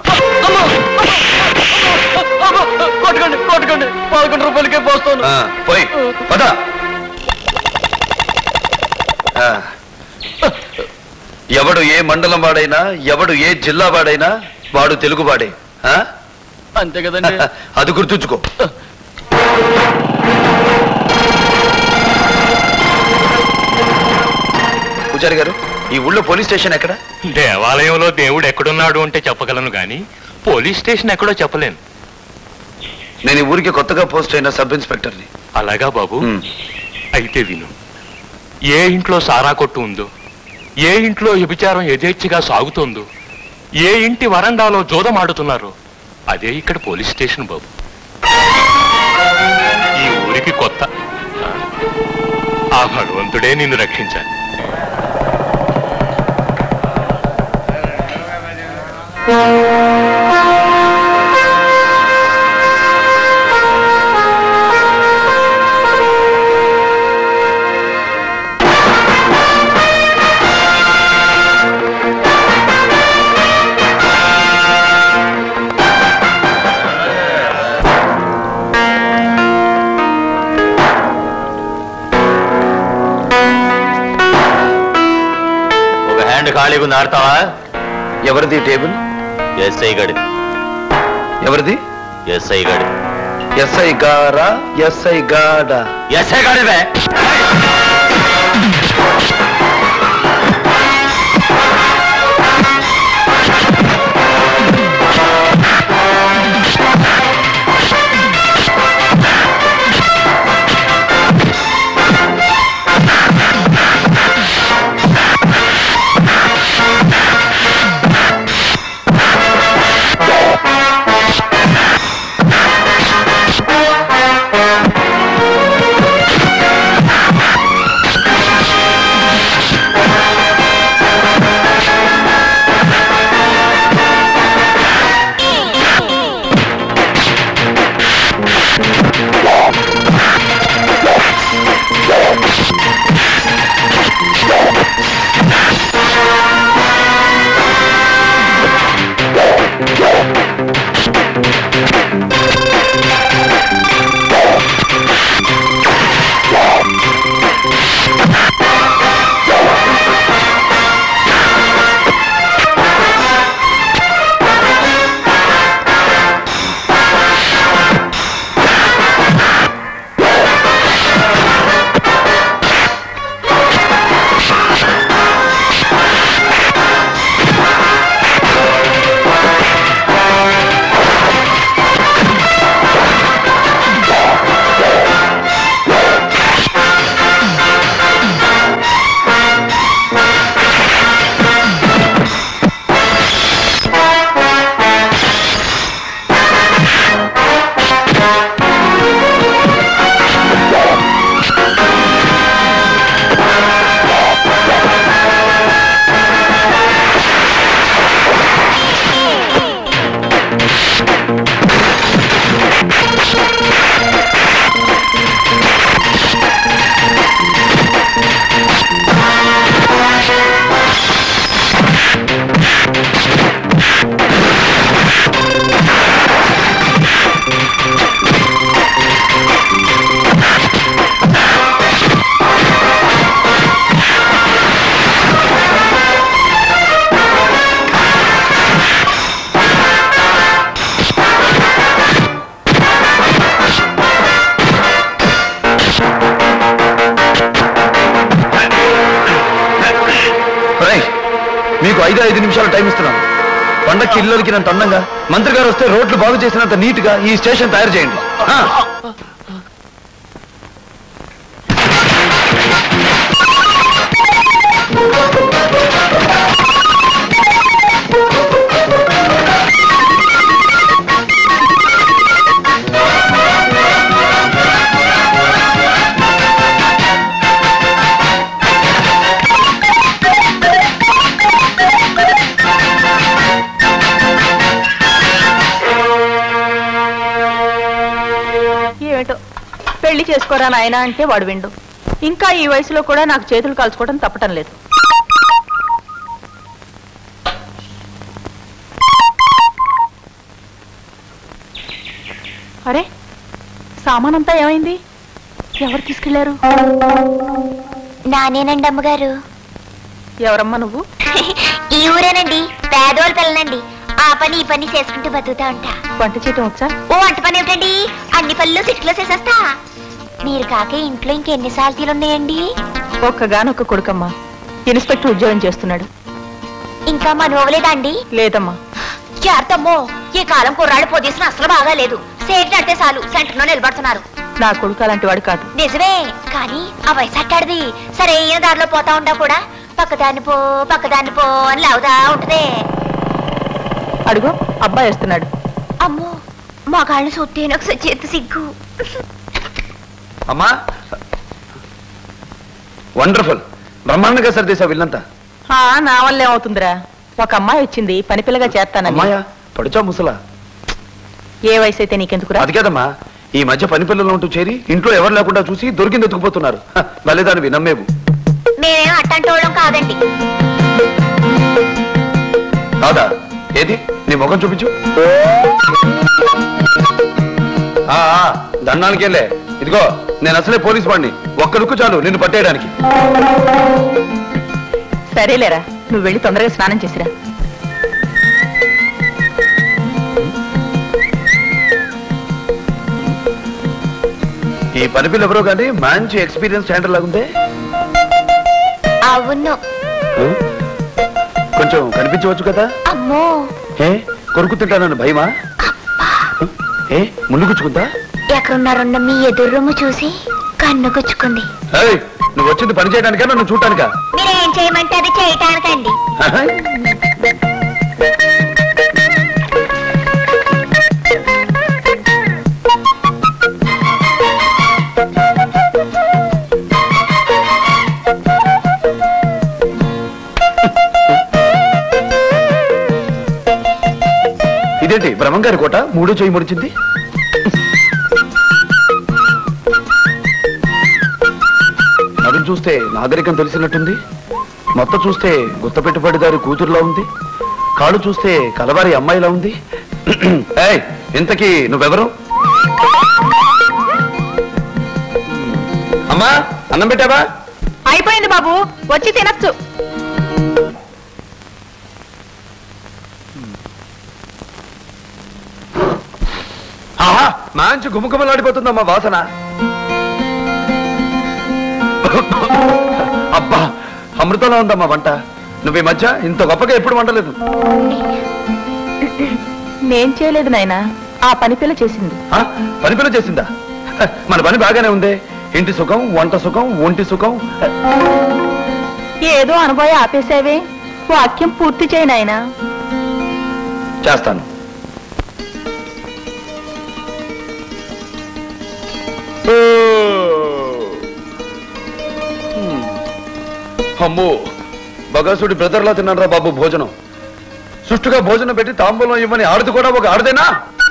కొట్టుకోండి కొట్టుకోండి పదకొండు రూపాయలకే పోస్తాను ఆ, పోయి పద ఆ. ఎవడు ఏ మండలం వాడైనా ఎవడు ఏ జిల్లా వాడైనా వాడు తెలుగువాడే ఆ? అంతే కదండి అది గుర్తుంచుకో పూజారి గారు ఈ ఊళ్ళో పోలీస్ స్టేషన్ ఎక్కడ దేవాలయంలో దేవుడు ఎక్కడున్నాడు అంటే చెప్పగలను గాని పోలీస్ స్టేషన్ ఎక్కడో చెప్పలేను నేను ఈ ఊరికి కొత్తగా పోస్ట్ అయిన సబ్ ఇన్స్పెక్టర్ని అలాగా బాబు అయితే విను ఏ ఇంట్లో సారా కొట్టు ఉందో ఏ ఇంట్లో వ్యభిచారం యథేచ్ఛగా సాగుతోందో ఏ ఇంటి వరండాలో జోదమాడుతున్నారో అదే ఇక్కడ పోలీస్ స్టేషన్ బాబు ఈ ఊరికి కొత్త ఆ? భగవంతుడే నిన్ను రక్షించాలి ఒక హ్యాండ్ ఖాళీగా ఉంది ఆడతావా ఎవరిది టేబుల్ ఎస్ఐ గడి ఎవరిది ఎస్ఐ గడి ఎస్ఐ గారా ఎస్ఐ గాడా ఎస్ఐ గడివే రేయ్, మీకు ఐదు ఐదు నిమిషాలు టైం ఇస్తున్నాను పండక్కి ఇల్లుకినంత అందంగా మంత్రి గారు వస్తే రోడ్లు బాగు చేసినంత నీట్ గా ఈ స్టేషన్ తయారు చేయండి ఆ. ఏమిటో పెళ్లి చేసుకోరా నాయనా అంటే వాడు విండు ఇంకా ఈ వయసులో కూడా నాకు చేతులు కాల్చుకోవడం తప్పటం లేదు అరే సామానంతా ఏమైంది ఎవరు తీసుకెళ్లారు నానేనండి అమ్మగారు ఎవరమ్మా నువ్వు ఈ ఊరేనండి పేదోళ్ళ పిల్లనండి ఆ పని ఈ పని చేసుకుంటూ బతుకుతా ఉంటా వంట చేయటం వచ్చా ఓ వంట పని ఏమిటండి అన్ని పనులు సిట్లో చేసేస్తా మీరు కాక ఇంట్లో ఇంకెన్ని సాల్తీలు ఉన్నాయండి ఒక్కగానొక్క కొడుకమ్మా ఇన్స్పెక్టర్ ఉద్యోగం చేస్తున్నాడు ఇంకా మనోవలేదా అండి లేదమ్మా చేరతమ్మో ఈ కాలం కుర్రాడు పొజిషన్ అసలు బాగా లేదు సేట్ నడితే చాలు సెంటర్ నిలబడుతున్నారు నా కొడుకు అలాంటి వాడు కాదు నిజమే కానీ ఆ వయసు అట్టాడిది సరైన దారిలో పోతా ఉండా కూడా పక్కదాన్ని పో పక్కదాన్ని పో అని లావుదా ఉంటదే అడుగు అబ్బాయి వేస్తున్నాడు అమ్మో మా కాళ్ళని చూస్తే నాకు చేతి సిగ్గు అమ్మా వండర్ఫుల్ బ్రహ్మాండంగా సర్దేశా వీళ్ళంతా ఆ, నా వల్ల ఏమవుతుందిరా ఒక అమ్మాయి వచ్చింది పని పిల్లగా చేస్తానని అమ్మాయా పడుచా ముసలా ఏ వయసు అయితే నీకెందుకురా అది కాదమ్మా ఈ మధ్య పని పిల్లలు ఉంటూ చేరి ఇంట్లో ఎవరు లేకుండా చూసి దొరికింది ఎత్తుకుపోతున్నారు హ, భలేదానివి నమ్మేవు నేనేం అట్టంటి వాళ్ళం కాదండి కాదా ఏది నీ ముఖం చూపించు ఆ, ఆ, దండానికేలే ఇదిగో నేను అసలే పోలీస్ వాడిని ఒక్క లుక్కు చాలు నిన్ను పట్టేయడానికి సరేలేరా నువ్వు వెళ్ళి తొందరగా స్నానం చేసిరా ఈ పని పిల్ల ఎవరో కానీ మంచి ఎక్స్పీరియన్స్ హ్యాండర్ లాగుందే అవును హ? కొంచెం కనిపించవచ్చు కదా అమ్మో ఏ కొరుకు తింటానని భయమా హ? ఏ ముళ్ళు గుచ్చుకుందా ఎక్కడున్నారన్న మీ ఎదురు రొమ్ము చూసి కన్ను గుచ్చుకుంది ఏయ్, నువ్వు వచ్చింది పని చేయడానికా నన్ను చూడటానికా మీరేం చేయమంటే అది చేయటానికండి ఆహా. ఇదేంటి బ్రహ్మంగారి కోట మూడో చేయి ముడిచింది నడుం చూస్తే నాగరికం తెలిసినట్టుంది మొత్తం చూస్తే గుత్త పెట్టుబడిదారు కూతురులా ఉంది కాళ్ళు చూస్తే కలవారి అమ్మాయిలా ఉంది ఏయ్ ఇంతకీ నువ్వెవరు అమ్మా అన్నం పెట్టావా అయిపోయింది బాబు వచ్చి తినచ్చు ఆహా మంచి గుమగుమలాడిపోతుందమ్మా వాసన అబ్బా అమృతంలో ఉందమ్మా వంట నువ్వు ఈ మధ్య ఇంత గొప్పగా ఎప్పుడు వండలేదు నేను చేయలేదు నాయనా ఆ పని పిల్ల చేసింది ఆ, పని పిల్ల చేసిందా హ, మన పని బాగానే ఉంది ఇంటి సుఖం వంట సుఖం ఒంటి సుఖం ఏదో అనుభవ ఆపేసావే వాక్యం పూర్తి చేయి నాయనా చేస్తాను అమ్మో బగాసుడి బ్రదర్లా తిన్నారా బాబు భోజనం సుష్టుగా భోజనం పెట్టి తాంబూలం ఇవ్వని ఆడది కూడా ఒక ఆడదేనా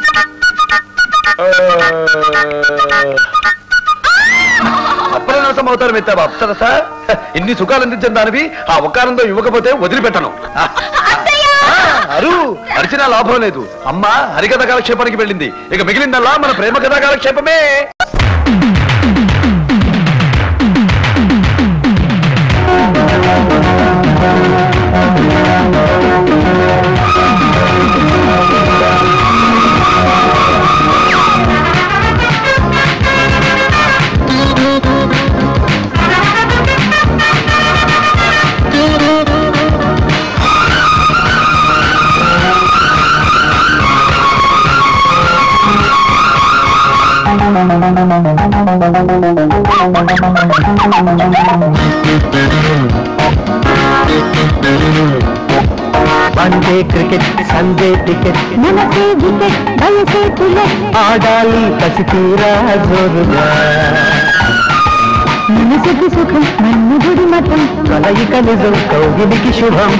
అప్రనాశం అవుతారు మెత్తావా అప్సరస ఇన్ని సుఖాలు అందించిన దానివి ఆ ఒక్కారంతో ఇవ్వకపోతే వదిలిపెట్టను అరు అరిచిన లాభం లేదు అమ్మ హరికథ కాలక్షేపానికి వెళ్ళింది ఇక మిగిలిందల్లా మన ప్రేమ కథా కాలక్షేపమే వన్డే క్రికెట్ సండే టికెట్ మనసే వికెట్ వయసే బుల్లెట్ ఆడాలి కసి తీరా జోరుగా మనసుకు సుఖం మన్నుగుడి మతం కలయిక నిజం కౌగిలికి శుభం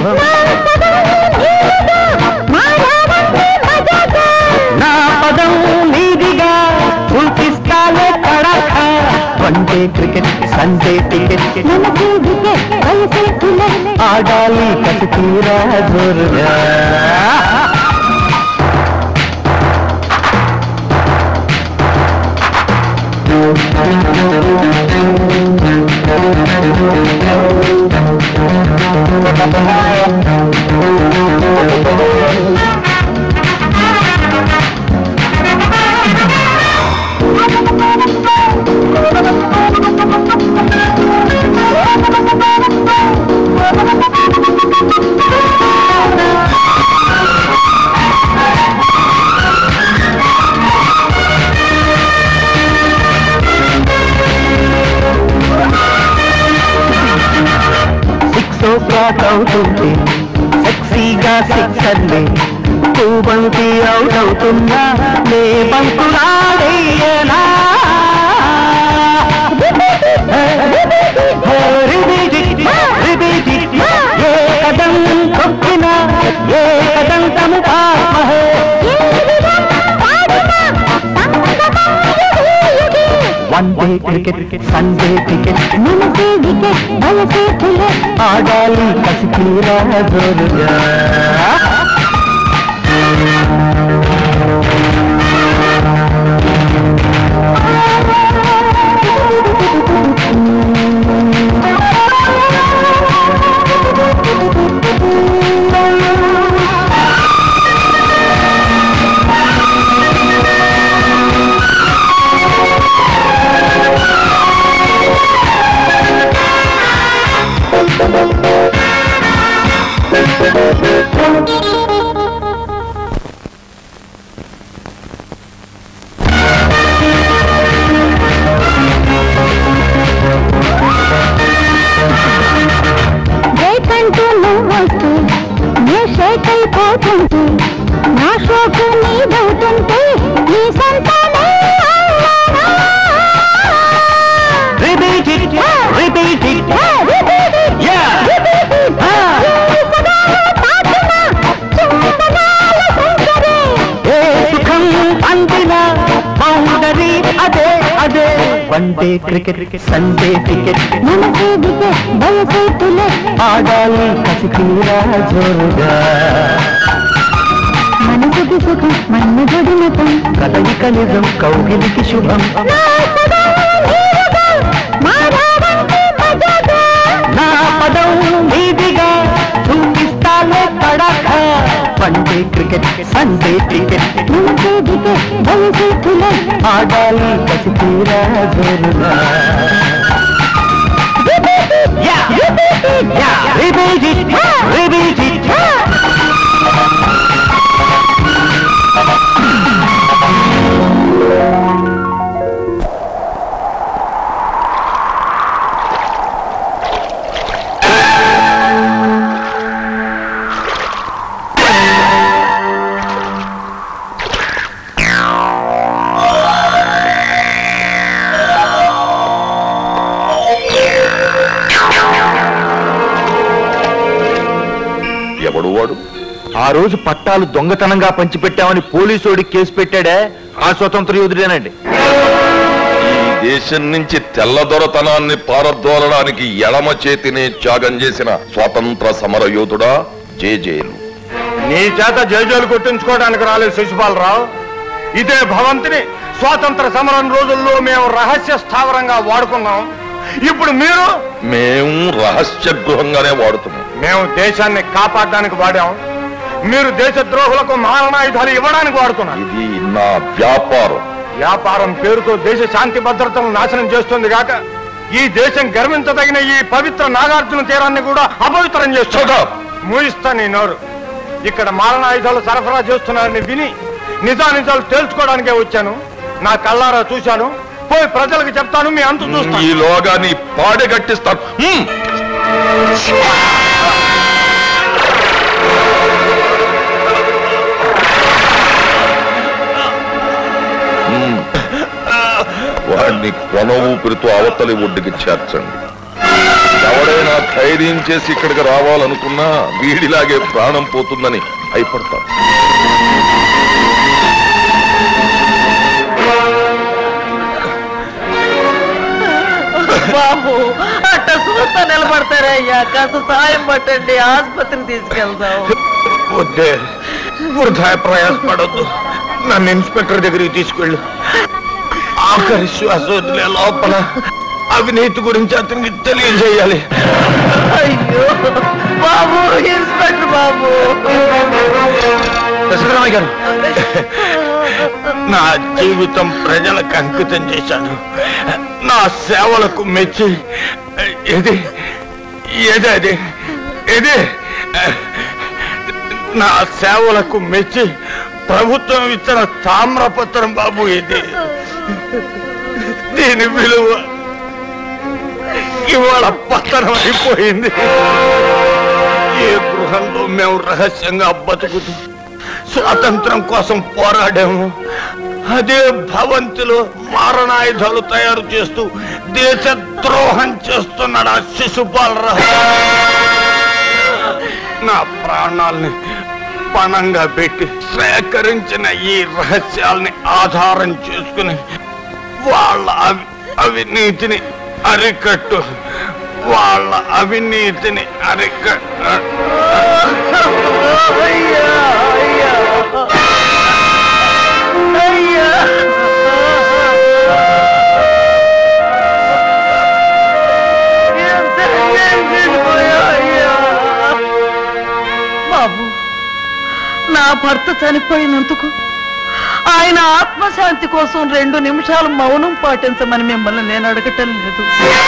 నా పదం నీదిగా చూపిస్తాలే కడక వన్డే క్రికెట్ సండే టికెట్ మనసే వికెట్ వయసే బుల్లెట్ ఆడాలి కసి తీరా జోరుగా సిక్స్ ఓ క్లాక్ అవుతుంది సెక్సీగా సిక్సర్లే టూ బంతి అవుట్ అవుతుందా నే బంకులాడేయనా హరి క్రికెట్ సండే టికెట్ మనసే వికెట్ వయసే బుల్లెట్ ఆడాలి కసి తీరా జోరుగా బ్రేక్ అంటూ నువ్వొస్తూ నే షేక్ అయిపోతుంటే నా షోకు నీదవుతుంటే నీ సొంతమే Repeat it, repeat it. Yeah. ఏ సుఖం అందిన బౌండరీ అదే అదే one day cricket Sunday ticket మనసే వికెట్ వయసే బుల్లెట్ ఆడాలి కసి తీరా జోరుగా మనసుకి సుఖం మన్మధుడి మతం కదలిక నిజం కౌగిలికి శుభం నా పదం నీదిగా చూపిస్తాలే తడక వన్డే క్రికెట్ సండే టికెట్ మనసే వికెట్ వయసే బుల్లెట్ ఆడాలి కసి తీరా జోరుగా Repeat it, repeat it. ఎవడు వాడు ఆ రోజు పట్టాలు దొంగతనంగా పంచిపెట్టామని పోలీసోడి కేసు పెట్టాడే ఆ స్వతంత్ర యోధుడేనండి ఈ దేశం నుంచి తెల్లదొరతనాన్ని పారద్రోలడానికి ఎడమ చేతిని త్యాగం చేసిన స్వాతంత్ర సమర యోధుడా జేజేలు నీ చేత జయజోలు కొట్టించుకోవడానికి రాలేదు శిశుపాలరావు ఇదే భవంతిని స్వాతంత్ర సమరం రోజుల్లో మేము రహస్య స్థావరంగా వాడుకున్నాం ఇప్పుడు మీరు మేము రహస్య గృహంగానే వాడుతున్నాం మేము దేశాన్ని కాపాడడానికి వాడాం మీరు దేశద్రోహులకు మారణాయుధాలు ఇవ్వడానికి వాడుతున్నారు ఇది నా వ్యాపారం వ్యాపారం పేరుతో దేశ శాంతి భద్రతలను నాశనం చేస్తుంది గాక ఈ దేశం గర్వించదగిన ఈ పవిత్ర నాగార్జున తీరాన్ని కూడా అపవిత్రం చేస్తుందా మూయిస్తా నీ నోరు ఇక్కడ మారణాయుధాలు సరఫరా చేస్తున్నారని విని నిజానిజాలు తేల్చుకోవడానికే వచ్చాను నా కళ్ళారా చూశాను పోయి ప్రజలకు చెప్తాను మీ అంతు చూస్తాను ఈలోగా నీ పాడి గట్టిస్తాను హ్మ్. హ్మ్. వాడిని కొన ఊపిరితో అవతలి ఒడ్డుకి చేర్చండి ఎవడైనా ధైర్యం చేసి ఇక్కడికి రావాలనుకున్నా వీడిలాగే ప్రాణం పోతుందని భయపడతాను బాబు అట్ట చూస్తా నిలబడతారయ్యా కాస్త సాయం పట్టండి ఆసుపత్రికి తీసుకెళ్దాం వద్దే వృధా ప్రయాసపడొద్దు నన్ను ఇన్స్పెక్టర్ దగ్గరికి తీసుకెళ్ళు ఆఖరి శ్వాస వదిలే లోపల అవినీతి గురించి అతనికి తెలియజేయాలి అయ్యో బాబు ఇన్స్పెక్టర్ బాబు దశరథరామయ్య గారు నా జీవితం ప్రజలకు అంకితం చేశాను నా సేవలకు మెచ్చి ఏది ఏది అది ఏది నా సేవలకు మెచ్చి ప్రభుత్వం ఇచ్చిన తామ్రపత్రం బాబు ఇది దీని విలువ ఇవాళ పతనం అయిపోయింది ఏ గృహంలో మేము రహస్యంగా బతుకుతూ స్వాతంత్రం కోసం పోరాడాము అదే భవంతిలో మారణాయుధాలు తయారు చేస్తూ దేశ ద్రోహం చేస్తున్నాడు ఆ శిశుపాలరావు నా ప్రాణాల్ని పణంగా పెట్టి సేకరించిన ఈ రహస్యాల్ని ఆధారం చేసుకుని వాళ్ళ అవి- అవినీతిని అరికట్టు వాళ్ళ అవినీతిని అరికట్టు బాబు నా భర్త చనిపోయినందుకు ఆయన ఆత్మశాంతి కోసం రెండు నిమిషాలు మౌనం పాటించమని మిమ్మల్ని నేను అడగటం లేదు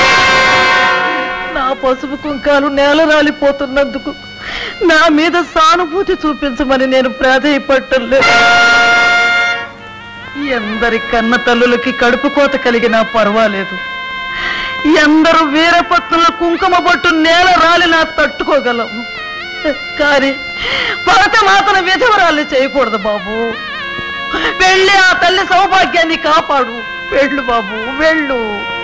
నా పసుపు కుంకాలు నేల రాలిపోతున్నందుకు నా మీద సానుభూతి చూపించమని నేను ప్రాధేయపడటం లేదు ఎందరి కన్న తల్లులకి కడుపు కోత కలిగినా పర్వాలేదు ఎందరు వీరపత్నుల కుంకుమ బొట్టు నేల రాలినా తట్టుకోగలము కానీ భరత మాతను విధవరాలు చేయకూడదు బాబు వెళ్ళి ఆ తల్లి సౌభాగ్యాన్ని కాపాడు వెళ్ళు బాబు వెళ్ళు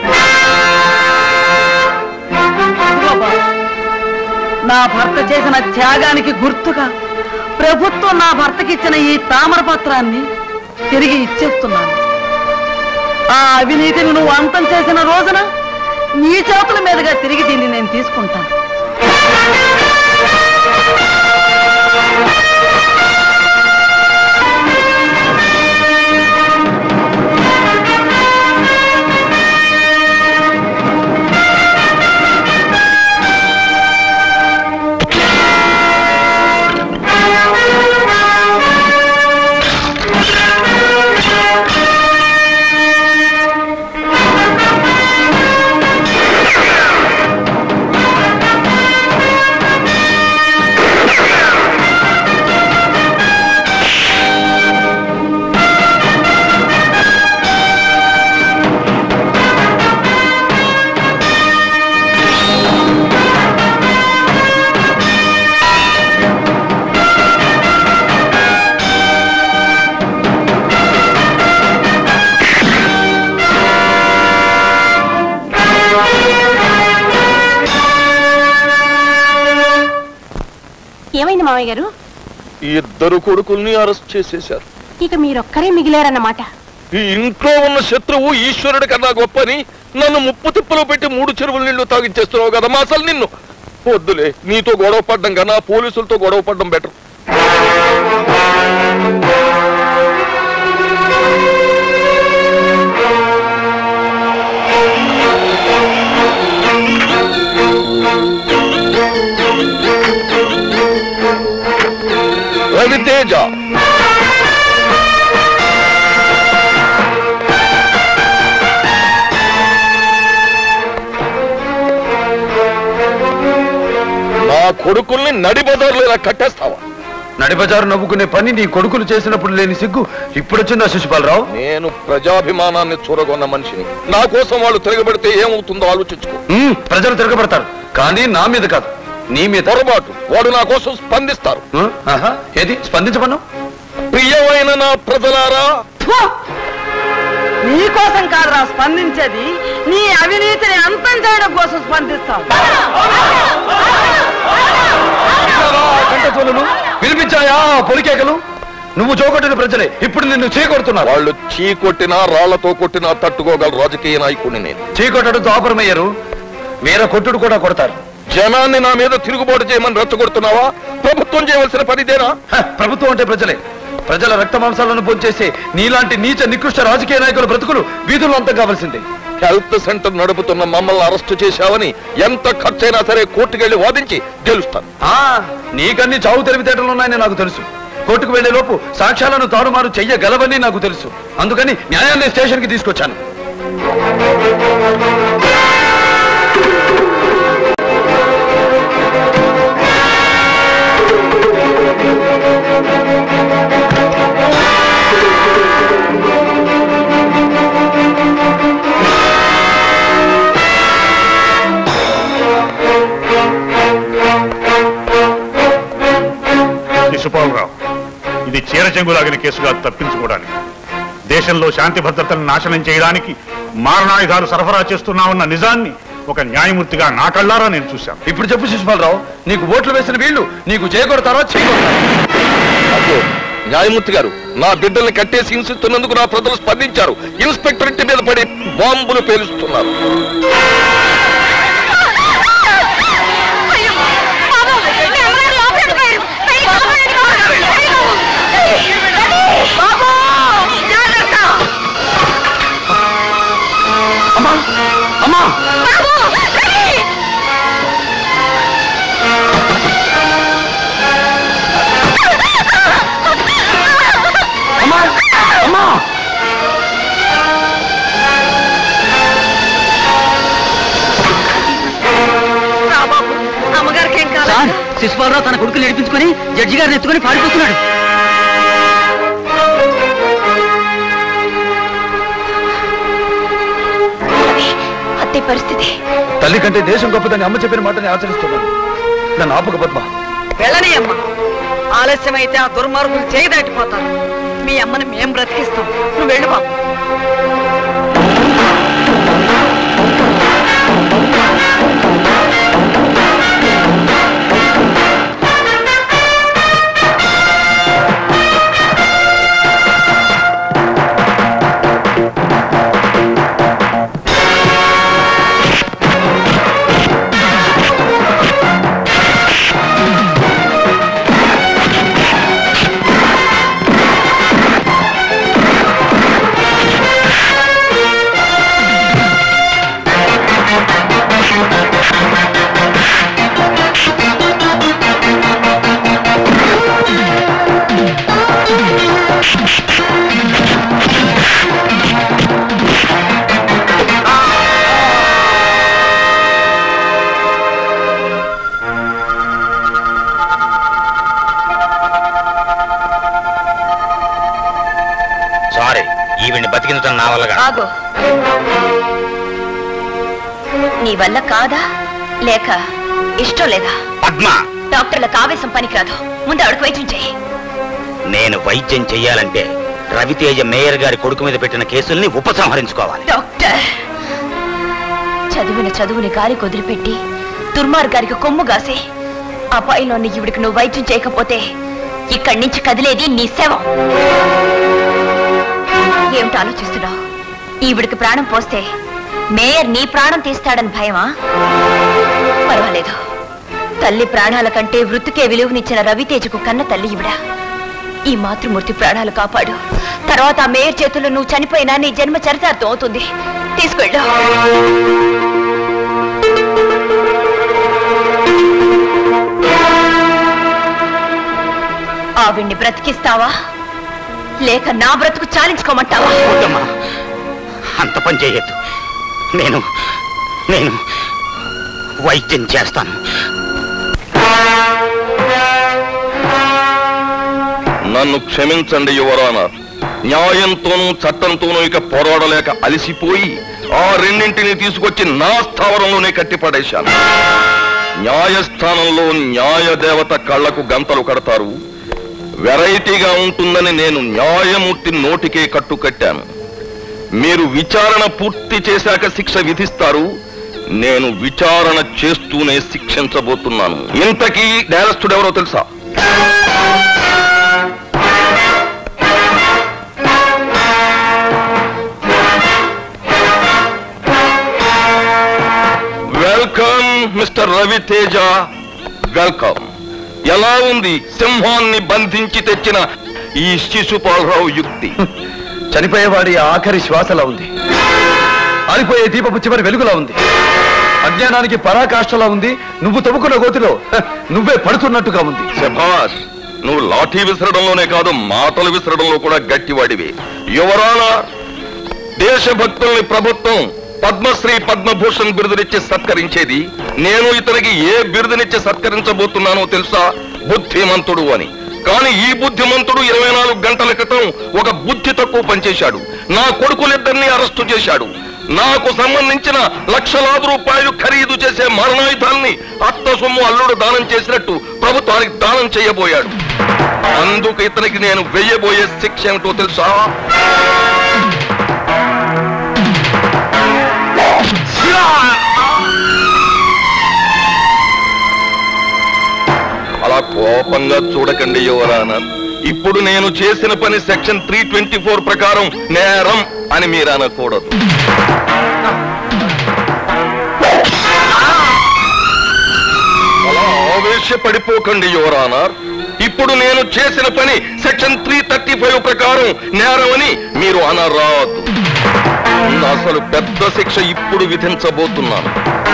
బాబా, నా భర్త చేసిన త్యాగానికి గుర్తుగా ప్రభుత్వం నా భర్తకిచ్చిన ఈ తామర పత్రాన్ని తిరిగి ఇచ్చేస్తున్నాను ఆ అవినీతిని నువ్వు అంతం చేసిన రోజున నీ చేతుల మీదుగా తిరిగి దీన్ని నేను తీసుకుంటాను ఏమైంది మామయ్య గారు ఈ ఇద్దరు కొడుకుల్ని అరెస్ట్ చేసేశారు ఇక మీరొక్కరే మిగిలారన్నమాట ఈ ఇంట్లో ఉన్న శత్రువు ఈశ్వరుడి కన్నా గొప్పని నన్ను ముప్పు తిప్పలో పెట్టి మూడు చెరువుల నీళ్లు తాగించేస్తున్నావు కదమ్మా అసలు నిన్ను వద్దులే నీతో గొడవ పడ్డం కన్నా పోలీసులతో గొడవ పడ్డం బెటర్ రవితేజ నా కొడుకుల్ని నడి బజార్లో ఇలా కట్టేస్తావా నడిబజారు నవ్వుకునే పని నీ కొడుకులు చేసినప్పుడు లేని సిగ్గు ఇప్పుడొచ్చిందా శిశుపాలరావు నేను ప్రజాభిమానాన్ని చూరగొన్న మనిషిని నా కోసం వాళ్ళు తిరగబడితే ఏమవుతుందో ఆలోచించుకో ఉమ్, ప్రజలు తిరగబడతారు కానీ నా మీద కాదు నీ మీద పొరపాటు వాడు నా కోసం స్పందిస్తారు ఉం? ఆహా, ఏది స్పందించమను ప్రియమైన నా ప్రజలారా నీ కోసం కాదురా స్పందించేది నీ అవినీతిని అంతం చేయడం కోసం స్పందిస్తాం కంటచూలును వినిపించాయా ఆ పొలికేకలు నువ్వు చోకొట్టిన ప్రజలే ఇప్పుడు నిన్ను చీకొడుతున్నారు వాళ్ళు చీ కొట్టినా రాళ్లతో కొట్టినా తట్టుకోగల రాజకీయ నాయకుడిని నేను చీకొట్టడంతో ఆపరమయ్యారు వీర కొట్టుడు కూడా కొడతారు జనాన్ని నా మీద తిరుగుబాటు చేయమని రెచ్చగొడుతున్నావా ప్రభుత్వం చేయవలసిన పనిదేనా హ, ప్రభుత్వం అంటే ప్రజలే ప్రజల రక్త మాంసాలను పొంచేసే నీలాంటి నీచ నికృష్ట రాజకీయ నాయకుల బ్రతుకులు వీధుల్లో అంతం కావాల్సిందే హెల్త్ సెంటర్ నడుపుతున్న మమ్మల్ని అరెస్టు చేశావని ఎంత ఖర్చైనా సరే కోర్టుకెళ్లి వాదించి గెలుస్తాను ఆ నీకన్నీ చావు తెలివితేటలు ఉన్నాయని నాకు తెలుసు కోర్టుకు వెళ్లే లోపు సాక్ష్యాలను తారుమారు చెయ్యగలవని నాకు తెలుసు అందుకని న్యాయాన్ని స్టేషన్కి తీసుకొచ్చాను శిశుపాలరావు ఇది చీర చెంగులాగిన కేసుగా తప్పించుకోవడానికి దేశంలో శాంతి భద్రతలను నాశనం చేయడానికి మారణాయుధాలు సరఫరా చేస్తున్నామన్న నిజాన్ని ఒక న్యాయమూర్తిగా నా కళ్ళారా నేను చూశాను ఇప్పుడు చెప్పు శిశుపాలరావు నీకు ఓట్లు వేసిన వీళ్ళు నీకు చేయకొడతారా చేయకొడతారా అబ్బో, న్యాయమూర్తి గారు నా బిడ్డల్ని కట్టేసి హింసిస్తున్నందుకు నా ప్రజలు స్పందించారు ఇన్స్పెక్టర్ ఇంటి మీద పడి బాంబులు పేలుస్తున్నారు అమ్మా అమ్మా అమ్మా అమ్మా అమ్మగారికి ఏం సార్ శిశుపాలరావు తన కొడుకుని నడిపించుకొని జడ్జి గారిని ఎత్తుకొని పారిపోతున్నాడు అత్తే పరిస్థితి తల్లి కంటే దేశం గొప్పదని అమ్మ చెప్పిన మాటని ఆచరిస్తున్నాను నన్ను ఆపక పద్మ వెళ్ళని అమ్మ ఆలస్యమైతే ఆ దుర్మార్గులు చేయి దాటిపోతారు మీ అమ్మని మేం బ్రతికిస్తాం నువ్వు వెళ్ళు బాబు సారీ ఈవిడ్ని బతికించడం నా వల్ల కాదు. ఆగో నీ వల్ల కాదా లేక ఇష్టం లేదా పద్మ డాక్టర్లకు ఆవేశం పనికిరాదు ముందు ఆవిడకు వైద్యం చేయి నేను వైద్యం చెయ్యాలంటే రవితేజ మేయర్ గారి కొడుకు మీద పెట్టిన కేసుల్ని ఉపసంహరించుకోవాలి డాక్టర్ చదివిన చదువుని గాలి వదిలిపెట్టి దుర్మార్గారికి కొమ్ము గాసి అపాయంలోని ఈవిడికి నువ్వు వైద్యం చేయకపోతే ఇక్కడి నుంచి కదిలేది నీ శవం ఏమిటి ఆలోచిస్తున్నావు ఈవిడికి ప్రాణం పోస్తే మేయర్ నీ ప్రాణం తీస్తాడని భయమా పర్వాలేదు తల్లి ప్రాణాల కంటే వృత్తికే విలువనిచ్చిన రవితేజకు కన్న తల్లి ఈవిడ ఈ మాతృమూర్తి ప్రాణాలు కాపాడు తర్వాత ఆ మేయర్ చేతుల్లో నువ్వు చనిపోయినా నీ జన్మ చరితార్థం అవుతుంది తీసుకెళ్ళు ఆవిడ్ని బ్రతికిస్తావా లేక నా బ్రతుకు చాలించుకోమంటావా వద్దమ్మా అంత పని చేయొద్దు నేను నేను వైద్యం చేస్తాను నన్ను క్షమించండి యువరానర్ న్యాయంతోనూ చట్టంతోనూ ఇక పోరాడలేక అలసిపోయి ఆ రెండింటిని తీసుకొచ్చి నా స్థావరంలోనే కట్టిపడేశాను న్యాయస్థానంలో న్యాయదేవత కళ్లకు గంతలు కడతారు వెరైటీగా ఉంటుందని నేను న్యాయమూర్తి నోటికే కట్టు కట్టాను మీరు విచారణ పూర్తి చేశాక శిక్ష విధిస్తారు నేను విచారణ చేస్తూనే శిక్షించబోతున్నాను ఇంతకీ నేరస్తుడు ఎవరో తెలుసా వెల్కమ్ మిస్టర్ రవితేజ వెల్కమ్ ఎలా ఉంది సింహాన్ని బంధించి తెచ్చిన ఈ శిశుపాలరావు యుక్తి చనిపోయేవాడి ఆఖరి శ్వాసలా ఉంది ఆరిపోయే దీపపు చివరి వెలుగులా ఉంది అజ్ఞానానికి పరాకాష్ఠలా ఉంది నువ్వు తవ్వుకున్న గోతిలో హ, నువ్వే పడుతున్నట్టుగా ఉంది శభాష్ నువ్వు లాఠీ విసరడంలోనే కాదు మాటలు విసరడంలో కూడా గట్టివాడివి యువరాల దేశభక్తుల్ని ప్రభుత్వం పద్మశ్రీ పద్మభూషణ్ బిరుదునిచ్చి సత్కరించేది నేను ఇతనికి ఏ బిరుదునిచ్చి సత్కరించబోతున్నానో తెలుసా బుద్ధిమంతుడు అని కానీ ఈ బుద్ధిమంతుడు ఇరవై నాలుగు గంటల క్రితం ఒక బుద్ధి తక్కువ పనిచేశాడు నా కొడుకులిద్దరినీ అరెస్టు చేశాడు నాకు సంబంధించిన లక్షలాది రూపాయలు ఖరీదు చేసే మరణాయుధాల్ని అత్త సొమ్ము అల్లుడు దానం చేసినట్టు ప్రభుత్వానికి దానం చేయబోయాడు అందుకు ఇతనికి నేను వెయ్యబోయే శిక్ష ఏమిటో తెలుసా అలా కోపంగా చూడకండి యువరాన ఇప్పుడు నేను చేసిన పని సెక్షన్ త్రీ ట్వంటీ ఫోర్ ప్రకారం నేరం అని మీరు అనకూడదు అలా ఆవేశపడిపోకండి యువరానర్ ఇప్పుడు నేను చేసిన పని సెక్షన్ త్రీ థర్టీ ఫైవ్ ప్రకారం నేరం అని మీరు అనరాదు అసలు పెద్ద శిక్ష ఇప్పుడు విధించబోతున్నాను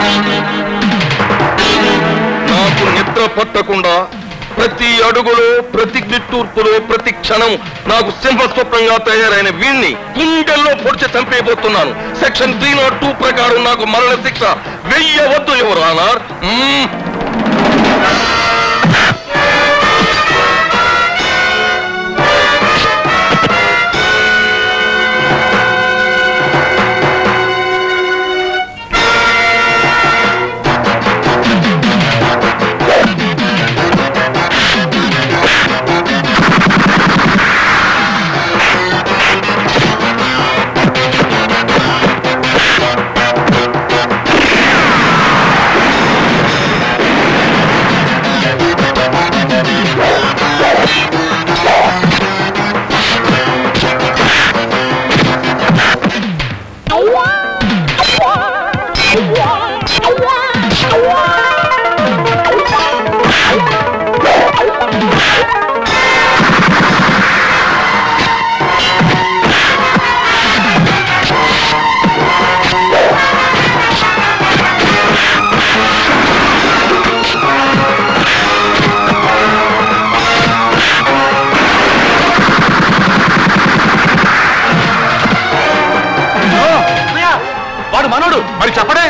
నాకు నిద్ర పట్టకుండా ప్రతి అడుగులో ప్రతి నిట్టూర్పులో ప్రతి క్షణం నాకు సింహస్వప్నంగా తయారైన వీణ్ణి గుండెల్లో పొడిచి చంపేయబోతున్నాను సెక్షన్ త్రీ నాట్ టూ ప్రకారం నాకు మరణ శిక్ష వెయ్యవద్దు ఎవరానార్ వాడు మనోడు మరి చెప్పడే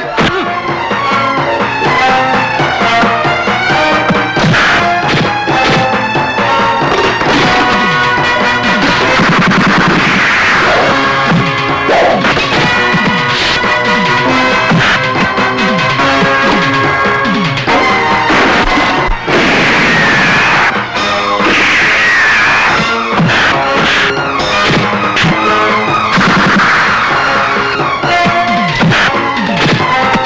ఆ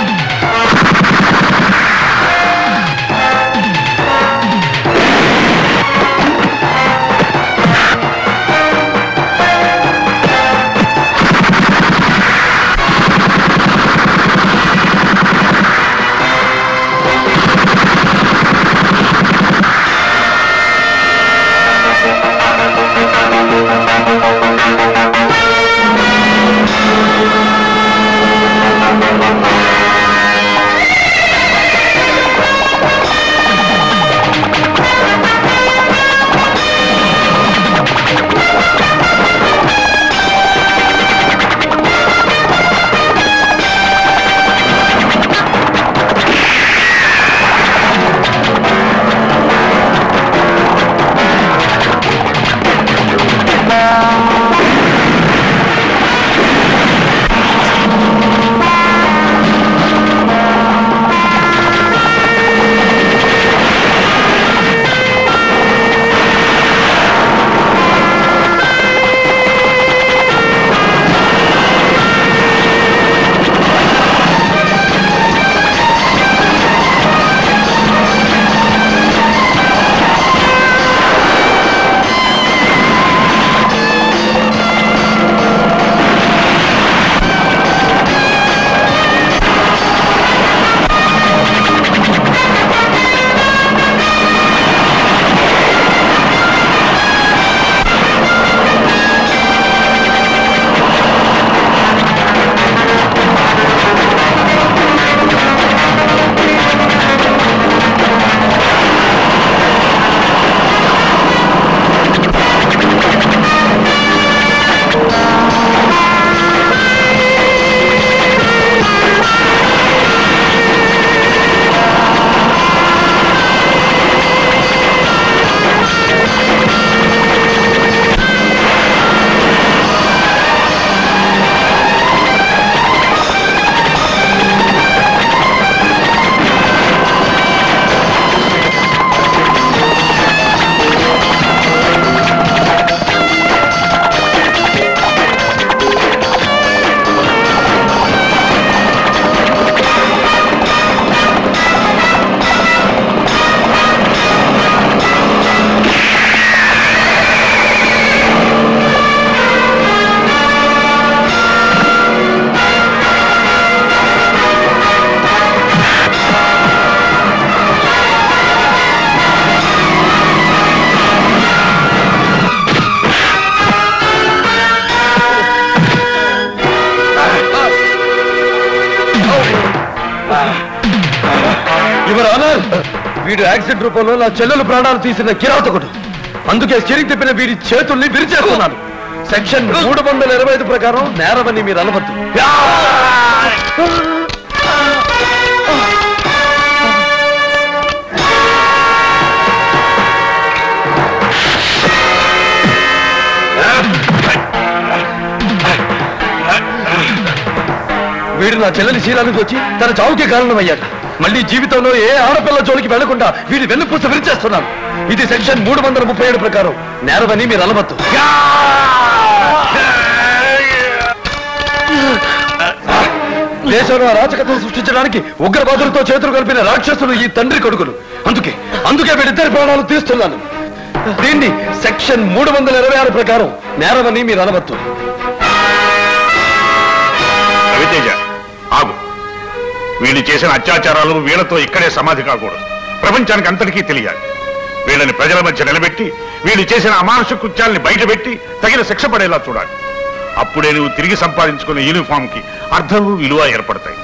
యువర్ ఆనర్ వీడు యాక్సిడెంట్ రూపంలో నా చెల్లెలు ప్రాణాలు తీసిన కిరాతకుడు అందుకే స్టీరింగ్ తిప్పిన వీడి చేతుల్ని విరిచేస్తున్నాను సెక్షన్ మూడు వందల ఇరవై ఐదు ప్రకారం నేరమని మీరు అనవద్దు వీడు నా చెల్లెలి శీలానికి వచ్చి తన చావుకి కారణమయ్యాడు మళ్ళీ జీవితంలో ఏ ఆడపిల్ల జోలికి వెళ్లకుండా వీడి వెన్నుపూస విరిచేస్తున్నాను ఇది సెక్షన్ మూడు వందల ముప్పై ఏడు ప్రకారం నేరమని మీరు అనవద్దు దేశంలో అరాచకతను సృష్టించడానికి ఉగ్రవాదులతో చేతులు కలిపిన రాక్షసులు ఈ తండ్రి కొడుకులు అందుకే అందుకే వీళ్ళిద్దరి ప్రాణాలు తీస్తున్నాను దీన్ని సెక్షన్ మూడు వందల ఇరవై ఆరు ప్రకారం నేరమని మీరు అనవద్దు రవితేజ ఆగు వీళ్ళు చేసిన అత్యాచారాలు వీళ్ళతో ఇక్కడే సమాధి కాకూడదు ప్రపంచానికి అంతటికీ తెలియాలి వీళ్ళని ప్రజల మధ్య నిలబెట్టి వీళ్ళు చేసిన అమానుష కృత్యాల్ని బయటపెట్టి తగిన శిక్ష పడేలా చూడాలి అప్పుడే నువ్వు తిరిగి సంపాదించుకున్న యూనిఫామ్ కి అర్థము విలువ ఏర్పడతాయి